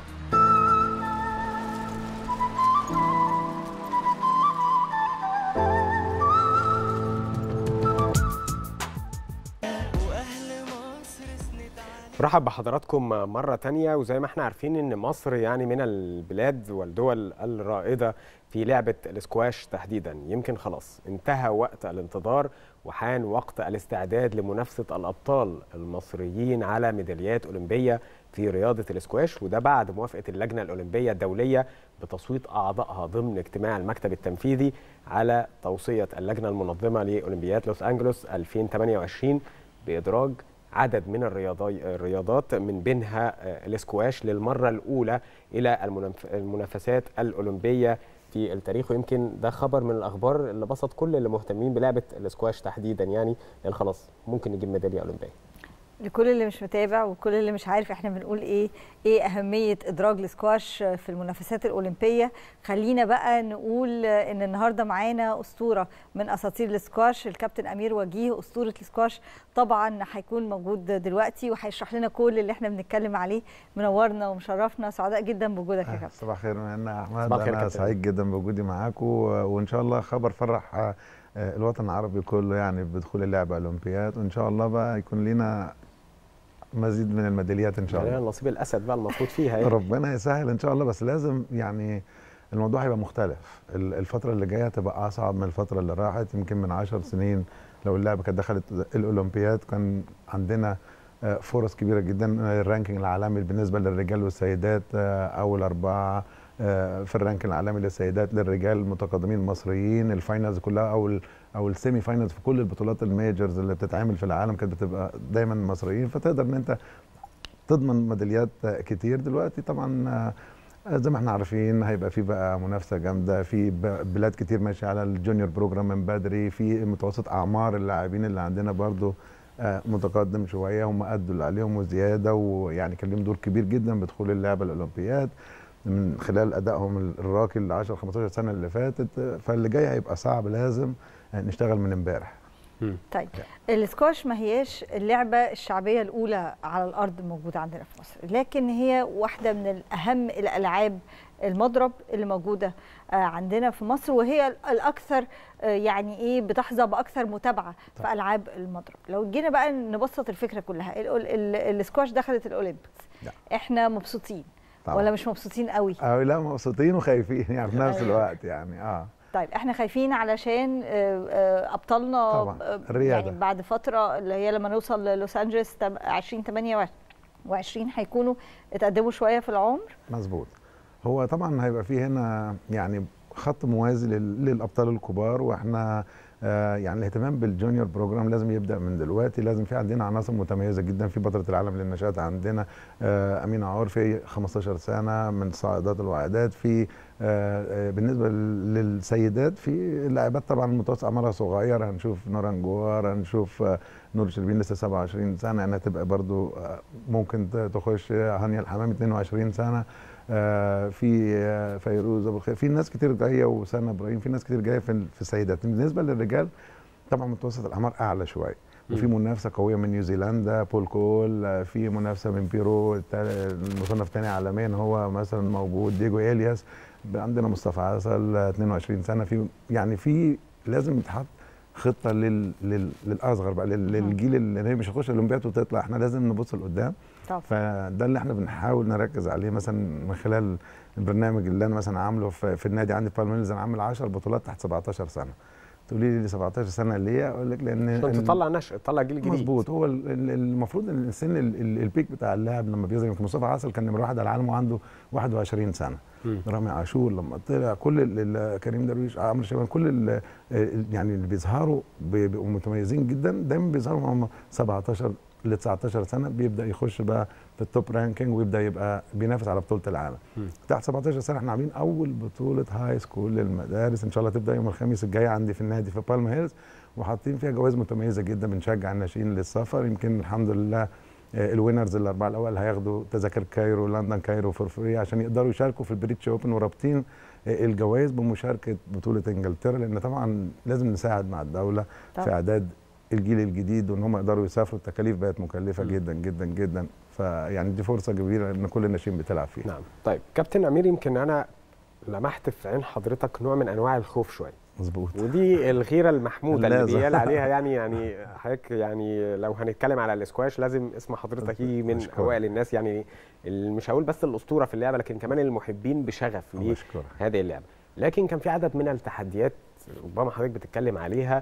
برحب بحضراتكم مرة تانية وزي ما احنا عارفين ان مصر يعني من البلاد والدول الرائدة في لعبة الاسكواش تحديدا يمكن خلاص انتهى وقت الانتظار وحان وقت الاستعداد لمنافسة الأبطال المصريين على ميداليات أولمبية في رياضة الاسكواش وده بعد موافقة اللجنة الأولمبية الدولية بتصويت أعضائها ضمن اجتماع المكتب التنفيذي على توصية اللجنة المنظمة لأولمبياد لوس أنجلوس 2028 بإدراج عدد من الرياضات من بينها الاسكواش للمرة الأولى إلى المنافسات الأولمبية في التاريخ ويمكن ده خبر من الأخبار اللي بسط كل اللي مهتمين بلعبة الاسكواش تحديدا يعني لأن خلاص ممكن نجيب ميدالية أولمبية لكل اللي مش متابع وكل اللي مش عارف احنا بنقول ايه ايه اهميه ادراج الاسكواش في المنافسات الاولمبيه خلينا بقى نقول ان النهارده معانا اسطوره من اساطير الاسكواش الكابتن امير وجيه اسطوره الاسكواش طبعا هيكون موجود دلوقتي وهيشرح لنا كل اللي احنا بنتكلم عليه منورنا ومشرفنا سعداء جدا بوجودك يا كابتن صباح الخير انا احمد انا سعيد جدا بوجودي معاكم وان شاء الله خبر فرح الوطن العربي كله يعني بدخول اللعبه اولمبياد وان شاء الله بقى يكون لنا مزيد من الميداليات ان شاء الله نصيب الاسد بقى المفروض فيها يعني. ربنا يسهل ان شاء الله بس لازم يعني الموضوع هيبقى مختلف الفتره اللي جايه هتبقى اصعب من الفتره اللي راحت يمكن من 10 سنين لو اللعبه كانت دخلت الاولمبياد كان عندنا فرص كبيره جدا الرانكينج العالمي بالنسبه للرجال والسيدات اول اربعه في الرانكينج العالمي للسيدات للرجال المتقدمين المصريين الفاينلز كلها او او السيمي فاينلز في كل البطولات الميجرز اللي بتتعمل في العالم كانت بتبقى دايما مصريين فتقدر ان انت تضمن ميداليات كتير دلوقتي طبعا زي ما احنا عارفين هيبقى في بقى منافسه جامده في بلاد كتير ماشيه على الجونيور بروجرام من بدري في متوسط اعمار اللاعبين اللي عندنا برضو آه، متقدم شويه هم ادوا اللي عليهم وزياده ويعني كان لهم دور كبير جدا بدخول اللعبه الاولمبياد من خلال ادائهم الراقي ال 10 15 سنه اللي فاتت آه، فاللي جاي هيبقى صعب لازم آه، نشتغل من امبارح طيب السكواش ما هياش اللعبة الشعبية الأولى على الأرض موجودة عندنا في مصر لكن هي واحدة من الأهم الألعاب المضرب اللي موجودة آه، عندنا في مصر وهي الأكثر آه، يعني إيه بتحظى بأكثر متابعة في ألعاب المضرب لو جينا بقى نبسط الفكرة كلها الأول- ال- السكواش دخلت الأولمبيكس إحنا مبسوطين طبعا. ولا مش مبسوطين قوي اه لا مبسوطين وخايفين يعني في نفس الوقت يعني اه طيب احنا خايفين علشان آه، آه، ابطالنا طبعاً. آه، الرياضة. يعني بعد فتره اللي هي لما نوصل للوس انجلوس تم- 2028 هيكونوا اتقدموا شويه في العمر مظبوط هو طبعا هيبقى فيه هنا يعني خط موازي لل- للابطال الكبار واحنا آه يعني الاهتمام بالجونيور بروجرام لازم يبدا من دلوقتي لازم في عندنا عناصر متميزه جدا في بطله العالم للنشاط عندنا آه امينه عرفي 15 سنه من صاعدات الوعدات في آه آه بالنسبه لل- للسيدات في لاعبات طبعا متوسط اعمارها صغير هنشوف نوران جوار هنشوف آه نور شربين لسه 27 سنه انها تبقى برضو آه ممكن ت- تخش هانيا الحمام 22 سنه آه، في آه، فيروز ابو الخير في ناس كتير جايه وسنه ابراهيم في ناس كتير جايه في ال- في السيدات بالنسبه للرجال طبعا متوسط الاعمار اعلى شويه وفي منافسه قويه من نيوزيلندا بول كول آه، في منافسه من بيرو التا- المصنف الثاني عالميا هو مثلا موجود ديجو الياس عندنا مصطفى عسل آه، 22 سنه في يعني في لازم يتحط خطه لل... لل... للاصغر بقى لل... للجيل اللي هي مش هتخش الاولمبياد وتطلع احنا لازم نبص لقدام طبعا. فده اللي احنا بنحاول نركز عليه مثلا من خلال البرنامج اللي انا مثلا عامله في, في النادي عندي في بالميلز انا عامل 10 بطولات تحت 17 سنه تقولي لي 17 سنه ليه اقول لك لان عشان ال- تطلع نشء تطلع جيل جديد مظبوط هو ال- ال- المفروض ان السن ال- ال- البيك بتاع اللاعب لما بيظهر يمكن مصطفى عسل كان نمره واحد على العالم وعنده 21 سنه مم. رامي عاشور لما طلع كل ال- ال- كريم درويش عمرو شيبان كل ال- ال- يعني اللي بيظهروا بي- بيبقوا متميزين جدا دايما بيظهروا هم 17 ل 19 سنه بيبدا يخش بقى في التوب رانكينج ويبدا يبقى بينافس على بطوله العالم تحت 17 سنه احنا عاملين اول بطوله هاي سكول للمدارس ان شاء الله تبدا يوم الخميس الجاي عندي في النادي في بالم هيلز وحاطين فيها جوائز متميزه جدا بنشجع الناشئين للسفر يمكن الحمد لله آه، الوينرز الاربعه الاول هياخدوا تذاكر كايرو لندن كايرو فور فري عشان يقدروا يشاركوا في البريتش اوبن ورابطين آه، الجوائز بمشاركه بطوله انجلترا لان طبعا لازم نساعد مع الدوله طبعا. في اعداد الجيل الجديد وان هم يقدروا يسافروا التكاليف بقت مكلفه جدا جدا جدا فيعني دي فرصه كبيره ان كل الناشئين بتلعب فيها نعم طيب كابتن امير يمكن انا لمحت في عين حضرتك نوع من انواع الخوف شويه مظبوط ودي الغيره المحموده اللي لازم. بيقال عليها يعني يعني حضرتك يعني لو هنتكلم على الاسكواش لازم اسم حضرتك يجي من أشكرك. اوائل الناس يعني ال- مش هقول بس الاسطوره في اللعبه لكن كمان المحبين بشغف أشكرك. لهذه اللعبه لكن كان في عدد من التحديات ربما حضرتك بتتكلم عليها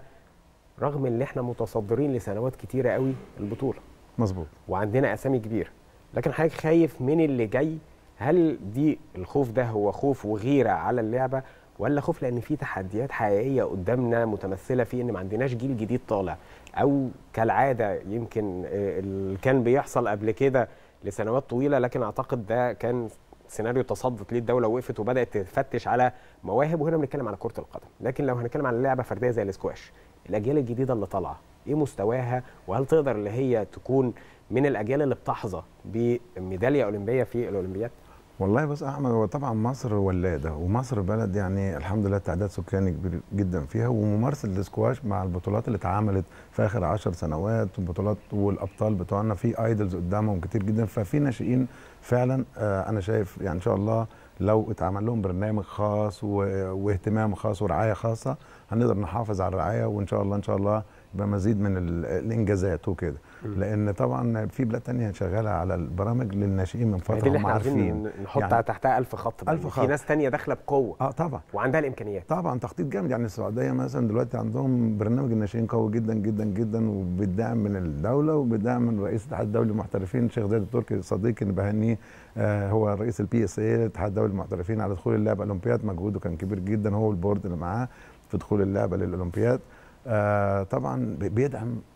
رغم ان احنا متصدرين لسنوات كتيره قوي البطوله مظبوط وعندنا اسامي كبيره لكن حضرتك خايف من اللي جاي هل دي الخوف ده هو خوف وغيره على اللعبه ولا خوف لان في تحديات حقيقيه قدامنا متمثله في ان ما عندناش جيل جديد طالع او كالعاده يمكن آه، اللي كان بيحصل قبل كده لسنوات طويله لكن اعتقد ده كان سيناريو تصدت ليه الدوله وقفت وبدات تفتش على مواهب وهنا بنتكلم على كره القدم لكن لو هنتكلم على لعبه فرديه زي الاسكواش الاجيال الجديده اللي طالعه ايه مستواها وهل تقدر اللي هي تكون من الاجيال اللي بتحظى بميداليه اولمبيه في الاولمبياد والله بص يا احمد هو طبعا مصر ولاده ومصر بلد يعني الحمد لله تعداد سكاني كبير جدا فيها وممارسه الاسكواش مع البطولات اللي اتعملت في اخر عشر سنوات والبطولات والابطال بتوعنا في ايدلز قدامهم كتير جدا ففي ناشئين فعلا آه انا شايف يعني ان شاء الله لو اتعمل لهم برنامج خاص و- واهتمام خاص ورعايه خاصه هنقدر نحافظ على الرعايه وان شاء الله ان شاء الله يبقى مزيد من ال- الانجازات وكده مم. لان طبعا في بلاد تانية شغاله على البرامج للناشئين من دي فتره اللي هم احنا عايزين عارفين نحط يعني تحتها ألف خط بقى. ألف في خط. ناس تانية داخله بقوه اه طبعا وعندها الامكانيات طبعا تخطيط جامد يعني السعوديه مثلا دلوقتي عندهم برنامج الناشئين قوي جدا جدا جدا وبالدعم من الدوله وبالدعم من رئيس الاتحاد الدولي للمحترفين الشيخ زايد التركي صديقي اللي بهنيه آه هو رئيس البي اس اي الاتحاد الدولي للمحترفين على دخول اللعبه الاولمبياد مجهوده كان كبير جدا هو والبورد اللي معاه في دخول اللعبه للاولمبياد آه طبعا بي- بيدعم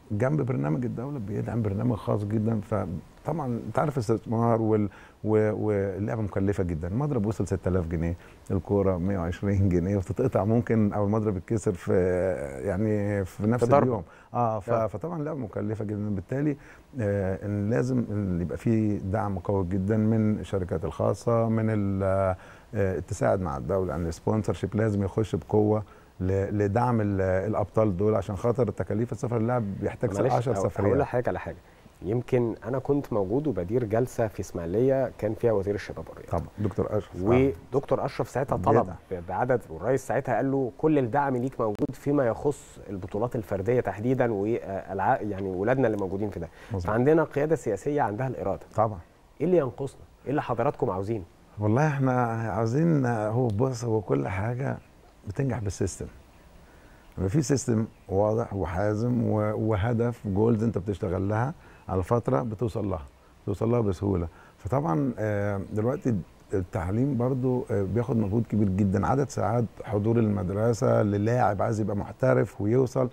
جنب برنامج الدوله بيدعم برنامج خاص جدا فطبعا انت عارف الاستثمار وال و- واللعبه مكلفه جدا المضرب وصل 6000 جنيه الكوره 120 جنيه وتتقطع ممكن او المضرب يتكسر في يعني في نفس في ضربة. اليوم اه ف- آه. فطبعا اللعبه مكلفه جدا بالتالي آه ان لازم إن يبقى في دعم قوي جدا من الشركات الخاصه من ال- آه تساعد مع الدوله ان السبونسر شيب لازم يخش بقوه ل- لدعم ال- الابطال دول عشان خاطر تكاليف السفر اللاعب بيحتاج معلش 10 هقول- هقول سفريات لحضرتك على حاجه يمكن انا كنت موجود وبدير جلسه في اسماعيليه كان فيها وزير الشباب والرياضه طبعا دكتور اشرف ودكتور اشرف ساعتها طلب بعدد والرئيس ساعتها قال له كل الدعم ليك موجود فيما يخص البطولات الفرديه تحديدا والعاب يعني ولادنا اللي موجودين في ده مظبوط. فعندنا قياده سياسيه عندها الاراده طبعا ايه اللي ينقصنا ايه اللي حضراتكم عاوزين والله احنا عاوزين هو بص هو كل حاجه بتنجح بالسيستم يبقى في سيستم واضح وحازم و- وهدف جولز انت بتشتغل لها على فتره بتوصل لها بتوصل لها بسهوله فطبعا آه، دلوقتي التعليم برضو آه، بياخد مجهود كبير جدا عدد ساعات حضور المدرسه للاعب عايز يبقى محترف ويوصل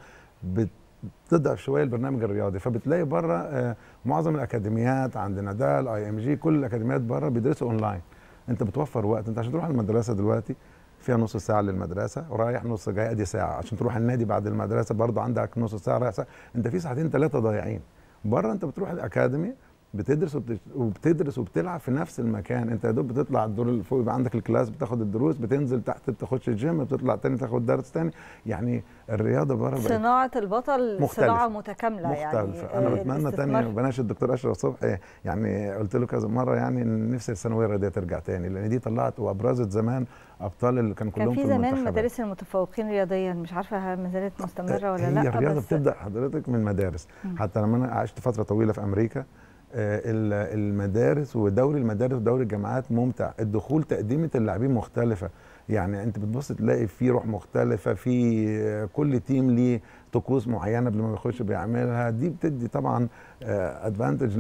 بتضعف شويه البرنامج الرياضي فبتلاقي بره آه، معظم الاكاديميات عندنا ده الاي ام جي كل الاكاديميات بره بيدرسوا اونلاين انت بتوفر وقت انت عشان تروح المدرسه دلوقتي فيها نص ساعه للمدرسه ورايح نص جاي ادي ساعه عشان تروح النادي بعد المدرسه برضه عندك نص ساعه رايح ساعه انت في ساعتين ثلاثه ضايعين بره انت بتروح الاكاديمي بتدرس وبت- وبتدرس وبتلعب في نفس المكان انت يا دوب بتطلع الدور اللي فوق يبقى عندك الكلاس بتاخد الدروس بتنزل تحت بتاخدش الجيم بتطلع تاني تاخد درس تاني يعني الرياضه بره بقت صناعه البطل مختلفة. صناعه متكامله يعني مختلفة أنا آه، بتمنى تاني الاستثمار- وبناشد الدكتور أشرف صبحي يعني قلت له كذا مرة يعني إن نفسي الثانوية الرياضية ترجع تاني لأن دي طلعت وأبرزت زمان أبطال اللي كانوا كان كلهم في في زمان المنتخبات مدارس المتفوقين رياضيا مش عارفه هل ما زالت مستمره ولا لا هي الرياضه بس بتبدا حضرتك من مدارس مم. حتى لما انا عشت فتره طويله في امريكا آه، ال- المدارس ودوري المدارس ودوري الجامعات ممتع الدخول تقديمه اللاعبين مختلفه يعني انت بتبص تلاقي في روح مختلفه في آه، كل تيم ليه طقوس معينه قبل ما بيخش بيعملها دي بتدي طبعا ادفانتج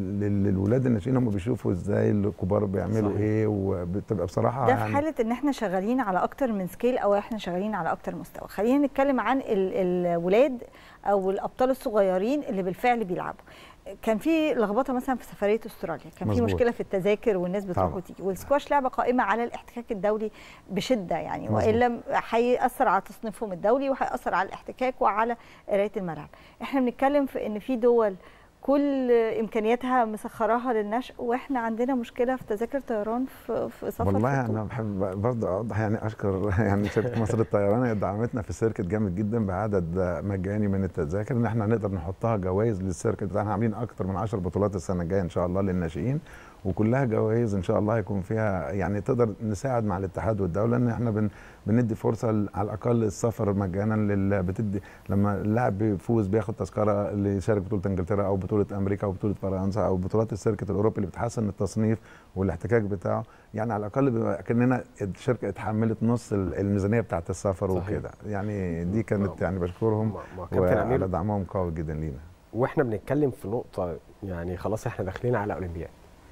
للولاد الناشئين هم بيشوفوا ازاي الكبار بيعملوا صحيح. ايه وبتبقى بصراحه ده في يعني حاله ان احنا شغالين على اكتر من سكيل او احنا شغالين على اكتر مستوى خلينا نتكلم عن ال- الولاد او الابطال الصغيرين اللي بالفعل بيلعبوا كان في لخبطه مثلا في سفريه استراليا كان في مظبوط. مشكله في التذاكر والناس بتروح طبعا. وتيجي والسكواش لعبه قائمه على الاحتكاك الدولي بشده يعني مظبوط. والا هيأثر على تصنيفهم الدولي وهيأثر على الاحتكاك وعلى قرايه الملعب احنا بنتكلم في ان في دول كل امكانياتها مسخراها للنشء واحنا عندنا مشكله في تذاكر طيران في, في سفر والله في انا بحب برضه اوضح يعني اشكر يعني شركه مصر الطيران هي دعمتنا في السيركت جامد جدا بعدد مجاني من التذاكر ان احنا نقدر نحطها جوائز للسيركت احنا عاملين اكتر من 10 بطولات السنه الجايه ان شاء الله للناشئين وكلها جوائز ان شاء الله يكون فيها يعني تقدر نساعد مع الاتحاد والدوله ان احنا بن بندي فرصه ل- على الاقل السفر مجانا لل بتدي لما اللاعب بيفوز بياخد تذكره ليشارك بطوله انجلترا او بطوله امريكا او بطوله فرنسا او بطولات السيركت الاوروبي اللي بتحسن التصنيف والاحتكاك بتاعه يعني على الاقل بيبقى كاننا الشركه اتحملت نص ال- الميزانيه بتاعه السفر صحيح. وكده يعني دي كانت يعني بشكرهم ما كابتن وعلى أمير دعمهم قوي جدا لينا واحنا بنتكلم في نقطه يعني خلاص احنا داخلين على اولمبياد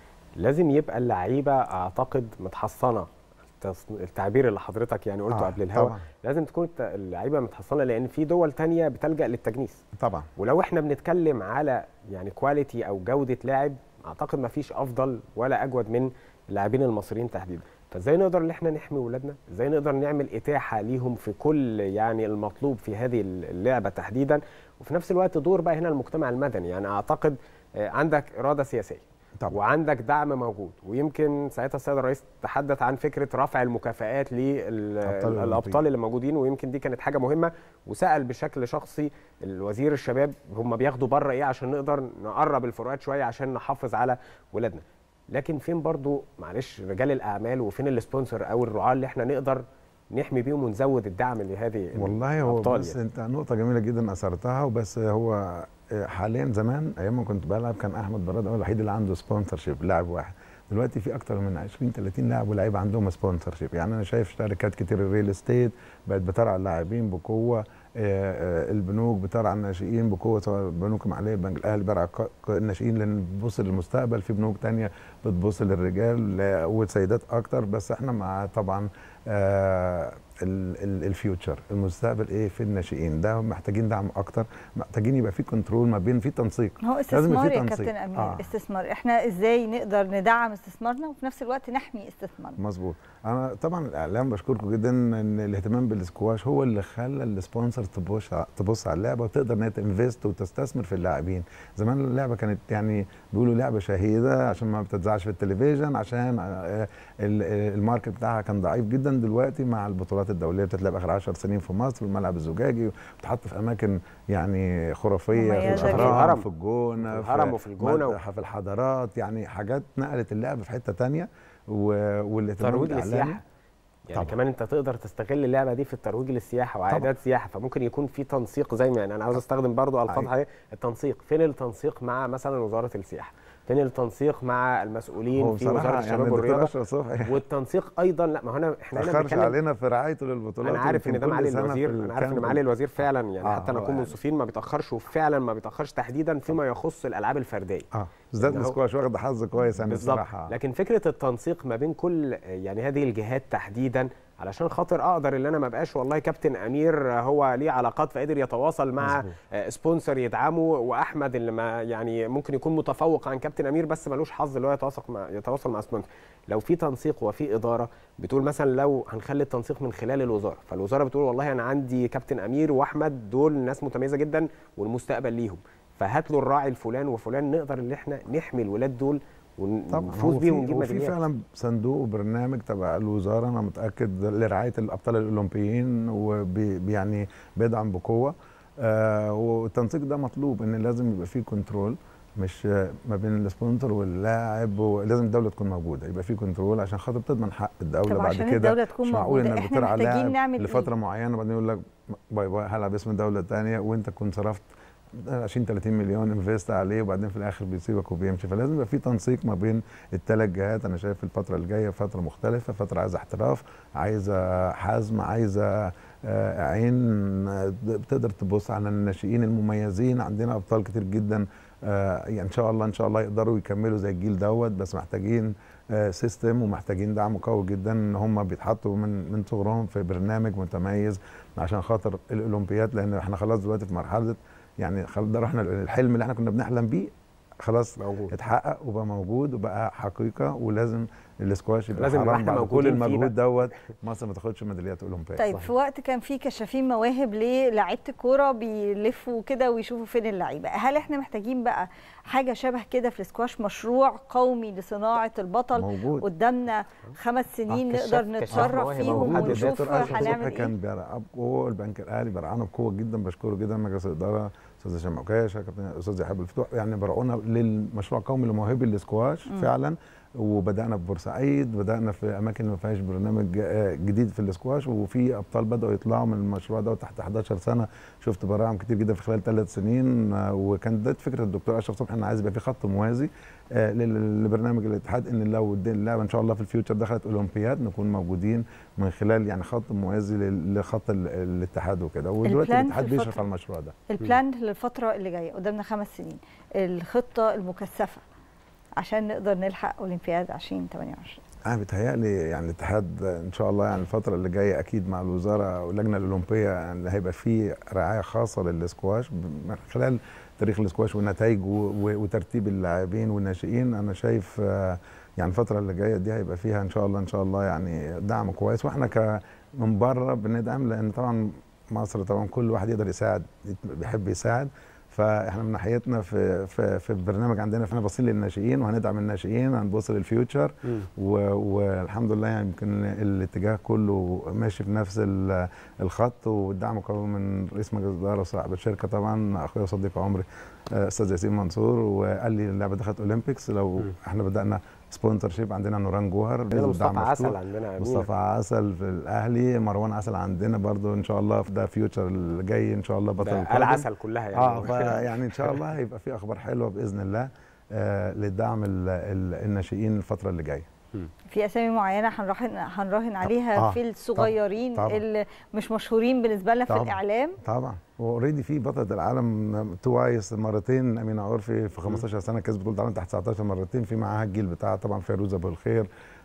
لازم يبقى اللعيبه اعتقد متحصنه التص- التعبير اللي حضرتك يعني قلته آه، قبل الهوا طبعاً. لازم تكون الت- اللعيبه متحصنه لان في دول تانية بتلجا للتجنيس طبعا ولو احنا بنتكلم على يعني كواليتي او جوده لاعب اعتقد ما فيش افضل ولا اجود من اللاعبين المصريين تحديدا فازاي نقدر ان احنا نحمي ولادنا ازاي نقدر نعمل اتاحه ليهم في كل يعني المطلوب في هذه اللعبه تحديدا وفي نفس الوقت دور بقى هنا المجتمع المدني يعني اعتقد آه، عندك اراده سياسيه طبعا. وعندك دعم موجود ويمكن ساعتها السيد الرئيس تحدث عن فكره رفع المكافآت الأبطال للابطال اللي موجودين ويمكن دي كانت حاجه مهمه وسال بشكل شخصي الوزير الشباب هم بياخدوا بره ايه عشان نقدر نقرب الفروقات شويه عشان نحافظ على ولادنا لكن فين برضو معلش رجال الاعمال وفين السبونسر او الرعاه اللي احنا نقدر نحمي بيهم ونزود الدعم لهذه والله هو الأبطال بس يعني. انت نقطه جميله جدا اثرتها وبس هو حاليا زمان ايام ما كنت بلعب كان احمد براد هو الوحيد اللي عنده سبونسر شيب لاعب واحد دلوقتي في اكتر من 20 30 لاعب ولاعيبه عندهم سبونسر شيب يعني انا شايف شركات كتير الريل استيت بقت بترعى اللاعبين بقوه آه، آه، البنوك بترعى الناشئين بقوه سواء بنوك محليه البنك الاهلي بيرعى ك- ك- الناشئين لان بتبص للمستقبل في بنوك تانية بتبص للرجال آه، والسيدات اكتر بس احنا مع طبعا آه، ال- ال- الفيوتشر المستقبل ايه في الناشئين ده محتاجين دعم اكتر محتاجين يبقى في كنترول ما بين في تنسيق هو لازم يبقى استثمار في يا تنسيق. كابتن امير آه. استثمار احنا ازاي نقدر ندعم استثمارنا وفي نفس الوقت نحمي استثمارنا مظبوط انا طبعا الاعلام بشكركم جدا ان الاهتمام بالسكواش هو اللي خلى السبونسر تبص تبص على اللعبه وتقدر انها تنفست وتستثمر في اللاعبين زمان اللعبه كانت يعني بيقولوا لعبه شهيده عشان ما بتتذاعش في التلفزيون عشان آه، ال- آه، الماركت بتاعها كان ضعيف جدا دلوقتي مع البطولات الدوليه بتتلعب اخر 10 سنين في مصر والملعب الزجاجي وبتحط في اماكن يعني خرافيه في مميزة الاهرام الهرم. في الجونه في الهرم وفي الجونة و- متحف الحضارات يعني حاجات نقلت اللعب في حته تانية و- والاهتمام ترويج الإعلامي. للسياحه يعني طبعاً. كمان انت تقدر تستغل اللعبه دي في الترويج للسياحه واعداد سياحه فممكن يكون في تنسيق زي ما يعني انا عاوز استخدم برضو الفاظ أيوة. حضرتك التنسيق فين التنسيق مع مثلا وزاره السياحه فين التنسيق مع المسؤولين هو في بصراحة وزاره يعني الشباب الدكتور والرياضه أشرف صبحي والتنسيق ايضا لا ما هنا احنا هنا تأخرش بنتكلم علينا في رعايته للبطولات انا عارف ان يمكن ده كل معالي سنة في الوزير انا عارف ان الكامب. معالي الوزير فعلا يعني آه، حتى هو نكون يعني. منصفين ما بيتاخرش وفعلا ما بيتاخرش تحديدا فيما يخص الالعاب الفرديه اه بالذات إن هو- السكواش واخد حظ كويس يعني بالظبط بصراحه لكن فكره التنسيق ما بين كل يعني هذه الجهات تحديدا علشان خاطر اقدر ان انا ما بقاش والله كابتن امير هو ليه علاقات فقدر يتواصل مع مظبوط. آه، سبونسر يدعمه واحمد اللي ما يعني ممكن يكون متفوق عن كابتن امير بس ملوش حظ اللي هو يتواصل مع يتواصل مع سبونسر لو في تنسيق وفي اداره بتقول مثلا لو هنخلي التنسيق من خلال الوزاره فالوزاره بتقول والله انا عندي كابتن امير واحمد دول ناس متميزه جدا والمستقبل ليهم فهات له الراعي الفلان وفلان نقدر ان احنا نحمي الولاد دول طبعا ونفوز هو بيهم في ونجيب هو في ميداليات فعلا صندوق وبرنامج تبع الوزاره انا متاكد لرعايه الابطال الاولمبيين ويعني بيدعم بقوه آه والتنسيق ده مطلوب ان لازم يبقى فيه كنترول مش آه، ما بين السبونسر واللاعب ولازم الدوله تكون موجوده يبقى فيه كنترول عشان خاطر تضمن حق الدوله طب بعد عشان كده الدولة تكون مش معقول موجودة، انك إحنا بترعى محتاجين لاعب نعمل إيه؟ لفتره معينه وبعدين يقول لك باي باي هلعب باسم دوله ثانيه وانت تكون صرفت 20 30 مليون انفست عليه وبعدين في الاخر بيسيبك وبيمشي فلازم يبقى في تنسيق ما بين الثلاث جهات انا شايف الفتره الجايه فتره مختلفه فتره عايزه احتراف عايزه حزم عايزه آه، عين آه، بتقدر تبص على الناشئين المميزين عندنا ابطال كتير جدا آه، يعني ان شاء الله ان شاء الله يقدروا يكملوا زي الجيل دوت بس محتاجين آه، سيستم ومحتاجين دعم قوي جدا ان هم بيتحطوا من من صغرهم في برنامج متميز عشان خاطر الاولمبياد لان احنا خلاص دلوقتي في مرحله يعني خلاص ده رحنا الحلم اللي احنا كنا بنحلم بيه خلاص موجود. اتحقق وبقى موجود وبقى حقيقه ولازم الاسكواش يبقى لازم حرام نبقى إحنا بعد كل موجودين فيه المجهود بقى. دوت مصر ما تاخدش ميداليات اولمبيه طيب في وقت كان في كشافين مواهب للاعيبه الكوره بيلفوا كده ويشوفوا فين اللعيبه هل احنا محتاجين بقى حاجه شبه كده في السكواش مشروع قومي لصناعه البطل موجود. قدامنا خمس سنين آه، نقدر كشاف- كشاف نتصرف مواهب فيهم موجود. ونشوف الدكتور أشرف هنعمل صبحي كان ايه بيرعاه بقوه البنك الاهلي برعانا بقوه جدا بشكره جدا مجلس الاداره استاذ هشام عكاشه كابتن استاذ يحيى الفتوح يعني برعونا للمشروع قومي لمواهبي الاسكواش مم. فعلا وبدانا في بورسعيد بدانا في اماكن اللي ما فيهاش برنامج آه، جديد في الاسكواش وفي ابطال بداوا يطلعوا من المشروع ده تحت 11 سنه شفت براعم كتير جدا في خلال ثلاث سنين آه، وكان ده فكره الدكتور اشرف صبحي ان عايز يبقى في خط موازي آه، لل- لبرنامج الاتحاد ان لو الد- اللعبه ان شاء الله في الفيوتشر دخلت اولمبياد نكون موجودين من خلال يعني خط موازي لل- لخط ال- الاتحاد وكده ودلوقتي البلان الاتحاد في بيشرف الفترة- على المشروع ده البلان للفتره اللي جايه قدامنا خمس سنين الخطه المكثفه عشان نقدر نلحق اولمبياد 2028 انا بيتهيألي يعني الاتحاد ان شاء الله يعني الفتره اللي جايه اكيد مع الوزاره واللجنه الاولمبيه يعني هيبقى في رعايه خاصه للاسكواش من خلال تاريخ الاسكواش ونتائجه و- وترتيب اللاعبين والناشئين انا شايف آه، يعني الفتره اللي جايه دي هيبقى فيها ان شاء الله ان شاء الله يعني دعم كويس واحنا ك من بره بندعم لان طبعا مصر طبعا كل واحد يقدر يساعد بيحب يساعد فاحنا من ناحيتنا في في في البرنامج عندنا احنا باصين للناشئين وهندعم الناشئين هنبص للفيوتشر مم. و- والحمد لله يعني يمكن الاتجاه كله ماشي في نفس ال- الخط والدعم قوي من رئيس مجلس الاداره وصاحب الشركه طبعا اخويا وصديق عمري آه، استاذ ياسين منصور وقال لي اللعبه دخلت اولمبيكس لو احنا بدانا سبونسر شيب عندنا نوران جوهر عندنا بإذن مصطفى دعم عسل مفتوح. عندنا أمين. مصطفى عسل في الاهلي مروان عسل عندنا برضو ان شاء الله في ده فيوتشر اللي جاي ان شاء الله بطل ده القادم. العسل كلها يعني. اه فيعني ان شاء الله هيبقى في اخبار حلوه باذن الله آه لدعم ال- ال- الناشئين الفتره اللي جايه في اسامي معينه هنراهن هنراهن عليها آه، في الصغيرين طبعاً. اللي مش مشهورين بالنسبه لنا في طبعاً. الاعلام طبعا واوريدي في بطله العالم توايس مرتين امينه عرفي في 15 سنه كسبت بطوله العالم تحت 19 مرتين في معاها الجيل بتاعها طبعا فيروز ابو الخير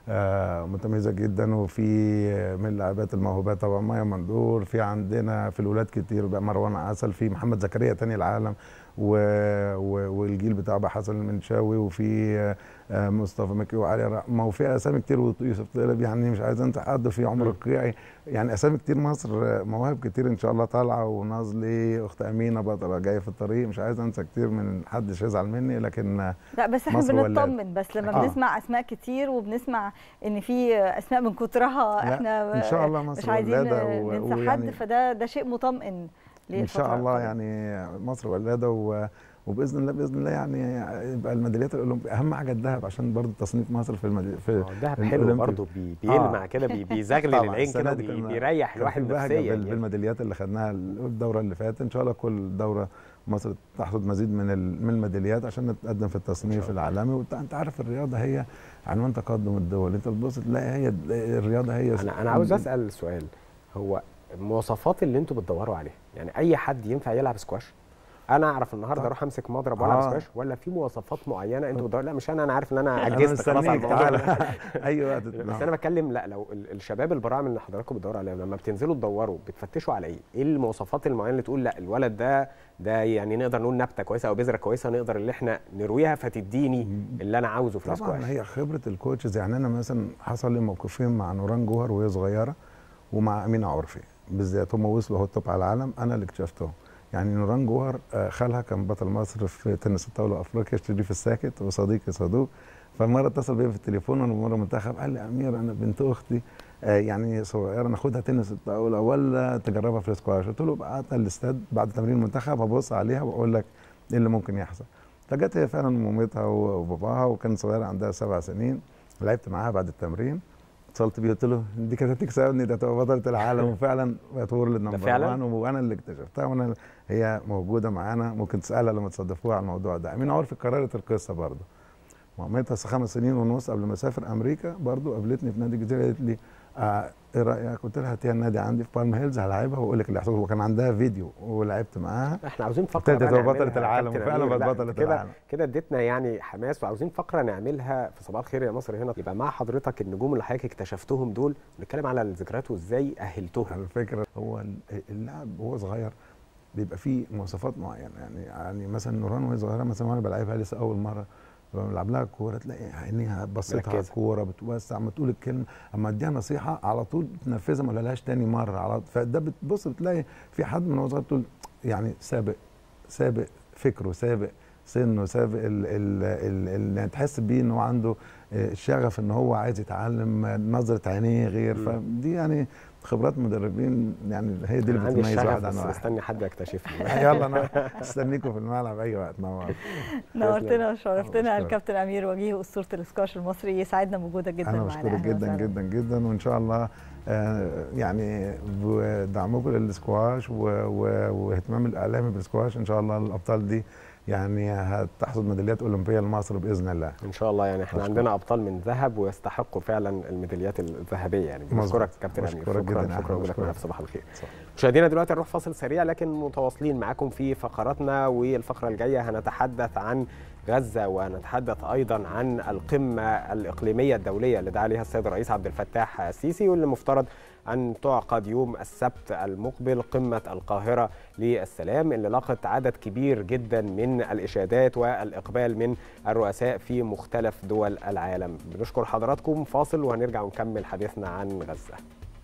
آه متميزه جدا وفي من اللاعبات الموهوبات طبعا مايا مندور في عندنا في الولاد كتير بقى مروان عسل في محمد زكريا تاني العالم و... و... والجيل بتاع بقى حسن المنشاوي وفي آه مصطفى مكي وعلي رحمه وفي اسامي كتير ويوسف طلب يعني مش عايز انت حد في عمر القيعي يعني اسامي كتير مصر آه، مواهب كتير ان شاء الله طالعه ونازلي اخت امينه بطله جايه في الطريق مش عايز انسى كتير من حدش يزعل مني لكن آه، لا بس احنا مصر ولاد. بنطمن بس لما آه. بنسمع اسماء كتير وبنسمع ان في اسماء من كترها لا، احنا إن شاء الله مصر مش عايزين ولادة و- ننسى ويعني- حد فده ده شيء مطمئن ان شاء الله يعني مصر ولاده و... وباذن الله باذن الله يعني يبقى الميداليات الاولمبيه اهم حاجه الذهب عشان برضه تصنيف مصر في المد... في الذهب حلو الأولمبيك. برضه بي- بيلمع كده، بي- بيزغلل طبعاً. العين السنة كده دي وبي- كنا- بيريح كان الواحد في بهجة نفسياً بال- يعني. بالميداليات اللي خدناها الدوره اللي فاتت ان شاء الله كل دوره مصر تحصد مزيد من ال- من الميداليات عشان نتقدم في التصنيف العالمي وانت انت عارف الرياضه هي عنوان تقدم الدول انت بتبص تلاقي هي الرياضه هي انا انا عاوز اسال سؤال هو المواصفات اللي انتوا بتدوروا عليها يعني اي حد ينفع يلعب سكواش انا اعرف النهارده طب. اروح امسك مضرب والعب آه. سكواش ولا في مواصفات معينه انتوا بتدوروا لا مش انا انا عارف ان انا أنا عجزت خلاص على مستنيك، الموضوع تعالى. اي وقت بس انا بتكلم لا لو ال- الشباب البراعم اللي حضراتكم بتدوروا عليهم لما بتنزلوا تدوروا بتفتشوا على ايه؟ ايه المواصفات المعينه اللي تقول لا الولد ده ده يعني نقدر نقول نبته كويسه او بذره كويسه نقدر اللي احنا نرويها فتديني اللي انا عاوزه في السكواش طبعا هي خبره الكوتشز يعني انا مثلا حصل لي موقفين مع نوران جوهر وهي صغيره ومع امينه عرفي بالذات هم وصلوا اهو التوب على العالم انا اللي اكتشفتهم يعني نوران جوهر آه، خالها كان بطل مصر في تنس الطاوله افريقيا شريف الساكت وصديقي صدوق فمره اتصل بيا في التليفون وانا مره منتخب قال لي امير انا بنت اختي آه، يعني صغيره ناخدها تنس الطاوله ولا تجربها في السكواش قلت له بعتها الاستاد بعد تمرين المنتخب هبص عليها واقول لك ايه اللي ممكن يحصل فجت هي فعلا مامتها وباباها وكانت صغيره عندها سبع سنين لعبت معاها بعد التمرين اتصلت بيه قلت له دي كانت هتكسبني ده تبقى بطله العالم وفعلا بقت وورلد نمبر فعلاً؟ 1 وانا اللي اكتشفتها وانا هي موجوده معانا ممكن تسالها لما تصادفوها على الموضوع ده امين عرفي قررت القصه برضه مامتها خمس سنين ونص قبل ما اسافر امريكا برضه قابلتني في نادي الجزيره قالت لي آه ايه رايك؟ قلت لها هاتيها النادي عندي في بالم هيلز هلاعبها واقول لك اللي هيحصل وكان عندها فيديو ولعبت معاها احنا عاوزين فقره ابتدت بقى تبقى بطله نعملها العالم كابتن وفعلا أمير. بقت لا، بطله كده العالم كده اديتنا يعني حماس وعاوزين فقره نعملها في صباح الخير يا مصر هنا يبقى مع حضرتك النجوم اللي حضرتك اكتشفتهم دول نتكلم على الذكريات وازاي اهلتهم على فكره هو اللاعب وهو صغير بيبقى فيه مواصفات معينه يعني يعني مثلا نوران وهي صغيره مثلا وانا بلعبها لسه اول مره لما بلعب لها الكوره تلاقي عينيها بصيتها على مركزة. الكوره بتوسع اما تقول الكلمه اما اديها نصيحه على طول تنفذها ما لهاش تاني مره على فده بتبص بتلاقي في حد من هو صغير تقول يعني سابق سابق فكره سابق سنه سابق ال ال ال ال يعني تحس بيه ان هو عنده آه، شغف ان هو عايز يتعلم آه، نظره عينيه غير مم. فدي يعني خبرات مدربين يعني هي دي اللي أنا عندي بتميز الشغف واحد عن بس واحد مستني حد يكتشفني يلا انا استنيكم في الملعب اي وقت نور نورتنا وشرفتنا أشكرك. الكابتن امير وجيه اسطوره الاسكواش المصري يسعدنا بوجودك جدا انا معنا بشكرك أهلا جدا وسهلا. جدا جدا وان شاء الله آه، يعني بدعمكم للسكواش و- و- واهتمام الاعلامي بالسكواش ان شاء الله الابطال دي يعني هتحصد ميداليات اولمبيه لمصر باذن الله ان شاء الله يعني احنا أشكرك. عندنا ابطال من ذهب ويستحقوا فعلا الميداليات الذهبيه يعني مظبوط. بشكرك كابتن امير بشكرك شكرا جداً يا شكرا أحمد، وجودك معنا بشكرك. في صباح الخير مشاهدينا دلوقتي نروح فاصل سريع لكن متواصلين معاكم في فقراتنا والفقره الجايه هنتحدث عن غزه ونتحدث ايضا عن القمه الاقليميه الدوليه اللي دعا عليها السيد الرئيس عبد الفتاح السيسي واللي مفترض ان تعقد يوم السبت المقبل قمه القاهره للسلام اللي لقت عدد كبير جدا من الاشادات والاقبال من الرؤساء في مختلف دول العالم بنشكر حضراتكم فاصل وهنرجع ونكمل حديثنا عن غزه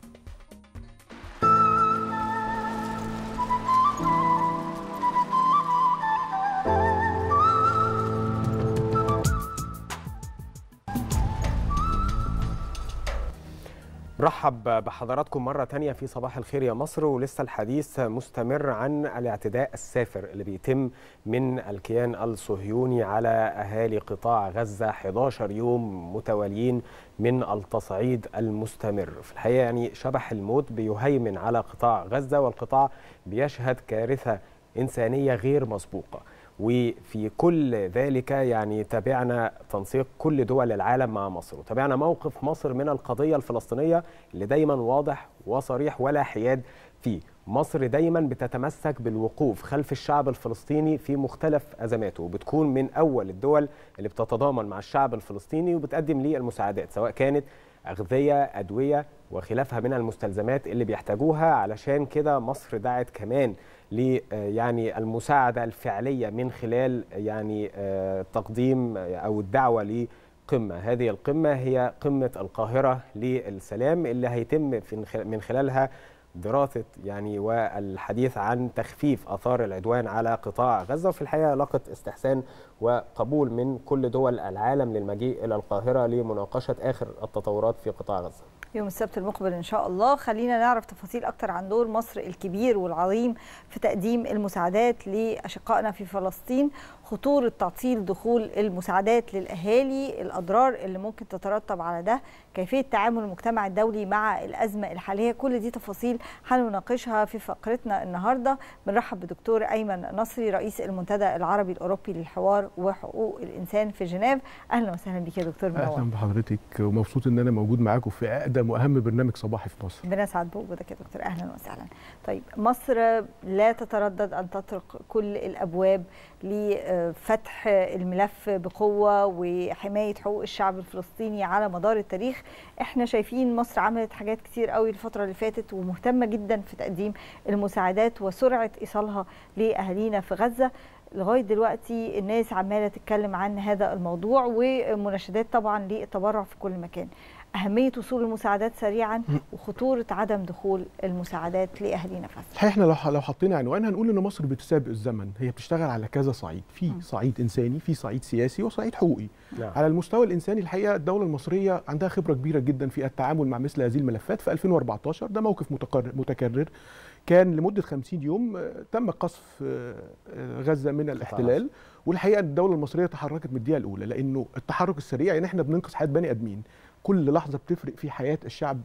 رحب بحضراتكم مرة تانية في صباح الخير يا مصر ولسه الحديث مستمر عن الاعتداء السافر اللي بيتم من الكيان الصهيوني على أهالي قطاع غزة 11 يوم متواليين من التصعيد المستمر في الحقيقة يعني شبح الموت بيهيمن على قطاع غزة والقطاع بيشهد كارثة إنسانية غير مسبوقة وفي كل ذلك يعني تابعنا تنسيق كل دول العالم مع مصر وتابعنا موقف مصر من القضية الفلسطينية اللي دايما واضح وصريح ولا حياد فيه مصر دايما بتتمسك بالوقوف خلف الشعب الفلسطيني في مختلف أزماته وبتكون من أول الدول اللي بتتضامن مع الشعب الفلسطيني وبتقدم ليه المساعدات سواء كانت أغذية أدوية وخلافها من المستلزمات اللي بيحتاجوها علشان كده مصر دعت كمان ل يعني المساعدة الفعلية من خلال يعني تقديم أو الدعوة لقمة هذه القمة هي قمة القاهرة للسلام اللي هيتم من خلالها دراسة يعني والحديث عن تخفيف آثار العدوان على قطاع غزة وفي الحقيقة لقت استحسان وقبول من كل دول العالم للمجيء إلى القاهرة لمناقشة آخر التطورات في قطاع غزة يوم السبت المقبل ان شاء الله خلينا نعرف تفاصيل اكتر عن دور مصر الكبير والعظيم في تقديم المساعدات لاشقائنا في فلسطين خطوره تعطيل دخول المساعدات للاهالي الاضرار اللي ممكن تترتب على ده كيفيه تعامل المجتمع الدولي مع الازمه الحاليه كل دي تفاصيل هنناقشها في فقرتنا النهارده بنرحب بدكتور ايمن نصري رئيس المنتدى العربي الاوروبي للحوار وحقوق الانسان في جنيف اهلا وسهلا بك يا دكتور منور اهلا بحضرتك ومبسوط ان انا موجود معاكم في اقدم واهم برنامج صباحي في مصر بنسعد بوجودك يا دكتور اهلا وسهلا طيب مصر لا تتردد ان تطرق كل الابواب لفتح الملف بقوه وحمايه حقوق الشعب الفلسطيني على مدار التاريخ احنا شايفين مصر عملت حاجات كتير قوي الفتره اللي فاتت ومهتمه جدا في تقديم المساعدات وسرعه ايصالها لاهالينا في غزه لغايه دلوقتي الناس عماله تتكلم عن هذا الموضوع ومناشدات طبعا للتبرع في كل مكان اهميه وصول المساعدات سريعا وخطوره عدم دخول المساعدات لاهالينا في الحقيقه احنا لو لو حطينا عنوان هنقول ان مصر بتسابق الزمن هي بتشتغل على كذا صعيد في صعيد انساني في صعيد سياسي وصعيد حقوقي نعم. على المستوى الانساني الحقيقه الدوله المصريه عندها خبره كبيره جدا في التعامل مع مثل هذه الملفات في 2014 ده موقف متكرر كان لمده 50 يوم تم قصف غزه من الاحتلال والحقيقه الدوله المصريه تحركت من الدقيقه الاولى لانه التحرك السريع يعني احنا بننقذ حياه بني ادمين كل لحظه بتفرق في حياه الشعب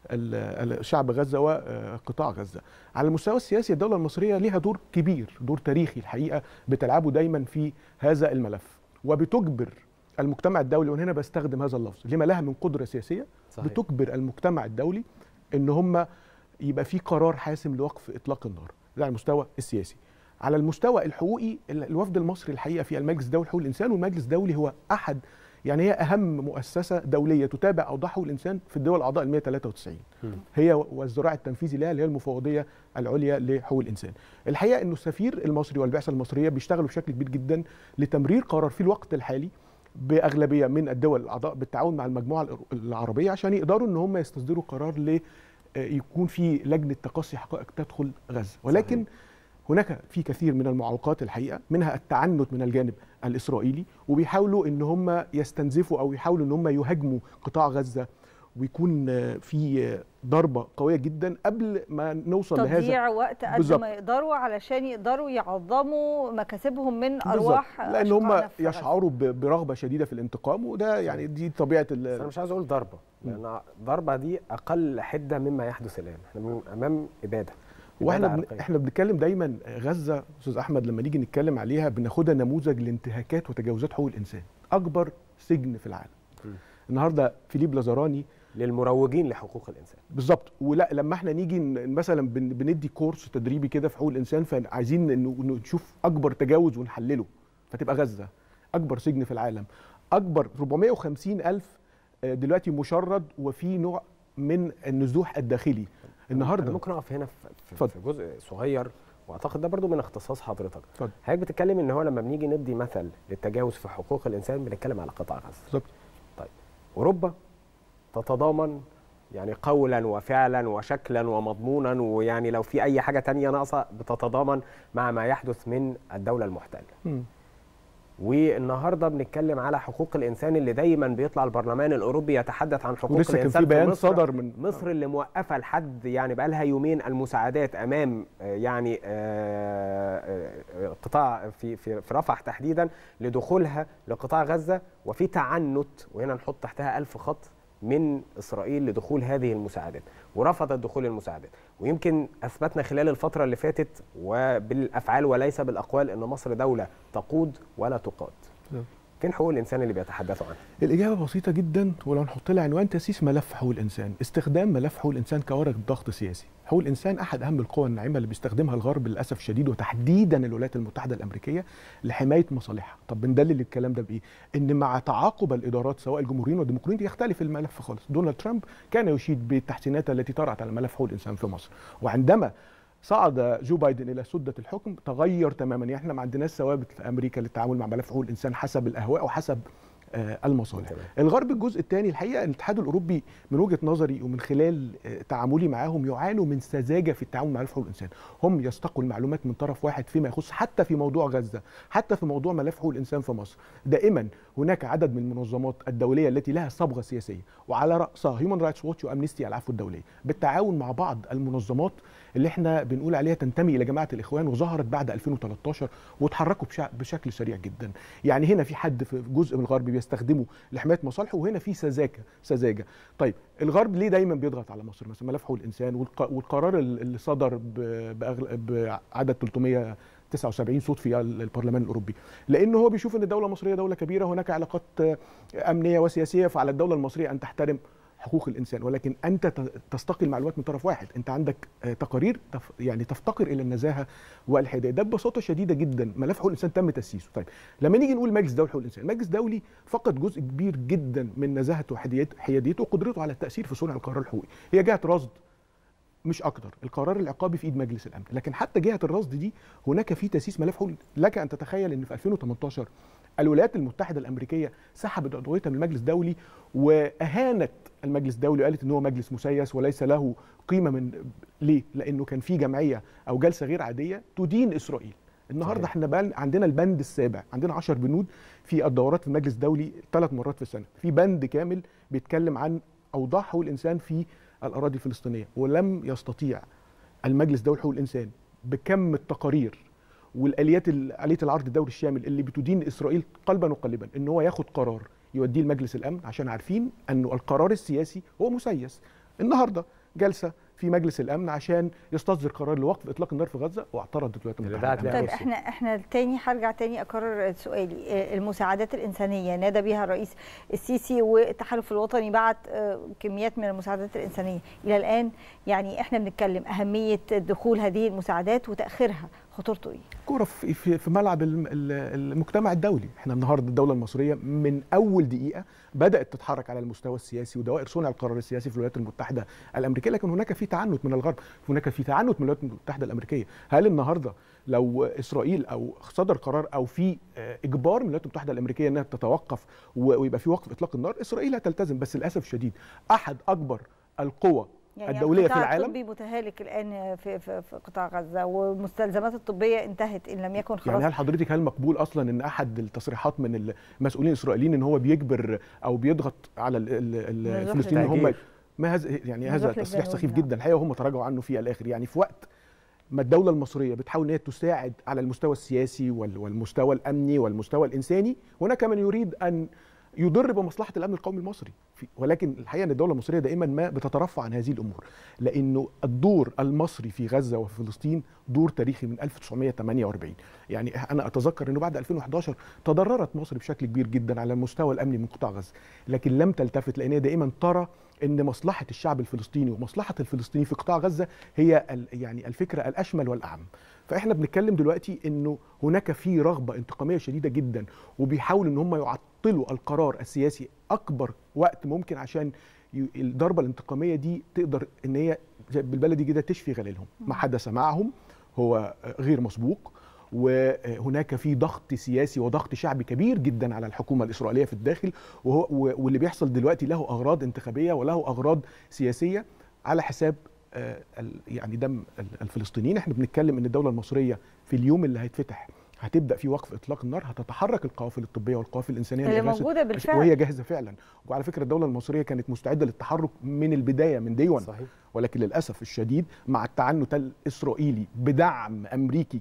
شعب غزه وقطاع غزه. على المستوى السياسي الدوله المصريه ليها دور كبير، دور تاريخي الحقيقه بتلعبه دايما في هذا الملف وبتجبر المجتمع الدولي وهنا بستخدم هذا اللفظ لما لها من قدره سياسيه صحيح. بتجبر المجتمع الدولي ان هم يبقى في قرار حاسم لوقف اطلاق النار ده على المستوى السياسي. على المستوى الحقوقي الوفد المصري الحقيقه في المجلس الدولي لحقوق الانسان والمجلس الدولي هو احد يعني هي اهم مؤسسه دوليه تتابع اوضاع حقوق الانسان في الدول الاعضاء ال 193 م. هي والذراع التنفيذي لها اللي هي المفوضيه العليا لحقوق الانسان الحقيقه انه السفير المصري والبعثه المصريه بيشتغلوا بشكل كبير جدا لتمرير قرار في الوقت الحالي باغلبيه من الدول الاعضاء بالتعاون مع المجموعه العربيه عشان يقدروا ان هم يستصدروا قرار ل يكون في لجنه تقصي حقائق تدخل غزه ولكن صحيح. هناك في كثير من المعوقات الحقيقه منها التعنت من الجانب الاسرائيلي وبيحاولوا ان هم يستنزفوا او يحاولوا ان هم يهاجموا قطاع غزه ويكون في ضربه قويه جدا قبل ما نوصل لهذا تضييع وقت قد ما يقدروا علشان يقدروا يعظموا مكاسبهم من ارواح لان هم يشعروا برغبه شديده في الانتقام وده يعني دي طبيعه انا مش عايز اقول ضربه لان الضربه دي اقل حده مما يحدث الان احنا امام اباده واحنا بن... احنا بنتكلم دايما غزه استاذ احمد لما نيجي نتكلم عليها بناخدها نموذج لانتهاكات وتجاوزات حقوق الانسان اكبر سجن في العالم م. النهارده فيليب لازاراني للمروجين لحقوق الانسان بالظبط ولا لما احنا نيجي مثلا بن... بندي كورس تدريبي كده في حقوق الانسان فعايزين انه نشوف اكبر تجاوز ونحلله فتبقى غزه اكبر سجن في العالم اكبر 450 الف دلوقتي مشرد وفي نوع من النزوح الداخلي النهارده ممكن اقف هنا في, في, في جزء صغير واعتقد ده برضو من اختصاص حضرتك حضرتك بتتكلم ان هو لما بنيجي ندي مثل للتجاوز في حقوق الانسان بنتكلم على قطاع غزه بالظبط طيب اوروبا تتضامن يعني قولا وفعلا وشكلا ومضمونا ويعني لو في اي حاجه تانية ناقصه بتتضامن مع ما يحدث من الدوله المحتله م. والنهارده بنتكلم على حقوق الانسان اللي دايما بيطلع البرلمان الاوروبي يتحدث عن حقوق ولسه الانسان كان في بيان مصر صدر من مصر اللي موقفه لحد يعني بقى لها يومين المساعدات امام يعني قطاع في في في رفح تحديدا لدخولها لقطاع غزه وفي تعنت وهنا نحط تحتها ألف خط من اسرائيل لدخول هذه المساعدات ورفضت دخول المساعدات ويمكن اثبتنا خلال الفتره اللي فاتت وبالافعال وليس بالاقوال ان مصر دوله تقود ولا تقاد فين حقوق الانسان اللي بيتحدثوا عنها الإجابة بسيطة جدا ولو نحط لها عنوان تأسيس ملف حقوق الإنسان، استخدام ملف حقوق الإنسان كورق ضغط سياسي، حقوق الإنسان أحد أهم القوى الناعمة اللي بيستخدمها الغرب للأسف الشديد وتحديدا الولايات المتحدة الأمريكية لحماية مصالحها، طب بندلل الكلام ده بإيه؟ إن مع تعاقب الإدارات سواء الجمهوريين والديمقراطيين يختلف الملف خالص، دونالد ترامب كان يشيد بالتحسينات التي طرأت على ملف حقوق الإنسان في مصر، وعندما صعد جو بايدن الى سده الحكم تغير تماما يعني احنا ما عندناش ثوابت في امريكا للتعامل مع ملف حقوق الانسان حسب الاهواء وحسب آه، المصالح الغرب الجزء الثاني الحقيقه الاتحاد الاوروبي من وجهه نظري ومن خلال آه، تعاملي معاهم يعانوا من سذاجه في التعامل مع ملف حقوق الانسان هم يستقوا المعلومات من طرف واحد فيما يخص حتى في موضوع غزه حتى في موضوع ملف حقوق الانسان في مصر دائما هناك عدد من المنظمات الدوليه التي لها صبغه سياسيه وعلى راسها هيومن رايتس ووتش وامنستي العفو الدوليه بالتعاون مع بعض المنظمات اللي احنا بنقول عليها تنتمي الى جماعه الاخوان وظهرت بعد 2013 وتحركوا بشع- بشكل سريع جدا يعني هنا في حد في جزء من الغرب بيستخدمه لحمايه مصالحه وهنا في سذاجه سذاجه طيب الغرب ليه دايما بيضغط على مصر مثلا ملف حقوق الانسان والق- والقرار ال- اللي صدر ب- بأغل- بعدد 379 صوت في ال- البرلمان الاوروبي لانه هو بيشوف ان الدوله المصريه دوله كبيره هناك علاقات آه، امنيه وسياسيه فعلى الدوله المصريه ان تحترم حقوق الانسان ولكن انت ت- تستقي المعلومات من طرف واحد انت عندك آه، تقارير تف يعني تفتقر الى النزاهه والحياديه ده ببساطه شديده جدا ملف حقوق الانسان تم تاسيسه طيب لما نيجي نقول مجلس دولي حقوق الانسان مجلس دولي فقد جزء كبير جدا من نزاهته وحياديته حياديته وقدرته على التاثير في صنع القرار الحقوقي هي جهه رصد مش اكتر القرار العقابي في ايد مجلس الامن لكن حتى جهه الرصد دي هناك في تاسيس ملف حقوق لك ان تتخيل ان في 2018 الولايات المتحده الامريكيه سحبت عضويتها من المجلس الدولي واهانت المجلس الدولي وقالت ان هو مجلس مسيس وليس له قيمه من ليه لانه كان في جمعيه او جلسه غير عاديه تدين اسرائيل النهارده صحيح. احنا بقى عندنا البند السابع عندنا 10 بنود في الدورات في المجلس الدولي ثلاث مرات في السنه في بند كامل بيتكلم عن اوضاع حقوق الانسان في الاراضي الفلسطينيه ولم يستطيع المجلس الدولي لحقوق الانسان بكم التقارير والاليات ال- اليه العرض الدولي الشامل اللي بتدين اسرائيل قلبا وقالبا ان هو ياخد قرار يوديه لمجلس الامن عشان عارفين انه القرار السياسي هو مسيس النهارده جلسه في مجلس الامن عشان يستصدر قرار لوقف اطلاق النار في غزه واعترضت الولايات المتحده طيب الأمريكية. احنا احنا تاني هرجع تاني اكرر سؤالي آه، المساعدات الانسانيه نادى بها الرئيس السيسي والتحالف الوطني بعت آه، كميات من المساعدات الانسانيه الى الان يعني احنا بنتكلم اهميه دخول هذه المساعدات وتاخيرها خطورته ايه؟ كوره في في في ملعب الم- ال- المجتمع الدولي احنا النهارده الدوله المصريه من اول دقيقه بدات تتحرك على المستوى السياسي ودوائر صنع القرار السياسي في الولايات المتحده الامريكيه لكن هناك في تعنت من الغرب هناك في تعنت من الولايات المتحده الامريكيه هل النهارده لو اسرائيل او صدر قرار او في آه، اجبار من الولايات المتحده الامريكيه انها تتوقف و- ويبقى في وقف اطلاق النار اسرائيل هتلتزم بس للاسف الشديد احد اكبر القوى يعني الدوليه في القطاع العالم الطبي متهالك الان في, في, في قطاع غزه والمستلزمات الطبيه انتهت ان لم يكن خلاص يعني هل حضرتك هل مقبول اصلا ان احد التصريحات من المسؤولين الاسرائيليين ان هو بيجبر او بيضغط على ال- ال- ال- نزوح الفلسطينيين ان هم للتهجير. ما هذا يعني نزوح هذا تصريح للجنوب، سخيف نعم. جدا الحقيقه وهم تراجعوا عنه في الاخر يعني في وقت ما الدوله المصريه بتحاول ان هي تساعد على المستوى السياسي وال- والمستوى الامني والمستوى الانساني هناك من يريد ان يضر بمصلحه الامن القومي المصري في- ولكن الحقيقه ان الدوله المصريه دائما ما بتترفع عن هذه الامور لانه الدور المصري في غزه وفي فلسطين دور تاريخي من 1948 يعني انا اتذكر انه بعد 2011 تضررت مصر بشكل كبير جدا على المستوى الامني من قطاع غزه لكن لم تلتفت لان هي دائما ترى ان مصلحه الشعب الفلسطيني ومصلحه الفلسطيني في قطاع غزه هي ال- يعني الفكره الاشمل والاعم فاحنا بنتكلم دلوقتي انه هناك في رغبه انتقاميه شديده جدا وبيحاولوا ان هم يعطلوا القرار السياسي اكبر وقت ممكن عشان ي- الضربه الانتقاميه دي تقدر ان هي زي بالبلدي كده تشفي غليلهم ما حدث معهم هو غير مسبوق وهناك في ضغط سياسي وضغط شعبي كبير جدا على الحكومه الاسرائيليه في الداخل وهو و- واللي بيحصل دلوقتي له اغراض انتخابيه وله اغراض سياسيه على حساب آه، ال- يعني دم ال- الفلسطينيين احنا بنتكلم ان الدوله المصريه في اليوم اللي هيتفتح هتبدا في وقف اطلاق النار هتتحرك القوافل الطبيه والقوافل الانسانيه اللي لإغاثة- موجودة بالفعل. وهي جاهزه فعلا وعلى فكره الدوله المصريه كانت مستعده للتحرك من البدايه من ديوان صحيح. ولكن للاسف الشديد مع التعنت الاسرائيلي بدعم امريكي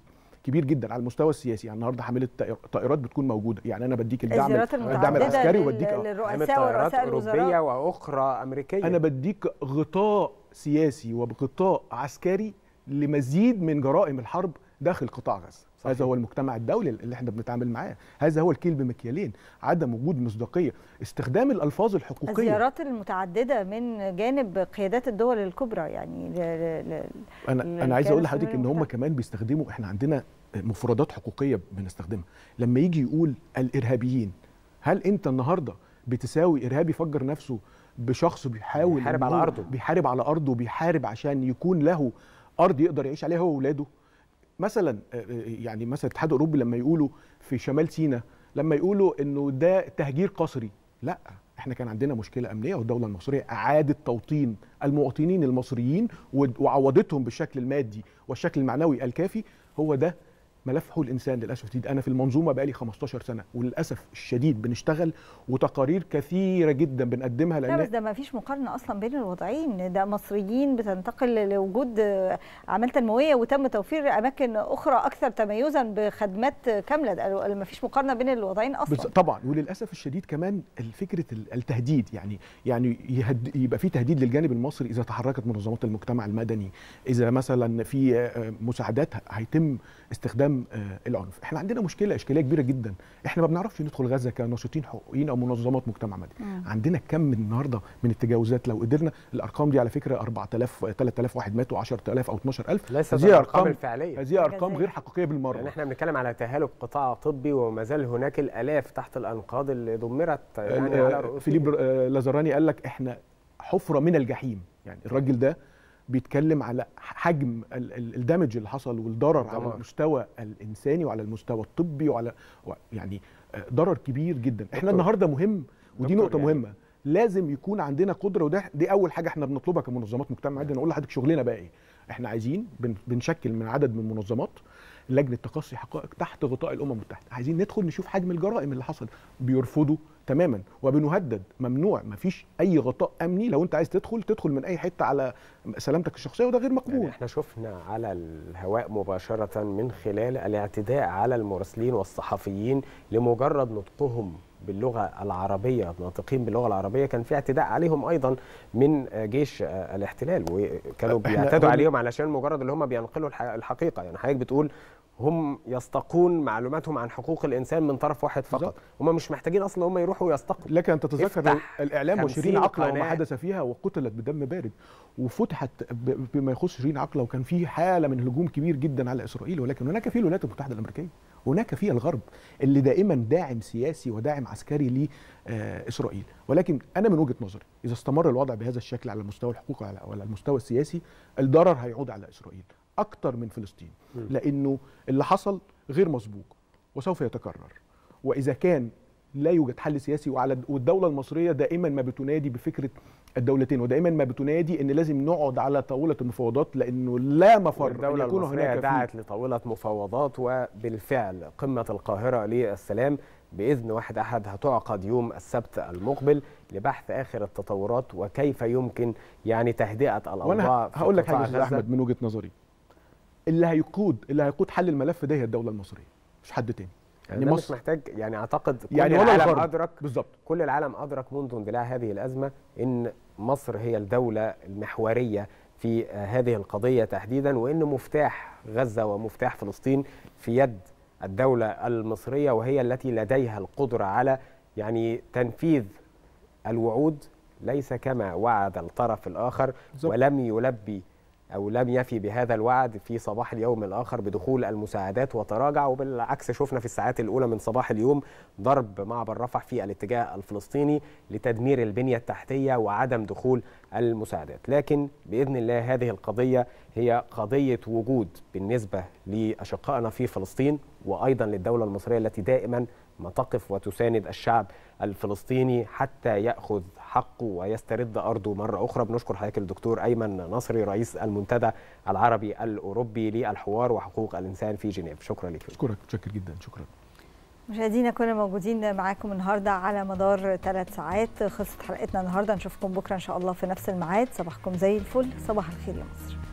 كبير جدا على المستوى السياسي يعني النهارده حامله طائر- طائرات بتكون موجوده يعني انا بديك الدعم الزيارات الدعم المتعددة العسكري لل- وبديك آه. للرؤساء ورؤساء أوروبية الوزراء وأخرى أمريكية انا بديك غطاء سياسي وغطاء عسكري لمزيد من جرائم الحرب داخل قطاع غزه هذا هو المجتمع الدولي اللي احنا بنتعامل معاه هذا هو الكيل بمكيالين عدم وجود مصداقيه استخدام الالفاظ الحقوقيه الزيارات المتعدده من جانب قيادات الدول الكبرى يعني ل... ل... ل... انا انا عايز اقول للكيان لحضرتك ان الصهيوني هم كمان بيستخدموا احنا عندنا مفردات حقوقيه بنستخدمها لما يجي يقول الارهابيين هل انت النهارده بتساوي ارهابي فجر نفسه بشخص بيحاول بيحارب إن على هو أرضه. بيحارب على ارضه بيحارب عشان يكون له ارض يقدر يعيش عليها هو واولاده مثلا آه، آه، يعني مثلا الاتحاد الاوروبي لما يقولوا في شمال سيناء لما يقولوا انه ده تهجير قسري لا احنا كان عندنا مشكله امنيه والدوله المصريه اعادت توطين المواطنين المصريين ود- وعوضتهم بالشكل المادي والشكل المعنوي الكافي هو ده ملف حقوق الانسان للاسف الشديد انا في المنظومه بقالي 15 سنه وللاسف الشديد بنشتغل وتقارير كثيره جدا بنقدمها لا بس لان ده ما فيش مقارنه اصلا بين الوضعين ده مصريين بتنتقل لوجود آه، اعمال تنمويه وتم توفير اماكن اخرى اكثر تميزا بخدمات كامله ده ما فيش مقارنه بين الوضعين بس اصلا طبعا وللاسف الشديد كمان فكره ال- التهديد يعني يعني يهد يبقى في تهديد للجانب المصري اذا تحركت منظمات المجتمع المدني اذا مثلا في آه، مساعدات هيتم استخدام آه، العنف احنا عندنا مشكله اشكاليه كبيره جدا احنا ما بنعرفش ندخل غزه كناشطين حقوقيين او منظمات مجتمع مدني مم. عندنا كم النهارده من التجاوزات لو قدرنا الارقام دي على فكره 4000 3000 واحد ماتوا 10000 او 12000 ليست هذه الأرقام الفعلية. هذه ارقام غير حقيقيه بالمره يعني احنا بنتكلم على تهالك قطاع طبي وما زال هناك الالاف تحت الانقاض اللي دمرت يعني على آه، رؤوسهم فيليب آه، لازاراني قال لك احنا حفره من الجحيم يعني الراجل ده بيتكلم على حجم ال- ال- الدمج اللي حصل والضرر على الدمار. المستوى الانساني وعلى المستوى الطبي وعلى و- يعني آه، ضرر كبير جدا احنا دكتور. النهارده مهم ودي دكتور نقطه يعني- مهمه لازم يكون عندنا قدره وده دي اول حاجه احنا بنطلبها كمنظمات مجتمع مدني نقول لحضرتك شغلنا بقى ايه احنا عايزين بن- بنشكل من عدد من المنظمات لجنه تقصي حقائق تحت غطاء الامم المتحده عايزين ندخل نشوف حجم الجرائم اللي حصل بيرفضوا تماما وبنهدد ممنوع مفيش اي غطاء امني لو انت عايز تدخل تدخل من اي حته على سلامتك الشخصيه وده غير مقبول يعني احنا شفنا على الهواء مباشرة من خلال الاعتداء على المراسلين والصحفيين لمجرد نطقهم باللغة العربية ناطقين باللغة العربية كان في اعتداء عليهم أيضا من جيش الاحتلال وكانوا إحنا بيعتدوا هم- عليهم علشان مجرد اللي هم بينقلوا الح- الحقيقة يعني حضرتك بتقول هم يستقون معلوماتهم عن حقوق الإنسان من طرف واحد فقط هم مش محتاجين أصلا هم يروحوا يستقوا لك ان تتذكر افتح الاعلام 50 وشيرين عقله وما قناة. حدث فيها وقتلت بدم بارد وفتحت ب- بما يخص شيرين عقله وكان في حاله من هجوم كبير جدا على اسرائيل ولكن هناك في الولايات المتحده الامريكيه هناك في الغرب اللي دائما داعم سياسي وداعم عسكري لاسرائيل ولكن انا من وجهه نظري اذا استمر الوضع بهذا الشكل على المستوى الحقوقي وعلى- وعلى المستوى السياسي الضرر هيعود على اسرائيل اكتر من فلسطين مم. لانه اللي حصل غير مسبوق وسوف يتكرر واذا كان لا يوجد حل سياسي وعلى والدوله المصريه دائما ما بتنادي بفكره الدولتين ودائما ما بتنادي ان لازم نقعد على طاوله المفاوضات لانه لا مفر ان الدولة يكون المصرية هناك في دعت لطاولة مفاوضات وبالفعل قمة القاهرة للسلام بإذن واحد أحد هتعقد يوم السبت المقبل لبحث آخر التطورات وكيف يمكن يعني تهدئة الأوضاع وانا في هقول لك قطاع حاجه يا استاذ غزة. احمد من وجهه نظري اللي هيقود اللي هيقود حل الملف ده هي الدوله المصريه مش حد تاني يعني ده مش محتاج يعني اعتقد كل يعني ولا العالم الغرب. ادرك بالظبط كل العالم ادرك منذ اندلاع هذه الازمه ان مصر هي الدوله المحوريه في آه، هذه القضيه تحديدا وان مفتاح غزه ومفتاح فلسطين في يد الدوله المصريه وهي التي لديها القدره على يعني تنفيذ الوعود ليس كما وعد الطرف الاخر بالظبط. ولم يلبي او لم يفي بهذا الوعد في صباح اليوم الاخر بدخول المساعدات وتراجع وبالعكس شفنا في الساعات الاولى من صباح اليوم ضرب معبر رفح في الاتجاه الفلسطيني لتدمير البنيه التحتيه وعدم دخول المساعدات لكن باذن الله هذه القضيه هي قضيه وجود بالنسبه لاشقائنا في فلسطين وايضا للدوله المصريه التي دائما ما تقف وتساند الشعب الفلسطيني حتى ياخذ حقه ويسترد ارضه مره اخرى بنشكر حضرتك الدكتور ايمن نصري رئيس المنتدى العربي الاوروبي للحوار وحقوق الانسان في جنيف شكرا لك اشكرك متشكر جدا شكرا مشاهدينا كنا موجودين معاكم النهارده على مدار ثلاث ساعات خلصت حلقتنا النهارده نشوفكم بكره ان شاء الله في نفس الميعاد صباحكم زي الفل صباح الخير يا مصر